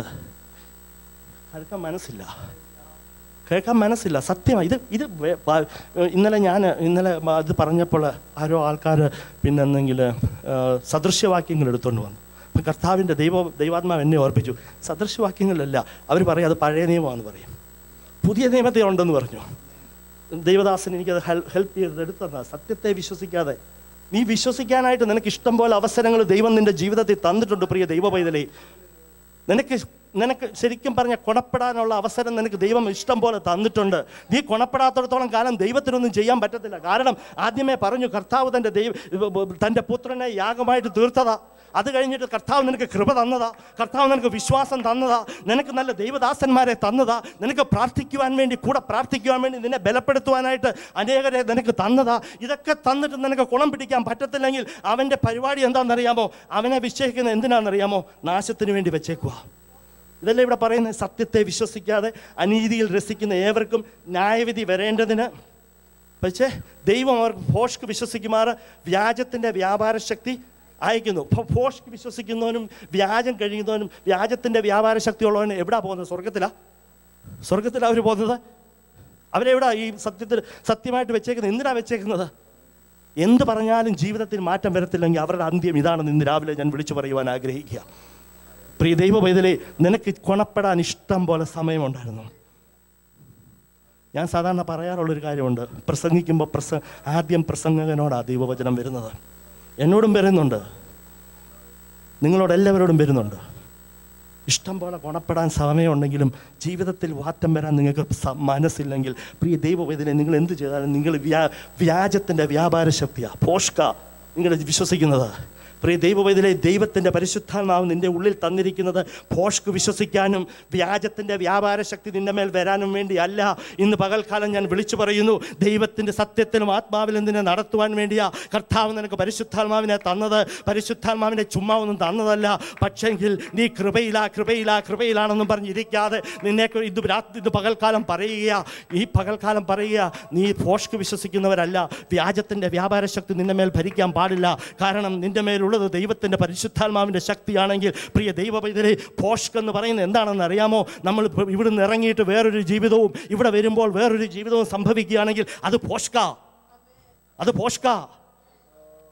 കേൾക്കാൻ മനസ്സില്ല കേൾക്കാൻ മനസ്സില്ല സത്യമാണ് ഇത് ഇത് വേ- പ- ഇന്നലെ ഞാൻ ഇന്നലെ മ- ഇത് പറഞ്ഞപ്പോൾ ആരോ ആൾക്കാർ പിന്നെ എന്തെങ്കിൽ സദൃശ്യവാക്യങ്ങൾ എടുത്തുകൊണ്ട് വന്നു അപ്പം കർത്താവിൻ്റെ ദൈവ ദൈവാത്മാവ് എന്നെ ഓർപ്പിച്ചു സദൃശ്യവാക്യങ്ങളല്ല അവർ പറയും അത് പഴയ നിയമമാണെന്ന് പറയും പുതിയ നിയമത്തെ ഉണ്ടെന്ന് പറഞ്ഞു ദൈവദാസൻ എനിക്കത് ഹെൽപ്പ് ചെയ്തത് എടുത്തതാ സത്യത്തെ വിശ്വസിക്കാതെ നീ വിശ്വസിക്കാനായിട്ട് നിനക്ക് ഇഷ്ടം പോലെ അവസരങ്ങൾ ദൈവം നിന്റെ ജീവിതത്തിൽ തന്നിട്ടുണ്ട് പ്രിയ ദൈവ പൈതലേ നിനക്ക് നിനക്ക് ശരിക്കും പറഞ്ഞ ഗുണപ്പെടാനുള്ള അവസരം നിനക്ക് ദൈവം ഇഷ്ടം പോലെ തന്നിട്ടുണ്ട് നീ ഗുണപ്പെടാത്തിടത്തോളം കാലം ദൈവത്തിനൊന്നും ചെയ്യാൻ പറ്റത്തില്ല കാരണം ആദ്യമേ പറഞ്ഞു കർത്താവ് തൻ്റെ ദൈവ തൻ്റെ പുത്രനെ യാഗമായിട്ട് തീർത്തതാ അത് കഴിഞ്ഞിട്ട് കർത്താവ് നിനക്ക് കൃപ തന്നതാ കർത്താവ് നിനക്ക് വിശ്വാസം തന്നതാ നിനക്ക് നല്ല ദൈവദാസന്മാരെ തന്നതാ നിനക്ക് പ്രാർത്ഥിക്കുവാൻ വേണ്ടി കൂടെ പ്രാർത്ഥിക്കുവാൻ വേണ്ടി നിന്നെ ബലപ്പെടുത്തുവാനായിട്ട് അനേകരെ നിനക്ക് തന്നതാ ഇതൊക്കെ തന്നിട്ട് നിനക്ക് ഗുണം പിടിക്കാൻ പറ്റത്തില്ലെങ്കിൽ അവൻ്റെ പരിപാടി എന്താണെന്നറിയാമോ അവനെ വിശ്വസിക്കുന്നത് എന്തിനാണെന്നറിയാമോ നാശത്തിന് വേണ്ടി വെച്ചേക്കുക ഇതല്ലേ ഇവിടെ പറയുന്നത് സത്യത്തെ വിശ്വസിക്കാതെ അനീതിയിൽ രസിക്കുന്ന ഏവർക്കും ന്യായവിധി വരേണ്ടതിന് പക്ഷേ ദൈവം അവർക്ക് ഫോഷ്ക്ക് വിശ്വസിക്കുമാറ് വ്യാജത്തിൻ്റെ വ്യാപാര ശക്തി അയക്കുന്നു അപ്പോൾ ഫോഷ്ക്ക് വിശ്വസിക്കുന്നവനും വ്യാജം കഴിയുന്നവനും വ്യാജത്തിൻ്റെ വ്യാപാര ശക്തി ഉള്ളവനും എവിടാ പോകുന്നത് സ്വർഗത്തിലാ സ്വർഗത്തിലാണ് അവർ പോകുന്നത് അവരെവിടാ ഈ സത്യത്തിൽ സത്യമായിട്ട് വെച്ചേക്കുന്നത് എന്തിനാ വെച്ചേക്കുന്നത് എന്ത് പറഞ്ഞാലും ജീവിതത്തിൽ മാറ്റം വരത്തില്ലെങ്കിൽ അവരുടെ അന്ത്യം ഇതാണെന്ന് ഇന്ന് രാവിലെ ഞാൻ വിളിച്ചു പറയുവാൻ ആഗ്രഹിക്കുക പ്രിയ ദൈവ പൈതലേ നിനക്ക് കൊണപ്പെടാൻ ഇഷ്ടം പോലെ സമയമുണ്ടായിരുന്നു ഞാൻ സാധാരണ പറയാറുള്ളൊരു കാര്യമുണ്ട് പ്രസംഗിക്കുമ്പോൾ പ്രസ ആദ്യം പ്രസംഗകനോടാണ് ദൈവവചനം വരുന്നത് എന്നോടും വരുന്നുണ്ട് നിങ്ങളോട് എല്ലാവരോടും വരുന്നുണ്ട് ഇഷ്ടം പോലെ ഗുണപ്പെടാൻ സമയമുണ്ടെങ്കിലും ജീവിതത്തിൽ വാറ്റം വരാൻ നിങ്ങൾക്ക് സ- മനസ്സില്ലെങ്കിൽ പ്രിയ ദൈവവേദന നിങ്ങൾ എന്ത് ചെയ്താലും നിങ്ങൾ വ്യാ വ്യാജത്തിൻ്റെ വ്യാപാര ശക്തിയാണ് പോഷ്ക നിങ്ങൾ വിശ്വസിക്കുന്നത് പ്രിയ ദൈവവേദന ദൈവത്തിൻ്റെ പരിശുദ്ധാത്മാവ് നിൻ്റെ ഉള്ളിൽ തന്നിരിക്കുന്നത് പോഷ്ക്ക് വിശ്വസിക്കാനും വ്യാജത്തിൻ്റെ വ്യാപാര ശക്തി നിൻ്റെ മേൽ വരാനും വേണ്ടി അല്ല ഇന്ന് പകൽക്കാലം ഞാൻ വിളിച്ചു പറയുന്നു ദൈവത്തിൻ്റെ സത്യത്തിലും ആത്മാവിലും നിന്നെ നടത്തുവാൻ വേണ്ടിയാ കർത്താവ് നിനക്ക് പരിശുദ്ധാത്മാവിനെ തന്നത് പരിശുദ്ധാത്മാവിനെ ചുമ്മാ ഒന്നും തന്നതല്ല പക്ഷെങ്കിൽ നീ കൃപയിലാ കൃപയിലാ കൃപയിലാണെന്നും പറഞ്ഞിരിക്കാതെ നിന്നെ ഇത് രാത്രി ഇത് പകൽക്കാലം പറയുക ഈ പകൽക്കാലം പറയുക നീ പോഷ്ക്ക് വിശ്വസിക്കുന്നവരല്ല വ്യാജത്തിൻ്റെ വ്യാപാര ശക്തി നിന്റെ മേൽ ഭരിക്കാൻ പാടില്ല കാരണം നിന്റെ മേലുള്ളത് ദൈവത്തിൻ്റെ പരിശുദ്ധാത്മാവിൻ്റെ ശക്തിയാണെങ്കിൽ പ്രിയ ദൈവ പൈതലെ പോഷ്ക്ക് എന്ന് പറയുന്നത് എന്താണെന്ന് അറിയാമോ നമ്മൾ ഇപ്പൊ ഇവിടുന്ന് ഇറങ്ങിയിട്ട് വേറൊരു ജീവിതവും ഇവിടെ വരുമ്പോൾ വേറൊരു ജീവിതവും സംഭവിക്കുകയാണെങ്കിൽ അത് പോഷ്ക അത് പോഷ്ക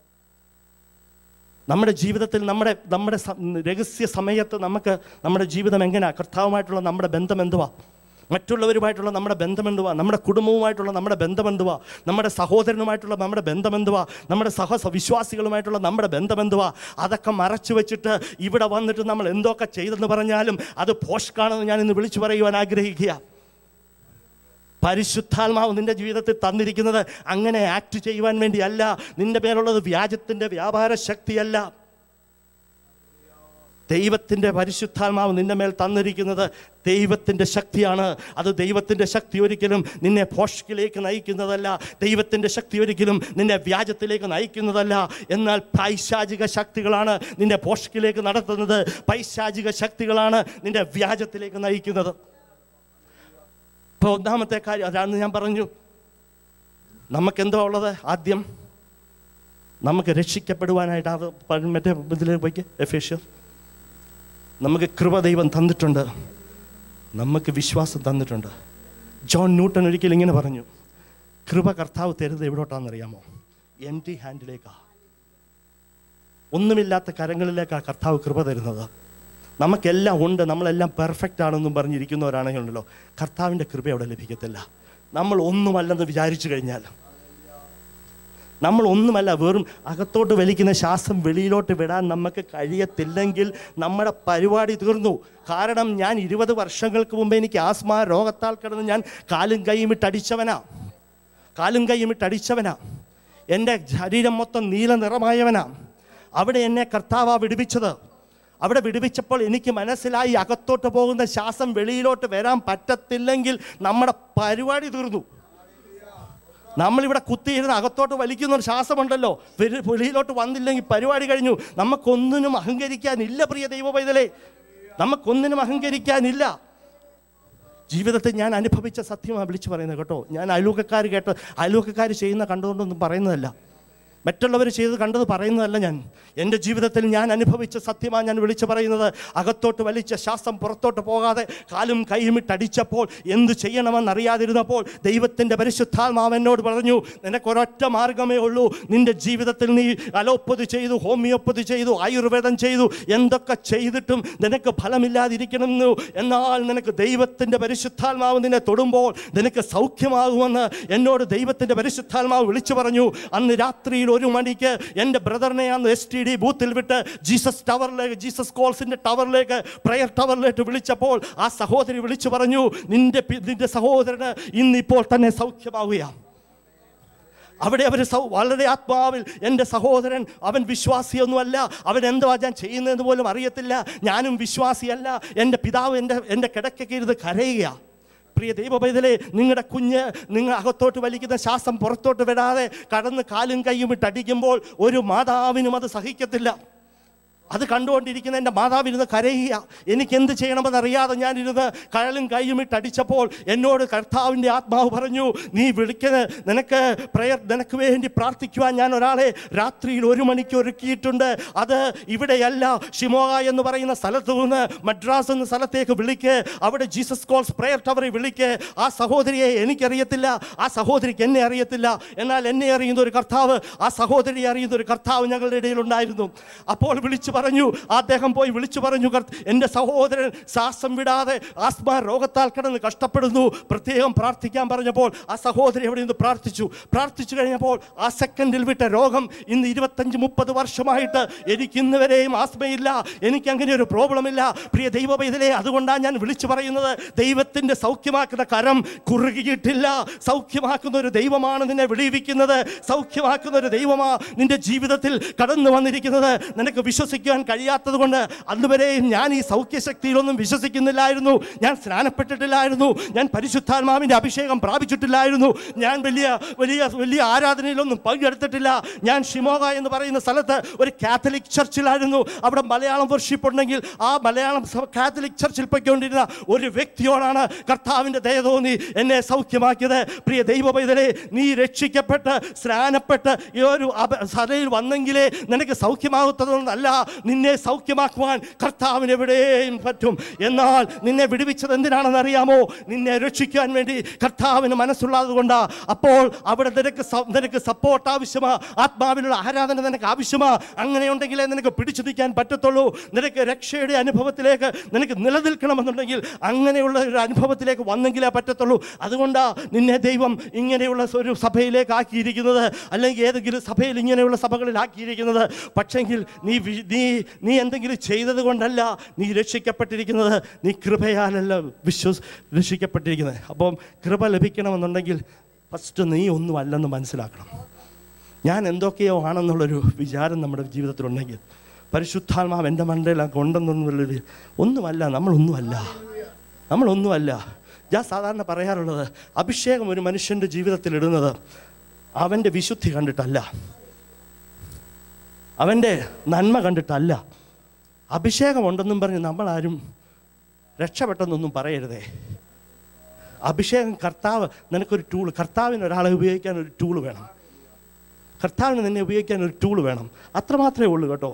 നമ്മുടെ ജീവിതത്തിൽ നമ്മുടെ നമ്മുടെ സ- രഹസ്യ സമയത്ത് നമുക്ക് നമ്മുടെ ജീവിതം എങ്ങനെയാണ് കർത്താവുമായിട്ടുള്ള നമ്മുടെ ബന്ധം എന്തുവാ മറ്റുള്ളവരുമായിട്ടുള്ള നമ്മുടെ ബന്ധം എന്തുവാ നമ്മുടെ കുടുംബവുമായിട്ടുള്ള നമ്മുടെ ബന്ധം എന്തുവാ നമ്മുടെ സഹോദരനുമായിട്ടുള്ള നമ്മുടെ ബന്ധം എന്തുവാ നമ്മുടെ സഹ വിശ്വാസികളുമായിട്ടുള്ള നമ്മുടെ ബന്ധം എന്തുവാ അതൊക്കെ മറച്ചു വെച്ചിട്ട് ഇവിടെ വന്നിട്ട് നമ്മൾ എന്തൊക്കെ ചെയ്തെന്ന് പറഞ്ഞാലും അത് പോഷ്കാണെന്ന് ഞാൻ ഇന്ന് വിളിച്ചു പറയുവാൻ ആഗ്രഹിക്കുക പരിശുദ്ധാത്മാവ് നിന്റെ ജീവിതത്തിൽ തന്നിരിക്കുന്നത് അങ്ങനെ ആക്ട് ചെയ്യുവാൻ വേണ്ടിയല്ല നിന്റെ പേരുള്ളത് വ്യാജത്തിൻ്റെ വ്യാപാര ശക്തിയല്ല ദൈവത്തിൻ്റെ പരിശുദ്ധാത്മാവ് നിന്റെ മേൽ തന്നിരിക്കുന്നത് ദൈവത്തിൻ്റെ ശക്തിയാണ് അത് ദൈവത്തിൻ്റെ ശക്തി ഒരിക്കലും നിന്നെ പോഷ്കിലേക്ക് നയിക്കുന്നതല്ല ദൈവത്തിൻ്റെ ശക്തി ഒരിക്കലും നിന്നെ വ്യാജത്തിലേക്ക് നയിക്കുന്നതല്ല എന്നാൽ പൈശാചിക ശക്തികളാണ് നിന്നെ പോഷ്കിലേക്ക് നടത്തുന്നത് പൈശാചിക ശക്തികളാണ് നിന്റെ വ്യാജത്തിലേക്ക് നയിക്കുന്നത് ഇപ്പോൾ ഒന്നാമത്തെ കാര്യം അതാണ് ഞാൻ പറഞ്ഞു നമുക്കെന്തോ ഉള്ളത് ആദ്യം നമുക്ക് രക്ഷിക്കപ്പെടുവാനായിട്ട് അത് പ- മറ്റേ ഇതിലേക്ക് പോയിക്ക് എഫേഷ്യർ നമുക്ക് കൃപ ദൈവം തന്നിട്ടുണ്ട് നമുക്ക് വിശ്വാസം തന്നിട്ടുണ്ട് ജോൺ ന്യൂട്ടൺ ഒരിക്കൽ ഇങ്ങനെ പറഞ്ഞു കൃപ കർത്താവ് തരുന്നത് എവിടോട്ടാണെന്നറിയാമോ എം ടി ഹാൻഡിലേക്കാ ഒന്നുമില്ലാത്ത കരങ്ങളിലേക്കാണ് കർത്താവ് കൃപ തരുന്നത് നമുക്കെല്ലാം ഉണ്ട് നമ്മളെല്ലാം പെർഫെക്റ്റ് ആണെന്നും പറഞ്ഞിരിക്കുന്നവരാണെങ്കിൽ ഉണ്ടല്ലോ കർത്താവിൻ്റെ കൃപ അവിടെ ലഭിക്കത്തില്ല നമ്മൾ ഒന്നുമല്ലെന്ന് വിചാരിച്ചു കഴിഞ്ഞാൽ നമ്മൾ ഒന്നുമല്ല വെറും അകത്തോട്ട് വലിക്കുന്ന ശ്വാസം വെളിയിലോട്ട് വിടാൻ നമുക്ക് കഴിയത്തില്ലെങ്കിൽ നമ്മുടെ പരിപാടി തീർന്നു കാരണം ഞാൻ ഇരുപത് വർഷങ്ങൾക്ക് മുമ്പ് എനിക്ക് ആസ്മ രോഗത്താൽ കിടന്ന് ഞാൻ കാലും കൈയും ഇട്ടടിച്ചവനാ കാലും കൈയും ഇട്ടടിച്ചവനാ എൻ്റെ ശരീരം മൊത്തം നീല നിറമായവനാ അവിടെ എന്നെ കർത്താവാ വിടുവിച്ചത് അവിടെ വിടുവിച്ചപ്പോൾ എനിക്ക് മനസ്സിലായി അകത്തോട്ട് പോകുന്ന ശ്വാസം വെളിയിലോട്ട് വരാൻ പറ്റത്തില്ലെങ്കിൽ നമ്മുടെ പരിപാടി തീർന്നു നമ്മളിവിടെ കുത്തിയിരുന്ന് അകത്തോട്ട് വലിക്കുന്ന ഒരു ശ്വാസമുണ്ടല്ലോ വെളി- വെളിയിലോട്ട് വന്നില്ലെങ്കിൽ പരിപാടി കഴിഞ്ഞു നമുക്കൊന്നിനും അഹങ്കരിക്കാനില്ല പ്രിയ ദൈവ പൈതലേ നമുക്കൊന്നിനും അഹങ്കരിക്കാനില്ല ജീവിതത്തിൽ ഞാൻ അനുഭവിച്ച സത്യമാണ് വിളിച്ചു പറയുന്നത് കേട്ടോ ഞാൻ അയൽവക്കക്കാർ കേട്ട് അയൽവക്കക്കാർ ചെയ്യുന്ന കണ്ടുകൊണ്ടൊന്നും പറയുന്നതല്ല മറ്റുള്ളവർ ചെയ്ത് കണ്ടത് പറയുന്നതല്ല ഞാൻ എൻ്റെ ജീവിതത്തിൽ ഞാൻ അനുഭവിച്ച സത്യമാണ് ഞാൻ വിളിച്ചു പറയുന്നത് അകത്തോട്ട് വലിച്ച ശ്വാസം പുറത്തോട്ട് പോകാതെ കാലും കൈയും ഇട്ടടിച്ചപ്പോൾ എന്ത് ചെയ്യണമെന്നറിയാതിരുന്നപ്പോൾ ദൈവത്തിൻ്റെ പരിശുദ്ധാത്മാവ് എന്നോട് പറഞ്ഞു നിനക്കൊരൊറ്റ മാർഗമേ ഉള്ളൂ നിൻ്റെ ജീവിതത്തിൽ നീ അലോപ്പതി ചെയ്തു ഹോമിയോപ്പതി ചെയ്തു ആയുർവേദം ചെയ്തു എന്തൊക്കെ ചെയ്തിട്ടും നിനക്ക് ഫലമില്ലാതിരിക്കണമെന്നു എന്നാൽ നിനക്ക് ദൈവത്തിൻ്റെ പരിശുദ്ധാത്മാവ് നിന്നെ തൊടുമ്പോൾ നിനക്ക് സൗഖ്യമാകുമെന്ന് എന്നോട് ദൈവത്തിൻ്റെ പരിശുദ്ധാത്മാവ് വിളിച്ചു പറഞ്ഞു അന്ന് രാത്രിയിൽ ഒരു മണിക്ക് എൻ്റെ ബ്രദറിനെ അന്ന് എസ് ടി ഡി ബൂത്തിൽ വിട്ട് ജീസസ് ടവറിലേക്ക് ജീസസ് കോൾസിൻ്റെ ടവറിലേക്ക് പ്രയർ ടവറിലേക്ക് വിളിച്ചപ്പോൾ ആ സഹോദരി വിളിച്ചു പറഞ്ഞു നിന്റെ പി- നിന്റെ സഹോദരന് ഇന്നിപ്പോൾ തന്നെ സൗഖ്യമാവുകയാണ് അവിടെ അവർ സൗ വളരെ ആത്മാവിൽ എൻ്റെ സഹോദരൻ അവൻ വിശ്വാസിയൊന്നുമല്ല അവൻ എന്തുവാ ഞാൻ ചെയ്യുന്നതെന്ന് പോലും അറിയത്തില്ല ഞാനും വിശ്വാസിയല്ല എൻ്റെ പിതാവ് എൻ്റെ എൻ്റെ കിടക്കയ്ക്ക് ഇരുന്ന് കരയുക പ്രിയ ദൈവപൈതലെ നിങ്ങളുടെ കുഞ്ഞ് നിങ്ങൾ അകത്തോട്ട് വലിക്കുന്ന ശ്വാസം പുറത്തോട്ട് വിടാതെ കടന്ന് കാലും കൈയും ഇട്ടടിക്കുമ്പോൾ ഒരു മാതാവിനും അത് സഹിക്കത്തില്ല അത് കണ്ടുകൊണ്ടിരിക്കുന്ന എൻ്റെ മാതാവിരുന്ന് കരയുക എനിക്ക് എന്ത് ചെയ്യണമെന്നറിയാതെ ഞാനിരുന്ന് കഴലും കൈയും ഇട്ടടിച്ചപ്പോൾ എന്നോട് കർത്താവിൻ്റെ ആത്മാവ് പറഞ്ഞു നീ വിളിക്കുന്ന നിനക്ക് പ്രയർ നിനക്ക് വേണ്ടി പ്രാർത്ഥിക്കുവാൻ ഞാൻ ഒരാളെ രാത്രിയിൽ ഒരു മണിക്ക് ഒരുക്കിയിട്ടുണ്ട് അത് ഇവിടെയല്ല ഷിമോഗ എന്ന് പറയുന്ന സ്ഥലത്ത് നിന്ന് മദ്രാസ് എന്ന സ്ഥലത്തേക്ക് വിളിക്ക് അവിടെ ജീസസ് കോൾസ് പ്രയർ ടവറിൽ വിളിക്ക് ആ സഹോദരിയെ എനിക്കറിയത്തില്ല ആ സഹോദരിക്ക് എന്നെ അറിയത്തില്ല എന്നാൽ എന്നെ അറിയുന്ന ഒരു കർത്താവ് ആ സഹോദരിയെ അറിയുന്ന ഒരു കർത്താവ് ഞങ്ങളുടെ ഇടയിലുണ്ടായിരുന്നു അപ്പോൾ വിളിച്ചു പറഞ്ഞു അദ്ദേഹം പോയി വിളിച്ചു പറഞ്ഞു "കർത്ത- എൻ്റെ സഹോദരൻ ശ്വാസം വിടാതെ ആസ്മ രോഗത്താൽ കിടന്ന് കഷ്ടപ്പെടുന്നു പ്രത്യേകം പ്രാർത്ഥിക്കാൻ പറഞ്ഞപ്പോൾ ആ സഹോദരി അവിടെ നിന്ന് പ്രാർത്ഥിച്ചു പ്രാർത്ഥിച്ചു കഴിഞ്ഞപ്പോൾ ആ സെക്കൻഡിൽ വിട്ട രോഗം ഇന്ന് ഇരുപത്തഞ്ച് മുപ്പത് വർഷമായിട്ട് എനിക്ക് ഇന്ന് വരെയും ആസ്മയില്ല എനിക്ക് അങ്ങനെ ഒരു പ്രോബ്ലം ഇല്ല പ്രിയ ദൈവപൈതലേ അതുകൊണ്ടാണ് ഞാൻ വിളിച്ചു പറയുന്നത് ദൈവത്തിൻ്റെ സൗഖ്യമാക്കുന്ന കരം കുറുകിയിട്ടില്ല സൗഖ്യമാക്കുന്ന ഒരു ദൈവമാണ് നിന്നെ വിളിവിക്കുന്നത് സൗഖ്യമാക്കുന്ന ഒരു ദൈവമാ നിന്റെ ജീവിതത്തിൽ കടന്നു വന്നിരിക്കുന്നത് നിനക്ക് വിശ്വസിക്കാൻ കഴിയാത്തത് കൊണ്ട് അന്നുവരെയും ഞാൻ ഈ സൗഖ്യശക്തിയിലൊന്നും വിശ്വസിക്കുന്നില്ലായിരുന്നു ഞാൻ സ്നാനപ്പെട്ടിട്ടില്ലായിരുന്നു ഞാൻ പരിശുദ്ധാത്മാവിൻ്റെ അഭിഷേകം പ്രാപിച്ചിട്ടില്ലായിരുന്നു ഞാൻ വലിയ വലിയ വലിയ ആരാധനയിലൊന്നും പങ്കെടുത്തിട്ടില്ല ഞാൻ ഷിമോഗ എന്ന് പറയുന്ന സ്ഥലത്ത് ഒരു കാത്തലിക് ചർച്ചിലായിരുന്നു അവിടെ മലയാളം വർഷിപ്പ് ഉണ്ടെങ്കിൽ ആ മലയാളം സഭ- കാത്തലിക് ചർച്ചിൽ പൊയ്ക്കൊണ്ടിരുന്ന ഒരു വ്യക്തിയോടാണ് കർത്താവിൻ്റെ ദയ തോന്നി എന്നെ സൗഖ്യമാക്കിയത് പ്രിയ ദൈവ പൈതലേ നീ രക്ഷിക്കപ്പെട്ട് സ്നാനപ്പെട്ട് ഈ ഒരു അപ- സഭയിൽ വന്നെങ്കിലേ നിനക്ക് സൗഖ്യമാകത്തതെന്നല്ല നിന്നെ സൗഖ്യമാക്കുവാൻ കർത്താവിന് എവിടെയും പറ്റും എന്നാൽ നിന്നെ വിടുവിച്ചത് എന്തിനാണെന്ന് അറിയാമോ നിന്നെ രക്ഷിക്കാൻ വേണ്ടി കർത്താവിന് മനസ്സുള്ളത് കൊണ്ടാ അപ്പോൾ അവിടെ നിനക്ക് സ- നിനക്ക് സപ്പോർട്ട് ആവശ്യമാ ആത്മാവിനുള്ള ആരാധന നിനക്ക് ആവശ്യമാ അങ്ങനെയുണ്ടെങ്കിലേ നിനക്ക് പിടിച്ചു നിൽക്കാൻ പറ്റത്തുള്ളൂ നിനക്ക് രക്ഷയുടെ അനുഭവത്തിലേക്ക് നിനക്ക് നിലനിൽക്കണമെന്നുണ്ടെങ്കിൽ അങ്ങനെയുള്ള ഒരു അനുഭവത്തിലേക്ക് വന്നെങ്കിലേ പറ്റത്തുള്ളൂ അതുകൊണ്ടാ നിന്നെ ദൈവം ഇങ്ങനെയുള്ള ഒരു സഭയിലേക്ക് ആക്കിയിരിക്കുന്നത് അല്ലെങ്കിൽ ഏതെങ്കിലും സഭയിൽ ഇങ്ങനെയുള്ള സഭകളിൽ ആക്കിയിരിക്കുന്നത് പക്ഷെങ്കിൽ നീ വി- നീ നീ എന്തെങ്കിലും ചെയ്തത് കൊണ്ടല്ല നീ രക്ഷിക്കപ്പെട്ടിരിക്കുന്നത് നീ കൃപയാലല്ല വിശ്വസ് രക്ഷിക്കപ്പെട്ടിരിക്കുന്നത് അപ്പം കൃപ ലഭിക്കണമെന്നുണ്ടെങ്കിൽ ഫസ്റ്റ് നീ ഒന്നും അല്ലെന്ന് മനസ്സിലാക്കണം ഞാൻ എന്തൊക്കെയോ ആണെന്നുള്ളൊരു വിചാരം നമ്മുടെ ജീവിതത്തിലുണ്ടെങ്കിൽ പരിശുദ്ധാത്മാവ് എൻ്റെ മണ്ടയിലൊക്കെ ഉണ്ടെന്നുള്ളൊരു ഒന്നുമല്ല നമ്മളൊന്നുമല്ല നമ്മളൊന്നുമല്ല ഞാൻ സാധാരണ പറയാറുള്ളത് അഭിഷേകം ഒരു മനുഷ്യൻ്റെ ജീവിതത്തിൽ ഇടുന്നത് അവൻ്റെ വിശുദ്ധി കണ്ടിട്ടല്ല അവൻ്റെ നന്മ കണ്ടിട്ടല്ല അഭിഷേകമുണ്ടെന്നും പറഞ്ഞ് നമ്മളാരും രക്ഷപ്പെട്ടെന്നൊന്നും പറയരുതേ അഭിഷേകം കർത്താവ് നിനക്കൊരു ടൂൾ കർത്താവിന് ഒരാളെ ഉപയോഗിക്കാൻ ഒരു ടൂൾ വേണം കർത്താവിന് നിന്നെ ഉപയോഗിക്കാൻ ഒരു ടൂൾ വേണം അത്രമാത്രമേ ഉള്ളൂ കേട്ടോ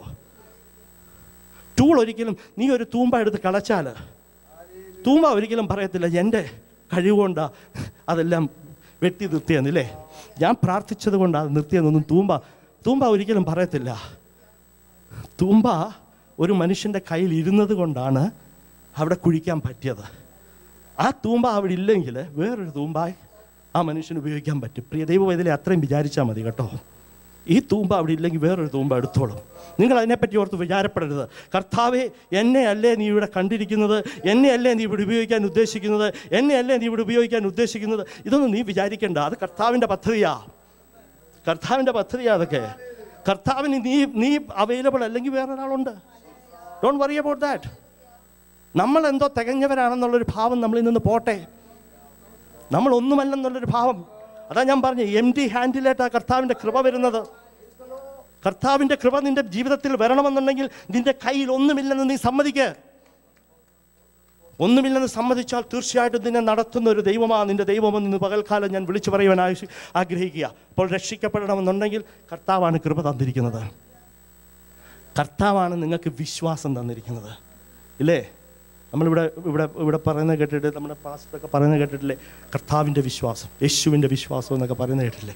ടൂൾ ഒരിക്കലും നീ ഒരു തൂമ്പ എടുത്ത് കളച്ചാൽ തൂമ്പ ഒരിക്കലും പറയത്തില്ല എൻ്റെ കഴിവുകൊണ്ടാ അതെല്ലാം വെട്ടി നിർത്തിയെന്നില്ലേ ഞാൻ പ്രാർത്ഥിച്ചത് കൊണ്ടാണ് അത് നിർത്തിയെന്നൊന്നും തൂമ്പ തൂമ്പ ഒരിക്കലും പറയത്തില്ല തൂമ്പ ഒരു മനുഷ്യൻ്റെ കയ്യിൽ ഇരുന്നത് കൊണ്ടാണ് അവിടെ കുഴിക്കാൻ പറ്റിയത് ആ തൂമ്പ അവിടെ ഇല്ലെങ്കിൽ വേറൊരു തൂമ്പായി ആ മനുഷ്യന് ഉപയോഗിക്കാൻ പറ്റും പ്രിയ ദൈവം ഇതിലെ അത്രയും വിചാരിച്ചാൽ മതി കേട്ടോ ഈ തൂമ്പ അവിടെ ഇല്ലെങ്കിൽ വേറൊരു തൂമ്പ എടുത്തോളും നിങ്ങൾ അതിനെപ്പറ്റി ഓർത്ത് വിചാരപ്പെടരുത് കർത്താവെ എന്നെ അല്ലേ നീ ഇവിടെ കണ്ടിരിക്കുന്നത് എന്നെ അല്ലേ നീ ഇവിടെ ഉപയോഗിക്കാൻ ഉദ്ദേശിക്കുന്നത് എന്നെ അല്ലേ നീ ഇവിടെ ഉപയോഗിക്കാൻ ഉദ്ദേശിക്കുന്നത് ഇതൊന്നും നീ വിചാരിക്കേണ്ട അത് കർത്താവിൻ്റെ പദ്ധതിയാ കർത്താവിൻ്റെ പദ്ധതിയാ അതൊക്കെ കർത്താവിന് നീ നീ അവൈലബിൾ അല്ലെങ്കിൽ വേറൊരാളുണ്ട് ഡോണ്ട് വറി അബൌട്ട് ദാറ്റ് നമ്മൾ എന്തോ തികഞ്ഞവരാണെന്നുള്ളൊരു ഭാവം നമ്മളിൽ നിന്ന് പോട്ടെ നമ്മൾ ഒന്നുമല്ലെന്നുള്ളൊരു ഭാവം അതാ ഞാൻ പറഞ്ഞു എം ടി ഹാൻഡിലായിട്ട് ആ കർത്താവിൻ്റെ കൃപ വരുന്നത് കർത്താവിൻ്റെ കൃപ നിന്റെ ജീവിതത്തിൽ വരണമെന്നുണ്ടെങ്കിൽ നിന്റെ കയ്യിൽ ഒന്നുമില്ലെന്ന് നീ സമ്മതിക്കുക ഒന്നുമില്ലെന്ന് സമ്മതിച്ചാൽ തീർച്ചയായിട്ടും നിന്നെ നടത്തുന്ന ഒരു ദൈവമാണ് നിന്റെ ദൈവമെന്ന് ഇന്ന് പകൽക്കാലം ഞാൻ വിളിച്ചു പറയുവാൻ ആവശ്യ- ആഗ്രഹിക്കുക അപ്പോൾ രക്ഷിക്കപ്പെടണമെന്നുണ്ടെങ്കിൽ കർത്താവാണ് കൃപ തന്നിരിക്കുന്നത് കർത്താവാണ് നിങ്ങൾക്ക് വിശ്വാസം തന്നിരിക്കുന്നത് ഇല്ലേ നമ്മളിവിടെ ഇവിടെ ഇവിടെ പറയുന്നത് കേട്ടിട്ട് നമ്മുടെ പാസ്റ്ററൊക്കെ പറയുന്നത് കേട്ടിട്ടില്ലേ കർത്താവിൻ്റെ വിശ്വാസം യേശുവിൻ്റെ വിശ്വാസം എന്നൊക്കെ പറയുന്നത് കേട്ടില്ലേ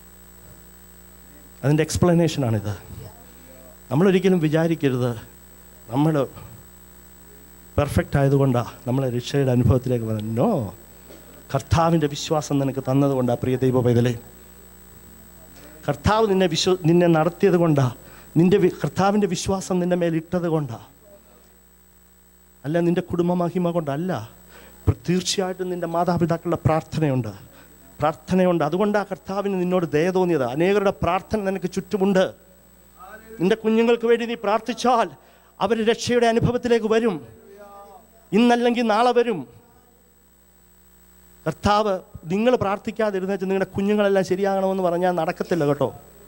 അതിൻ്റെ എക്സ്പ്ലനേഷനാണിത് നമ്മളൊരിക്കലും വിചാരിക്കരുത് നമ്മൾ പെർഫെക്റ്റ് ആയതുകൊണ്ടാണ് നമ്മളെ രക്ഷയുടെ അനുഭവത്തിലേക്ക് വന്നത് നോ കർത്താവിൻ്റെ വിശ്വാസം നിനക്ക് തന്നതുകൊണ്ടാണ് പ്രിയ ദൈവ പൈതലേ കർത്താവ് നിന്നെ വിശ്വ നിന്നെ നടത്തിയത് കൊണ്ടാണ് നിൻ്റെ വി- കർത്താവിൻ്റെ വിശ്വാസം നിൻ്റെ മേൽ ഇട്ടത് കൊണ്ടാണ് അല്ല നിൻ്റെ കുടുംബ മഹിമ കൊണ്ടല്ല പ്ര- തീർച്ചയായിട്ടും നിൻ്റെ മാതാപിതാക്കളുടെ പ്രാർത്ഥനയുണ്ട് പ്രാർത്ഥനയുണ്ട് അതുകൊണ്ടാണ് കർത്താവിന് നിന്നോട് ദയ തോന്നിയത് അനേകരുടെ പ്രാർത്ഥന നിനക്ക് ചുറ്റുമുണ്ട് നിന്റെ കുഞ്ഞുങ്ങൾക്ക് വേണ്ടി നീ പ്രാർത്ഥിച്ചാൽ അവർ രക്ഷയുടെ അനുഭവത്തിലേക്ക് വരും ഇന്നല്ലെങ്കിൽ നാളെ വരും കർത്താവ് നിങ്ങൾ പ്രാർത്ഥിക്കാതിരുന്നിട്ട് നിങ്ങളുടെ കുഞ്ഞുങ്ങളെല്ലാം ശരിയാകണമെന്ന് പറഞ്ഞാൽ നടക്കത്തില്ല കേട്ടോ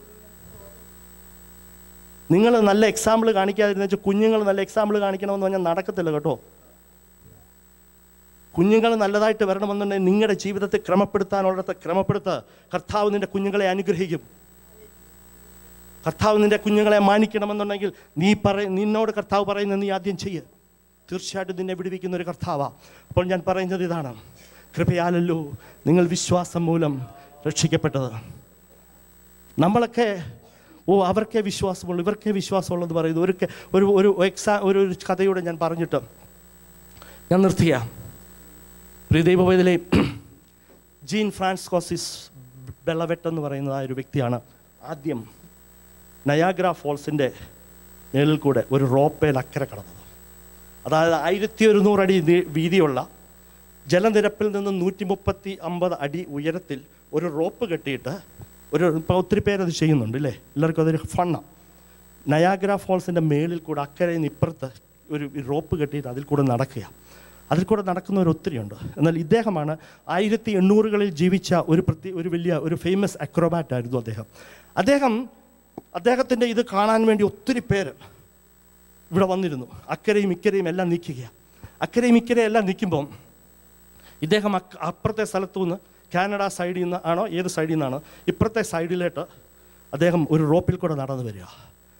നിങ്ങൾ നല്ല എക്സാമ്പിൾ കാണിക്കാതിരുന്ന വെച്ചാൽ കുഞ്ഞുങ്ങൾ നല്ല എക്സാമ്പിൾ കാണിക്കണമെന്ന് പറഞ്ഞാൽ നടക്കത്തില്ല കേട്ടോ കുഞ്ഞുങ്ങൾ നല്ലതായിട്ട് വരണമെന്നുണ്ടെങ്കിൽ നിങ്ങളുടെ ജീവിതത്തെ ക്രമപ്പെടുത്താനുള്ളത് ക്രമപ്പെടുത്തുക കർത്താവ് നിന്റെ കുഞ്ഞുങ്ങളെ അനുഗ്രഹിക്കും കർത്താവ് നിന്റെ കുഞ്ഞുങ്ങളെ മാനിക്കണമെന്നുണ്ടെങ്കിൽ നീ പറ നിന്നോട് കർത്താവ് പറയുന്നത് നീ ആദ്യം ചെയ്യ് തീർച്ചയായിട്ടും നിന്നെ വിടുവിക്കുന്ന ഒരു കർത്താവാ അപ്പോൾ ഞാൻ പറയുന്നത് ഇതാണ് കൃപയാലല്ലോ നിങ്ങൾ വിശ്വാസം മൂലം രക്ഷിക്കപ്പെട്ടത് നമ്മളൊക്കെ ഓ അവർക്കേ വിശ്വാസമുള്ളൂ ഇവർക്കേ വിശ്വാസമുള്ളൂ എന്ന് പറയുന്നു ഒരു ഒരു ഒരു എക്സാ ഒരു ഒരു കഥയോടെ ഞാൻ പറഞ്ഞിട്ട് ഞാൻ നിർത്തിയ പ്രിയദൈവ വൈദ്യലെ ജീൻ ഫ്രാൻസ്കോസിസ് ബെളവെട്ട് എന്ന് പറയുന്ന ആ ഒരു വ്യക്തിയാണ് ആദ്യം നയാഗ്ര ഫോൾസിൻ്റെ മേളിൽ കൂടെ ഒരു റോപ്പേൽ അക്കരെ കടന്നത് അതായത് ആയിരത്തി ഒരുന്നൂറ് അടി നീ- വീതിയുള്ള ജലനിരപ്പിൽ നിന്ന് നൂറ്റി മുപ്പത്തി അമ്പത് അടി ഉയരത്തിൽ ഒരു റോപ്പ് കെട്ടിയിട്ട് ഒരു ഇപ്പോൾ ഒത്തിരി പേരത് ചെയ്യുന്നുണ്ട് അല്ലേ എല്ലാവർക്കും അതൊരു ഫണ്ണാണ് നയാഗ്ര ഫോൾസിൻ്റെ മേളിൽ കൂടെ അക്കരയിൽ നിന്ന് ഇപ്പുറത്ത് ഒരു റോപ്പ് കെട്ടിയിട്ട് അതിൽ കൂടെ നടക്കുക അതിൽ കൂടെ നടക്കുന്നവർ ഒത്തിരിയുണ്ട് എന്നാൽ ഇദ്ദേഹമാണ് ആയിരത്തി എണ്ണൂറുകളിൽ ജീവിച്ച ഒരു പ്രത്യേക ഒരു വലിയ ഒരു ഫേമസ് അക്രോബാറ്റ് ആയിരുന്നു അദ്ദേഹം അദ്ദേഹം അദ്ദേഹത്തിൻ്റെ ഇത് കാണാൻ വേണ്ടി ഒത്തിരി പേര് ഇവിടെ വന്നിരുന്നു അക്കരയും ഇക്കരയും എല്ലാം നിൽക്കുക അക്കരയും ഇക്കരയും എല്ലാം നിൽക്കുമ്പം ഇദ്ദേഹം അക്ക് അപ്പുറത്തെ സ്ഥലത്തു നിന്ന് കാനഡ സൈഡിൽ നിന്ന് ആണോ ഏത് സൈഡിൽ നിന്നാണോ ഇപ്പുറത്തെ സൈഡിലോട്ട് അദ്ദേഹം ഒരു റോപ്പിൽ കൂടെ നടന്നു വരിക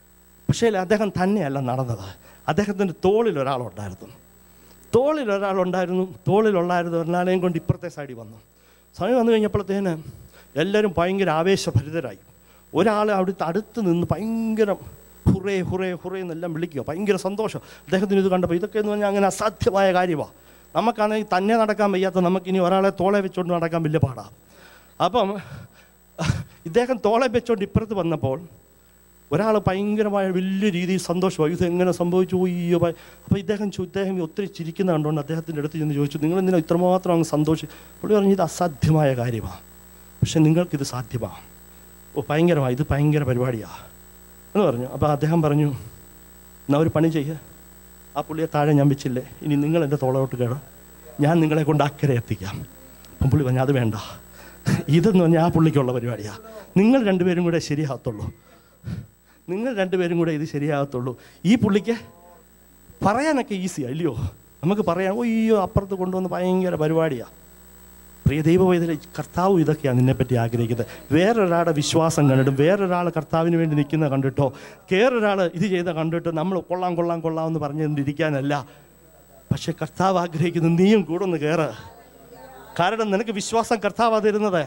പക്ഷേ അദ്ദേഹം തന്നെയല്ല നടന്നത് അദ്ദേഹത്തിൻ്റെ തോളിൽ ഒരാളുണ്ടായിരുന്നു തോളിൽ ഒരാളുണ്ടായിരുന്നു തോളിലുണ്ടായിരുന്നു ഒരാളെയും കൊണ്ട് ഇപ്പുറത്തെ സൈഡിൽ വന്നു സമയം വന്നു കഴിഞ്ഞപ്പോഴത്തേന് എല്ലാവരും ഭയങ്കര ആവേശഭരിതരായി ഒരാൾ അവിടുത്തെ അടുത്ത് നിന്ന് ഭയങ്കര ഹുറേ ഹുറേ ഹുറേ എന്നെല്ലാം വിളിക്കുക ഭയങ്കര സന്തോഷം അദ്ദേഹത്തിന് ഇത് കണ്ടപ്പോൾ ഇതൊക്കെ എന്ന് പറഞ്ഞാൽ അങ്ങനെ അസാധ്യമായ കാര്യമാണ് നമുക്കാണെങ്കിൽ തന്നെ നടക്കാൻ വയ്യാത്ത നമുക്കിനി ഒരാളെ തോളെ വെച്ചുകൊണ്ട് നടക്കാൻ വലിയ പാടാണ് അപ്പം ഇദ്ദേഹം തോളെ വെച്ചുകൊണ്ട് ഇപ്പുറത്ത് വന്നപ്പോൾ ഒരാൾ ഭയങ്കരമായ വലിയ രീതിയിൽ സന്തോഷമായി ഇത് എങ്ങനെ സംഭവിച്ചു അയ്യോ ഭയ- അപ്പോൾ ഇദ്ദേഹം ചോ- ഇദ്ദേഹം ഒത്തിരി ചിരിക്കുന്ന കണ്ടുകൊണ്ട് അദ്ദേഹത്തിൻ്റെ അടുത്ത് ചെന്ന് ചോദിച്ചു നിങ്ങൾ എന്തിനാ ഇത്രമാത്രം അങ്ങ് സന്തോഷി പുള്ളി പറഞ്ഞു ഇത് അസാധ്യമായ കാര്യമാണ് പക്ഷെ നിങ്ങൾക്കിത് സാധ്യമാണ് ഓ ഭയങ്കരമാണ് ഇത് ഭയങ്കര പരിപാടിയാണ് എന്ന് പറഞ്ഞു അപ്പോൾ അദ്ദേഹം പറഞ്ഞു എന്നാ ഒരു പണി ചെയ്യുക ആ പുള്ളിയെ താഴെ ഞാൻ വെച്ചില്ലേ ഇനി നിങ്ങൾ എൻ്റെ തോളോട്ട് കയറാം ഞാൻ നിങ്ങളെ കൊണ്ട് അക്കരെ എത്തിക്കാം അപ്പം പുള്ളി പറഞ്ഞു അത് വേണ്ട ഇതെന്ന് പറഞ്ഞാൽ ആ പുള്ളിക്കുള്ള പരിപാടിയാണ് നിങ്ങൾ രണ്ടുപേരും കൂടെ ശരിയാകത്തുള്ളൂ നിങ്ങൾ രണ്ടുപേരും കൂടെ ഇത് ശരിയാകത്തുള്ളൂ ഈ പുള്ളിക്ക് പറയാനൊക്കെ ഈസിയാണ് ഇല്ലയോ നമുക്ക് പറയാൻ ഓ അയ്യോ അപ്പുറത്ത് കൊണ്ടുവന്ന് ഭയങ്കര പരിപാടിയാണ് പ്രിയ ദൈവവേദന കർത്താവ് ഇതൊക്കെയാണ് നിന്നെപ്പറ്റി ആഗ്രഹിക്കുന്നത് വേറൊരാളുടെ വിശ്വാസം കണ്ടിട്ടും വേറൊരാൾ കർത്താവിന് വേണ്ടി നിൽക്കുന്ന കണ്ടിട്ടോ വേറൊരാൾ ഇത് ചെയ്ത കണ്ടിട്ടോ നമ്മൾ കൊള്ളാം കൊള്ളാം കൊള്ളാം എന്ന് പറഞ്ഞുകൊണ്ടിരിക്കാനല്ല പക്ഷെ കർത്താവ് ആഗ്രഹിക്കുന്നു നീയും കൂടെ ഒന്ന് കയറ് കാരണം നിനക്ക് വിശ്വാസം കർത്താവാ തരുന്നത്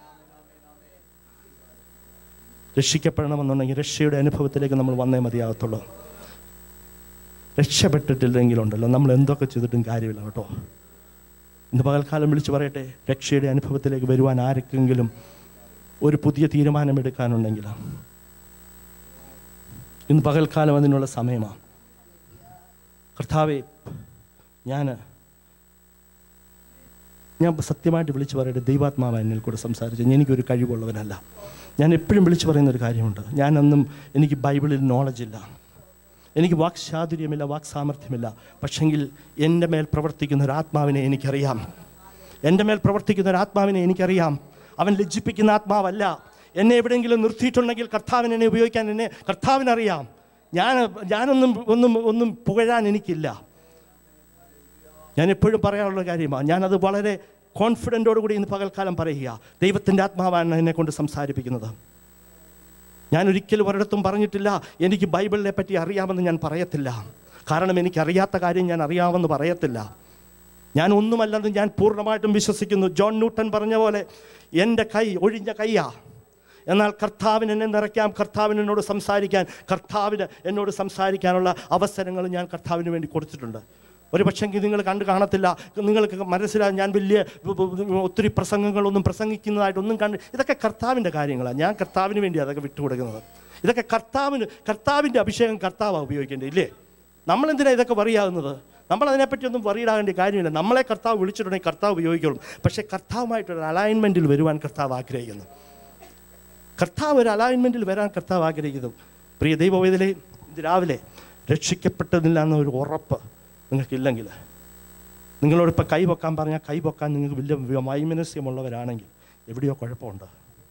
രക്ഷിക്കപ്പെടണമെന്നുണ്ടെങ്കിൽ രക്ഷയുടെ അനുഭവത്തിലേക്ക് നമ്മൾ വന്നേ മതിയാകത്തുള്ളൂ രക്ഷപ്പെട്ടിട്ടില്ലെങ്കിലുണ്ടല്ലോ നമ്മൾ എന്തൊക്കെ ചെയ്തിട്ടും കാര്യമില്ല കേട്ടോ ഇന്ന് പകൽക്കാലം വിളിച്ചു പറയട്ടെ രക്ഷയുടെ അനുഭവത്തിലേക്ക് വരുവാൻ ആർക്കെങ്കിലും ഒരു പുതിയ തീരുമാനമെടുക്കാനുണ്ടെങ്കിൽ ഇന്ന് പകൽക്കാലം അതിനുള്ള സമയമാണ് കർത്താവെ ഞാൻ ഞാൻ സത്യമായിട്ട് വിളിച്ചു പറയട്ടെ ദൈവാത്മാവ് എന്നിൽ കൂടെ സംസാരിച്ചു എനിക്കൊരു കഴിവുള്ളവനല്ല ഞാൻ എപ്പോഴും വിളിച്ചു പറയുന്ന ഒരു കാര്യമുണ്ട് ഞാനൊന്നും എനിക്ക് ബൈബിളിൽ നോളജില്ല എനിക്ക് വാക്ചാതുര്യമില്ല വാക് സാമർഥ്യമില്ല പക്ഷെങ്കിൽ എൻ്റെ മേൽ പ്രവർത്തിക്കുന്ന ഒരു ആത്മാവിനെ എനിക്കറിയാം എൻ്റെ മേൽ പ്രവർത്തിക്കുന്ന ഒരു ആത്മാവിനെ എനിക്കറിയാം അവൻ ലജ്ജിപ്പിക്കുന്ന ആത്മാവല്ല എന്നെ എവിടെയെങ്കിലും നിർത്തിയിട്ടുണ്ടെങ്കിൽ കർത്താവിനെ എന്നെ ഉപയോഗിക്കാൻ എന്നെ കർത്താവിനറിയാം ഞാൻ ഞാനൊന്നും ഒന്നും ഒന്നും പുകഴാൻ എനിക്കില്ല ഞാൻ എപ്പോഴും പറയാനുള്ള കാര്യമാണ് ഞാനത് വളരെ കോൺഫിഡൻറ്റോടു കൂടി ഇന്ന് പകൽക്കാലം പറയുക ദൈവത്തിൻ്റെ ആത്മാവാണ് എന്നെ കൊണ്ട് സംസാരിപ്പിക്കുന്നത് ഞാൻ ഒരിക്കലും ഒരിടത്തും പറഞ്ഞിട്ടില്ല എനിക്ക് ബൈബിളിനെ പറ്റി അറിയാമെന്ന് ഞാൻ പറയത്തില്ല കാരണം എനിക്കറിയാത്ത കാര്യം ഞാൻ അറിയാമെന്ന് പറയത്തില്ല ഞാൻ ഒന്നുമല്ലെന്ന് ഞാൻ പൂർണ്ണമായിട്ടും വിശ്വസിക്കുന്നു ജോൺ ന്യൂട്ടൺ പറഞ്ഞ പോലെ എൻ്റെ കൈ ഒഴിഞ്ഞ കൈയാ എന്നാൽ കർത്താവിന് എന്നെ നിറയ്ക്കാം കർത്താവിന് എന്നോട് സംസാരിക്കാൻ കർത്താവിന് എന്നോട് സംസാരിക്കാനുള്ള അവസരങ്ങൾ ഞാൻ കർത്താവിന് വേണ്ടി കൊടുത്തിട്ടുണ്ട് ഒരു പക്ഷെങ്കിൽ നിങ്ങൾ കണ്ടു കാണത്തില്ല നിങ്ങൾക്ക് മനസ്സിലാകും ഞാൻ വലിയ വ- വ- ഒത്തിരി പ്രസംഗങ്ങളൊന്നും പ്രസംഗിക്കുന്നതായിട്ടൊന്നും കണ്ട് ഇതൊക്കെ കർത്താവിൻ്റെ കാര്യങ്ങളാണ് ഞാൻ കർത്താവിന് വേണ്ടി അതൊക്കെ വിട്ടുകൊടുക്കുന്നത് ഇതൊക്കെ കർത്താവിന് കർത്താവിൻ്റെ അഭിഷേകം കർത്താവാണ് ഉപയോഗിക്കേണ്ടത് ഇല്ലേ നമ്മളെന്തിനാണ് ഇതൊക്കെ വറിയാകുന്നത് നമ്മൾ അതിനെപ്പറ്റിയൊന്നും വറിയിടാകേണ്ട കാര്യമില്ല നമ്മളെ കർത്താവ് വിളിച്ചിട്ടുണ്ടെങ്കിൽ കർത്താവ് ഉപയോഗിക്കണം പക്ഷേ കർത്താവുമായിട്ടൊരു അലൈൻമെൻറ്റിൽ വരുവാൻ കർത്താവ് ആഗ്രഹിക്കുന്നു കർത്താവ് ഒരു അലൈൻമെൻറ്റിൽ വരാൻ കർത്താവ് ആഗ്രഹിക്കുന്നു പ്രിയ ദൈവവേദലേ ഇത് രാവിലെ രക്ഷിക്കപ്പെട്ടതില്ല എന്നൊരു ഉറപ്പ് നിങ്ങൾക്കില്ലെങ്കിൽ നിങ്ങളോടിപ്പോൾ കൈ പൊക്കാൻ പറഞ്ഞാൽ കൈ പൊക്കാൻ നിങ്ങൾക്ക് വലിയ വൈമനസ്യമുള്ളവരാണെങ്കിൽ എവിടെയോ കുഴപ്പമുണ്ട്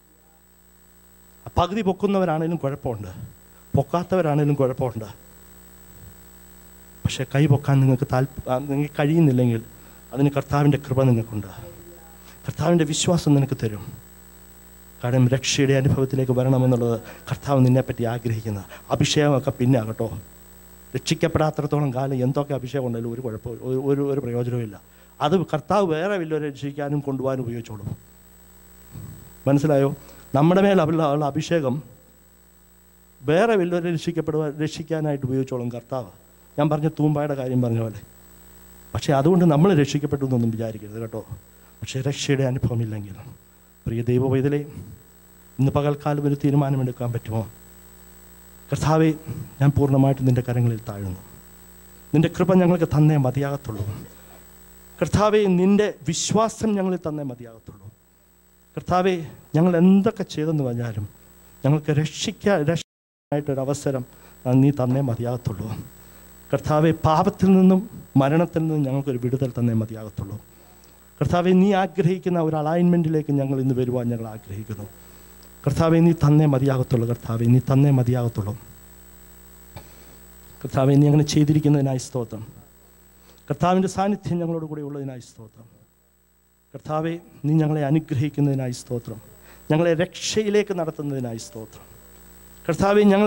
പകുതി പൊക്കുന്നവരാണേലും കുഴപ്പമുണ്ട് പൊക്കാത്തവരാണേലും കുഴപ്പമുണ്ട് പക്ഷേ കൈ പൊക്കാൻ നിങ്ങൾക്ക് താല്പ ആ, നിങ്ങൾക്ക് കഴിയുന്നില്ലെങ്കിൽ അതിന് കർത്താവിൻ്റെ കൃപ നിങ്ങൾക്കുണ്ട് കർത്താവിൻ്റെ വിശ്വാസം നിനക്ക് തരും കാരണം രക്ഷയുടെ അനുഭവത്തിലേക്ക് വരണമെന്നുള്ളത് കർത്താവ് നിന്നെപ്പറ്റി ആഗ്രഹിക്കുന്ന അഭിഷേകമൊക്കെ പിന്നെ കേട്ടോ രക്ഷിക്കപ്പെടാത്തിടത്തോളം കാലം എന്തൊക്കെ അഭിഷേകം ഉണ്ടെങ്കിലും ഒരു കുഴപ്പം ഒരു- ഒരു ഒരു പ്രയോജനവും ഇല്ല അത് കർത്താവ് വേറെ വല്ലവരെ രക്ഷിക്കാനും കൊണ്ടുപോകാനും ഉപയോഗിച്ചോളും മനസ്സിലായോ നമ്മുടെ മേൽ ഉള്ള ഉള്ള അഭിഷേകം വേറെ വല്ലവരെ രക്ഷിക്കപ്പെടുവാൻ രക്ഷിക്കാനായിട്ട് ഉപയോഗിച്ചോളും കർത്താവ് ഞാൻ പറഞ്ഞ തൂമ്പായുടെ കാര്യം പറഞ്ഞ പോലെ പക്ഷേ അതുകൊണ്ട് നമ്മൾ രക്ഷിക്കപ്പെട്ടു എന്നൊന്നും വിചാരിക്കരുത് കേട്ടോ പക്ഷേ രക്ഷയുടെ അനുഭവമില്ലെങ്കിൽ പ്രിയ ദൈവവൈതലേ ഇന്ന് പകൽക്കാലം ഒരു തീരുമാനമെടുക്കാൻ പറ്റുമോ കർത്താവെ ഞാൻ പൂർണ്ണമായിട്ടും നിൻ്റെ കരങ്ങളിൽ താഴുന്നു നിൻ്റെ കൃപ ഞങ്ങൾക്ക് തന്നേ മതിയാകത്തുള്ളൂ കർത്താവെ നിൻ്റെ വിശ്വാസം ഞങ്ങളിൽ തന്നേ മതിയാകത്തുള്ളൂ കർത്താവെ ഞങ്ങൾ എന്തൊക്കെ ചെയ്തെന്ന് പറഞ്ഞാലും ഞങ്ങൾക്ക് രക്ഷിക്കാൻ രക്ഷയായിട്ടൊരവസരം ആ, നീ തന്നേ മതിയാകത്തുള്ളൂ കർത്താവെ പാപത്തിൽ നിന്നും മരണത്തിൽ നിന്നും ഞങ്ങൾക്കൊരു വിടുതൽ തന്നേ മതിയാകത്തുള്ളൂ കർത്താവെ നീ ആഗ്രഹിക്കുന്ന ഒരു അലൈൻമെൻറ്റിലേക്ക് ഞങ്ങൾ ഇന്ന് വരുവാൻ ഞങ്ങൾ ആഗ്രഹിക്കുന്നു കർത്താവെ നീ തന്നേ മതിയാകത്തുള്ളൂ കർത്താവെ നീ തന്നേ മതിയാകത്തുള്ളൂ കർത്താവെ നീ അങ്ങനെ ചെയ്തിരിക്കുന്നതിനായി സ്തോത്രം കർത്താവിൻ്റെ സാന്നിധ്യം ഞങ്ങളോട് കൂടെ ഉള്ളതിനായി സ്തോത്രം കർത്താവെ നീ ഞങ്ങളെ അനുഗ്രഹിക്കുന്നതിനായി സ്തോത്രം ഞങ്ങളെ രക്ഷയിലേക്ക് നടത്തുന്നതിനായി സ്തോത്രം കർത്താവെ ഞങ്ങൾക്ക്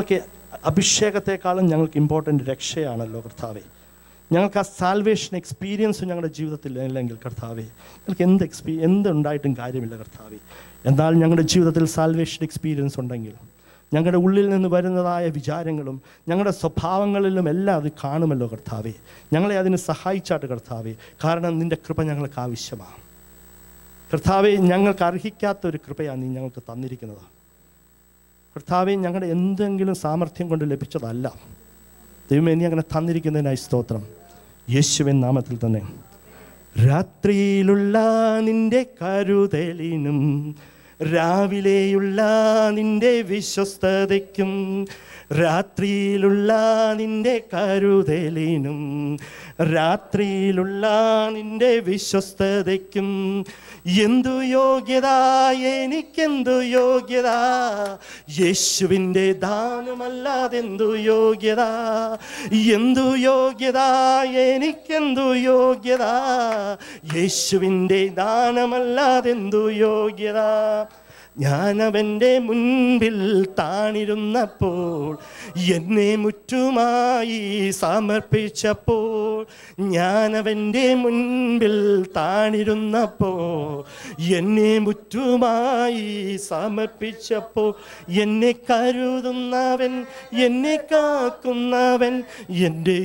അഭിഷേകത്തെക്കാളും ഞങ്ങൾക്ക് ഇമ്പോർട്ടൻ്റ് രക്ഷയാണല്ലോ കർത്താവെ ഞങ്ങൾക്ക് ആ സാൽവേഷൻ എക്സ്പീരിയൻസ് ഞങ്ങളുടെ ജീവിതത്തിൽ ഇല്ലെങ്കിൽ കർത്താവെ ഞങ്ങൾക്ക് എന്ത് എക്സ്പീ എന്തുണ്ടായിട്ടും കാര്യമില്ല കർത്താവെ എന്നാൽ ഞങ്ങളുടെ ജീവിതത്തിൽ സാൽവേഷൻ എക്സ്പീരിയൻസ് ഉണ്ടെങ്കിൽ ഞങ്ങളുടെ ഉള്ളിൽ നിന്ന് വരുന്നതായ വിചാരങ്ങളും ഞങ്ങളുടെ സ്വഭാവങ്ങളിലും എല്ലാം അത് കാണുമല്ലോ കർത്താവെ ഞങ്ങളെ അതിന് സഹായിച്ചാട്ട് കർത്താവെ കാരണം നിൻ്റെ കൃപ ഞങ്ങൾക്ക് ആവശ്യമാണ് കർത്താവെ ഞങ്ങൾക്ക് അർഹിക്കാത്ത ഒരു കൃപയാണ് നീ ഞങ്ങൾക്ക് തന്നിരിക്കുന്നത് കർത്താവെ ഞങ്ങളുടെ എന്തെങ്കിലും സാമർഥ്യം കൊണ്ട് ലഭിച്ചതല്ല ദൈവമേ നീ അങ്ങനെ തന്നിരിക്കുന്നതിനായി സ്തോത്രം യേശുവിൻ നാമത്തിൽ തന്നെ രാത്രിയിലുള്ള നിന്റെ കരുതലിനും രാവിലെയുള്ള നിന്റെ വിശ്വസ്തതയ്ക്കും രാത്രിയിലുള്ള നിന്റെ കരുതലിനും രാത്രിയിലുള്ള നിന്റെ വിശ്വസ്തതയ്ക്കും എന്തു യോഗ്യത എനിക്കെന്തു യോഗ്യത യേശുവിൻ്റെ ദാനമല്ലാതെന്തു യോഗ്യത എന്തു യോഗ്യത എനിക്കെന്തു യോഗ്യത യേശുവിൻ്റെ ദാനമല്ലാതെന്തു യോഗ്യത ഞാനവൻ്റെ മുൻപിൽ താണിരുന്നപ്പോൾ എന്നെ മുറ്റുമായി സമർപ്പിച്ചപ്പോൾ ഞാനവൻ്റെ മുൻപിൽ താണിരുന്നപ്പോൾ എന്നെ മുറ്റുമായി സമർപ്പിച്ചപ്പോൾ എന്നെ കരുതുന്നവൻ എന്നെ കാക്കുന്നവൻ എൻ്റെ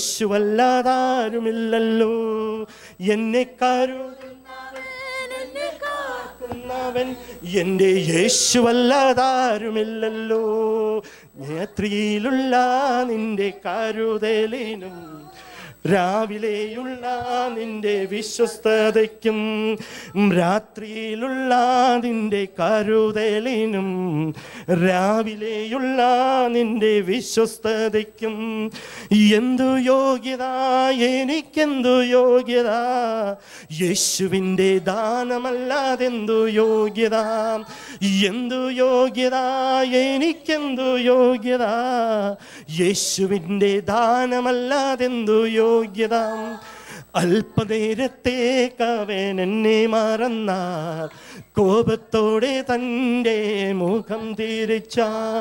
യേശുവല്ലാതാരുമില്ലല്ലോ എന്നെ കരുതുന്നവൻ എന്നെ കാക്കുന്നവൻ എൻ്റെ യേശുവല്ലാതാരുമില്ലല്ലോ നേത്രിയിലുള്ള നിന്റെ കരുതലിനും രാവിലെയുള്ള നിന്റെ വിശ്വസ്തതയ്ക്കും രാത്രിയിലുള്ള നിന്റെ കരുതലിനും രാവിലെയുള്ള നിന്റെ വിശ്വസ്തതയ്ക്കും എന്തു യോഗ്യത എനിക്കെന്തു യോഗ്യത യേശുവിൻ്റെ ദാനമല്ലാതെന്തു യോഗ്യത എന്തു യോഗ്യത എനിക്കെന്തു യോഗ്യത യേശുവിൻ്റെ ദാനമല്ലാതെന്തു യോഗ്യത അല്പനേരത്തേക്കവൻ എന്നെ മറന്നാൽ കോപത്തോടെ തൻ്റെ മുഖം തിരിച്ച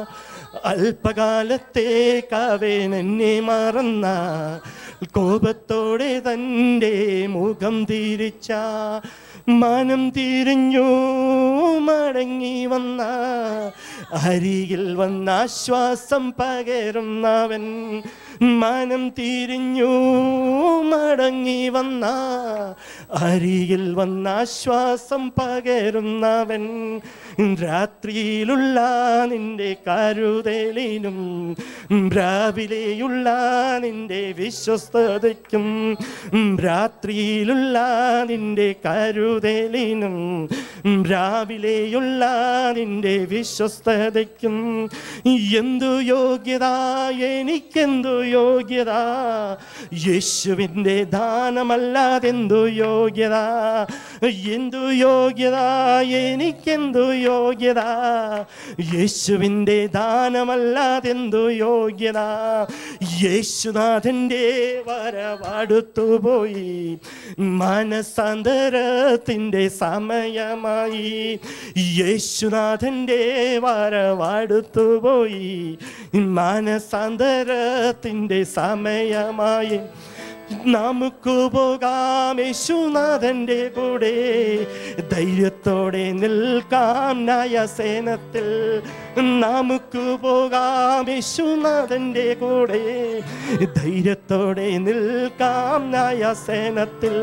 അല്പകാലത്തേക്കവൻ എന്നെ മറന്നാൽ കോപത്തോടെ തൻ്റെ മുഖം തിരിച്ച മനം തിരിഞ്ഞു മടങ്ങി വന്ന അരികിൽ വന്ന ആശ്വാസം പകരുന്നവൻ മനം തിരിഞ്ഞു മടങ്ങി വന്ന അരികിൽ വന്ന ആശ്വാസം പകരുന്നവൻ രാത്രിയിലുള്ള നിന്റെ കരുതലിനും രാവിലെയുള്ള നിന്റെ വിശ്വസ്തതയ്ക്കും രാത്രിയിലുള്ള നിന്റെ കരുതലിനും രാവിലെയുള്ള നിന്റെ വിശ്വസ്തതയ്ക്കും എന്തു യോഗ്യത എനിക്കെന്തു യോഗ്യത യേശുവിൻ്റെ ദാനമല്ലാതെന്തു യോഗ്യത എന്തു യോഗ്യത എനിക്കെന്തു യോഗ്യത യേശുവിൻ്റെ ദാനമല്ലാതെന്തു യോഗ്യത യേശുനാഥൻ്റെ വരവടുത്തുപോയി മനസാന്തരത്തിൻ്റെ സമയമായി യേശുനാഥൻ്റെ വരവടുത്തുപോയി മാനസാന്തരത്തിൻ്റെ സമയമായി നമുക്ക് പോകാം യേശുനാഥൻ്റെ കൂടെ ധൈര്യത്തോടെ നിൽക്കാം നയസേനത്തിൽ നമുക്ക് പോകാം യേശുനാഥൻ്റെ കൂടെ ധൈര്യത്തോടെ നിൽക്കാം നയസേനത്തിൽ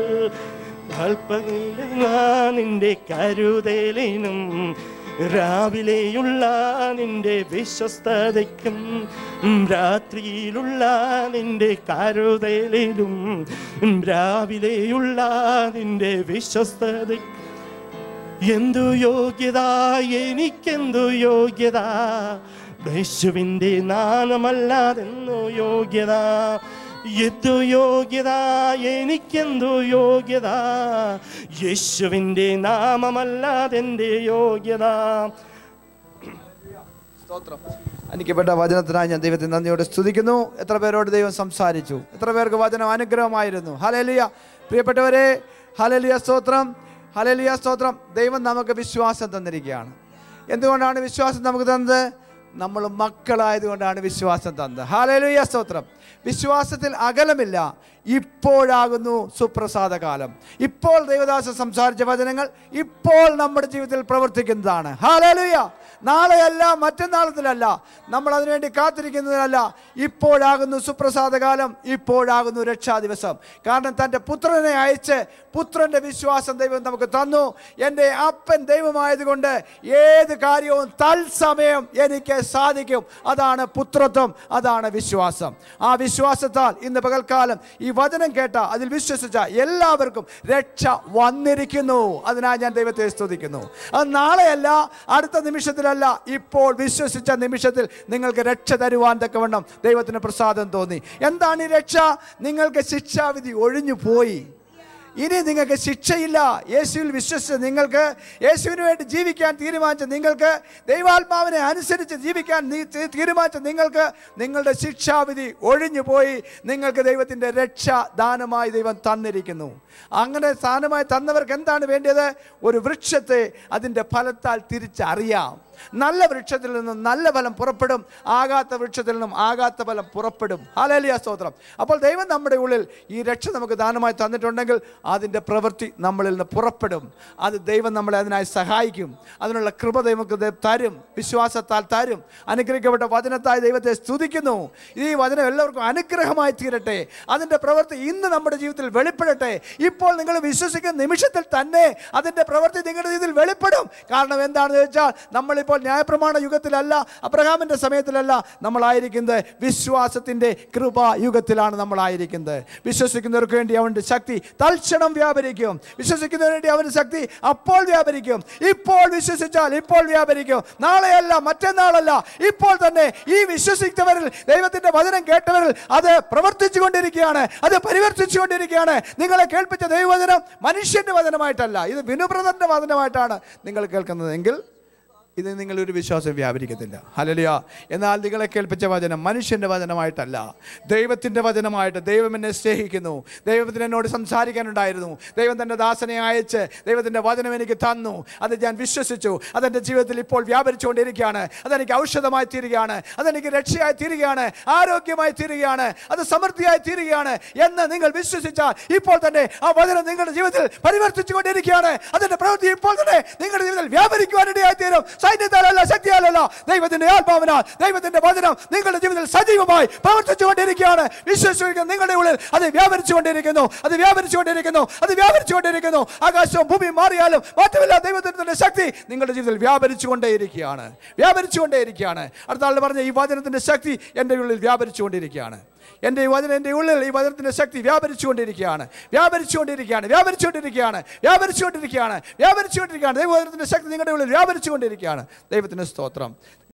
അല്പ നിന്റെ കരുതലിനും രാവിലെയുള്ള നിന്റെ വിശ്വസ്തതയ്ക്കും രാത്രിയിലുള്ള നിന്റെ കരുതലിലും രാവിലെയുള്ള നിന്റെ വിശ്വസ്തതയ്ക്കും എന്തു യോഗ്യത എനിക്കെന്തു യോഗ്യത യേശുവിൻ്റെ നാമമല്ലാതെന്നു യോഗ്യത എന്തു യോഗ്യത എനിക്കെന്തു യോഗ്യത യേശുവിൻ്റെ നാമമല്ലാതെൻ്റെ യോഗ്യത സ്തോത്രം അനുക്കപ്പെട്ട വചനത്തിനായി ഞാൻ ദൈവത്തെ നന്ദിയോടെ സ്തുതിക്കുന്നു എത്ര പേരോട് ദൈവം സംസാരിച്ചു എത്ര പേർക്ക് വചനം അനുഗ്രഹമായിരുന്നു ഹലലിയ പ്രിയപ്പെട്ടവരെ ഹലലിയ സ്തോത്രം ഹലലിയ സ്തോത്രം ദൈവം നമുക്ക് വിശ്വാസം തന്നിരിക്കുകയാണ് എന്തുകൊണ്ടാണ് വിശ്വാസം നമുക്ക് തന്നത് നമ്മൾ മക്കളായതുകൊണ്ടാണ് വിശ്വാസം തന്നത് ഹാലേലുയ സ്തോത്രം വിശ്വാസത്തിൽ അകലമില്ല ഇപ്പോഴാകുന്നു സുപ്രസാദ കാലം ഇപ്പോൾ ദൈവദാസ സംസാരിച്ച വചനങ്ങൾ ഇപ്പോൾ നമ്മുടെ ജീവിതത്തിൽ പ്രവർത്തിക്കുന്നതാണ് ഹാലേലുയ നാളെയല്ല മറ്റന്നാളത്തിലല്ല നമ്മൾ അതിനുവേണ്ടി കാത്തിരിക്കുന്നതിനല്ല ഇപ്പോഴാകുന്നു സുപ്രസാദ കാലം ഇപ്പോഴാകുന്നു രക്ഷാ ദിവസം കാരണം തൻ്റെ പുത്രനെ അയച്ച് പുത്രൻ്റെ വിശ്വാസം ദൈവം നമുക്ക് തന്നു എൻ്റെ അപ്പൻ ദൈവമായതുകൊണ്ട് ഏത് കാര്യവും തത്സമയം എനിക്ക് സാധിക്കും അതാണ് പുത്രത്വം അതാണ് വിശ്വാസം ആ വിശ്വാസത്താൽ ഇന്ന് പകൽക്കാലം ഈ വചനം കേട്ട അതിൽ വിശ്വസിച്ച എല്ലാവർക്കും രക്ഷ വന്നിരിക്കുന്നു അതിനായി ഞാൻ ദൈവത്തെ സ്തുതിക്കുന്നു അത് നാളെയല്ല അടുത്ത നിമിഷത്തിലല്ല ഇപ്പോൾ വിശ്വസിച്ച നിമിഷത്തിൽ നിങ്ങൾക്ക് രക്ഷ തരുവാൻ തക്കവണ്ണം ദൈവത്തിന് പ്രസാദം തോന്നി എന്താണ് ഈ രക്ഷ നിങ്ങൾക്ക് ശിക്ഷാവിധി ഒഴിഞ്ഞു പോയി ഇനി നിങ്ങൾക്ക് ശിക്ഷയില്ല യേശുവിൽ വിശ്വസിച്ച് നിങ്ങൾക്ക് യേശുവിന് വേണ്ടി ജീവിക്കാൻ തീരുമാനിച്ച നിങ്ങൾക്ക് ദൈവാത്മാവിനെ അനുസരിച്ച് ജീവിക്കാൻ നീ- തീ- തീരുമാനിച്ച നിങ്ങൾക്ക് നിങ്ങളുടെ ശിക്ഷാവിധി ഒഴിഞ്ഞു പോയി നിങ്ങൾക്ക് ദൈവത്തിൻ്റെ രക്ഷ ദാനമായി ദൈവം തന്നിരിക്കുന്നു അങ്ങനെ ദാനമായി തന്നവർക്ക് എന്താണ് വേണ്ടത് ഒരു വൃക്ഷത്തെ അതിൻ്റെ ഫലത്താൽ തിരിച്ചറിയാം നല്ല വൃക്ഷത്തിൽ നിന്നും നല്ല ഫലം പുറപ്പെടും ആകാത്ത വൃക്ഷത്തിൽ നിന്നും ആകാത്ത ഫലം പുറപ്പെടും ഹാലേലിയ സ്തോത്രം അപ്പോൾ ദൈവം നമ്മുടെ ഉള്ളിൽ ഈ രക്ഷ നമുക്ക് ദാനമായി തന്നിട്ടുണ്ടെങ്കിൽ അതിൻ്റെ പ്രവൃത്തി നമ്മളിൽ നിന്ന് പുറപ്പെടും അത് ദൈവം നമ്മളെ അതിനായി സഹായിക്കും അതിനുള്ള കൃപ നമുക്ക് ദൈവം തരും വിശ്വാസത്താൽ തരും അനുഗ്രഹിക്കപ്പെട്ട വചനത്തായി ദൈവത്തെ സ്തുതിക്കുന്നു ഈ വചനം എല്ലാവർക്കും അനുഗ്രഹമായി തീരട്ടെ അതിൻ്റെ പ്രവൃത്തി ഇന്ന് നമ്മുടെ ജീവിതത്തിൽ വെളിപ്പെടട്ടെ ഇപ്പോൾ നിങ്ങൾ വിശ്വസിക്കുന്ന നിമിഷത്തിൽ തന്നെ അതിൻ്റെ പ്രവൃത്തി നിങ്ങളുടെ ജീവിതത്തിൽ വെളിപ്പെടും കാരണം എന്താണെന്ന് വെച്ചാൽ നമ്മളിപ്പോൾ ന്യായപ്രമാണ യുഗത്തിലല്ല അബ്രഹാമിൻ്റെ സമയത്തിലല്ല നമ്മളായിരിക്കുന്നത് വിശ്വാസത്തിൻ്റെ കൃപാ യുഗത്തിലാണ് നമ്മളായിരിക്കുന്നത് വിശ്വസിക്കുന്നവർക്ക് വേണ്ടി അവൻ്റെ ശക്തി തൽക്ഷണം വ്യാപരിക്കും വിശ്വസിക്കുന്നവർക്ക് വേണ്ടി അവൻ്റെ ശക്തി അപ്പോൾ വ്യാപരിക്കും ഇപ്പോൾ വിശ്വസിച്ചാൽ ഇപ്പോൾ വ്യാപരിക്കും നാളെയല്ല മറ്റന്നാളല്ല ഇപ്പോൾ തന്നെ ഈ വിശ്വസിച്ചവരിൽ ദൈവത്തിന്റെ വചനം കേട്ടവരിൽ അത് പ്രവർത്തിച്ചു കൊണ്ടിരിക്കുകയാണ് അത് പരിവർത്തിച്ചു കൊണ്ടിരിക്കുകയാണ് നിങ്ങളെ കേൾപ്പിച്ച ദൈവവചനം മനുഷ്യന്റെ വചനമായിട്ടല്ല ഇത് വിനുബ്രതന്റെ വചനമായിട്ടാണ് നിങ്ങൾ കേൾക്കുന്നതെങ്കിൽ ഇത് നിങ്ങളൊരു വിശ്വാസം വ്യാപരിക്കത്തില്ല ഹലലിയ എന്നാൽ നിങ്ങളെ കേൾപ്പിച്ച വചനം മനുഷ്യൻ്റെ വചനമായിട്ടല്ല ദൈവത്തിൻ്റെ വചനമായിട്ട് ദൈവം എന്നെ സ്നേഹിക്കുന്നു ദൈവത്തിന് എന്നോട് സംസാരിക്കാനുണ്ടായിരുന്നു ദൈവം തൻ്റെ ദാസനെ അയച്ച് ദൈവത്തിൻ്റെ വചനം എനിക്ക് തന്നു അത് ഞാൻ വിശ്വസിച്ചു അതെൻ്റെ ജീവിതത്തിൽ ഇപ്പോൾ വ്യാപരിച്ചുകൊണ്ടിരിക്കുകയാണ് അതെനിക്ക് ഔഷധമായി തീരുകയാണ് അതെനിക്ക് രക്ഷയായി തീരുകയാണ് ആരോഗ്യമായി തീരുകയാണ് അത് സമൃദ്ധിയായി തീരുകയാണ് എന്ന് നിങ്ങൾ വിശ്വസിച്ചാൽ ഇപ്പോൾ തന്നെ ആ വചനം നിങ്ങളുടെ ജീവിതത്തിൽ പരിവർത്തിച്ചു കൊണ്ടിരിക്കുകയാണ് അതിന്റെ പ്രവൃത്തി ഇപ്പോൾ തന്നെ നിങ്ങളുടെ ജീവിതത്തിൽ വ്യാപരിക്കുവാനിടയായി തീരും സൈന്യത്താലല്ല ശക്തിയാലല്ല ദൈവത്തിന്റെ ആത്മാവിനാൽ ദൈവത്തിന്റെ വചനം നിങ്ങളുടെ ജീവിതത്തിൽ സജീവമായി പ്രവർത്തിച്ചു കൊണ്ടിരിക്കുകയാണ് വിശ്വസിക്കുന്ന നിങ്ങളുടെ ഉള്ളിൽ അത് വ്യാപരിച്ചു കൊണ്ടിരിക്കുന്നു അത് വ്യാപരിച്ചു കൊണ്ടിരിക്കുന്നു അത് വ്യാപരിച്ചു കൊണ്ടിരിക്കുന്നു ആകാശവും ഭൂമിയും മാറിയാലും മാറ്റമില്ല ദൈവത്തിന്റെ ശക്തി നിങ്ങളുടെ ജീവിതത്തിൽ വ്യാപരിച്ചു കൊണ്ടേയിരിക്കുകയാണ് വ്യാപരിച്ചു കൊണ്ടേയിരിക്കുകയാണ് അടുത്ത ആൾ പറഞ്ഞ ഈ വചനത്തിന്റെ ശക്തി എൻ്റെ ഉള്ളിൽ വ്യാപരിച്ചു കൊണ്ടിരിക്കുകയാണ് എൻ്റെ ഈ വചനം എൻ്റെ ഉള്ളിൽ ഈ വചനത്തിൻ്റെ ശക്തി വ്യാപരിച്ചുകൊണ്ടിരിക്കുകയാണ് വ്യാപരിച്ചുകൊണ്ടിരിക്കുകയാണ് വ്യാപരിച്ചുകൊണ്ടിരിക്കുകയാണ് വ്യാപരിച്ചുകൊണ്ടിരിക്കുകയാണ് വ്യാപരിച്ചുകൊണ്ടിരിക്കുകയാണ് ദൈവവചനത്തിൻ്റെ ശക്തി നിങ്ങളുടെ ഉള്ളിൽ വ്യാപരിച്ചുകൊണ്ടിരിക്കുകയാണ് ദൈവത്തിൻ്റെ സ്തോത്രം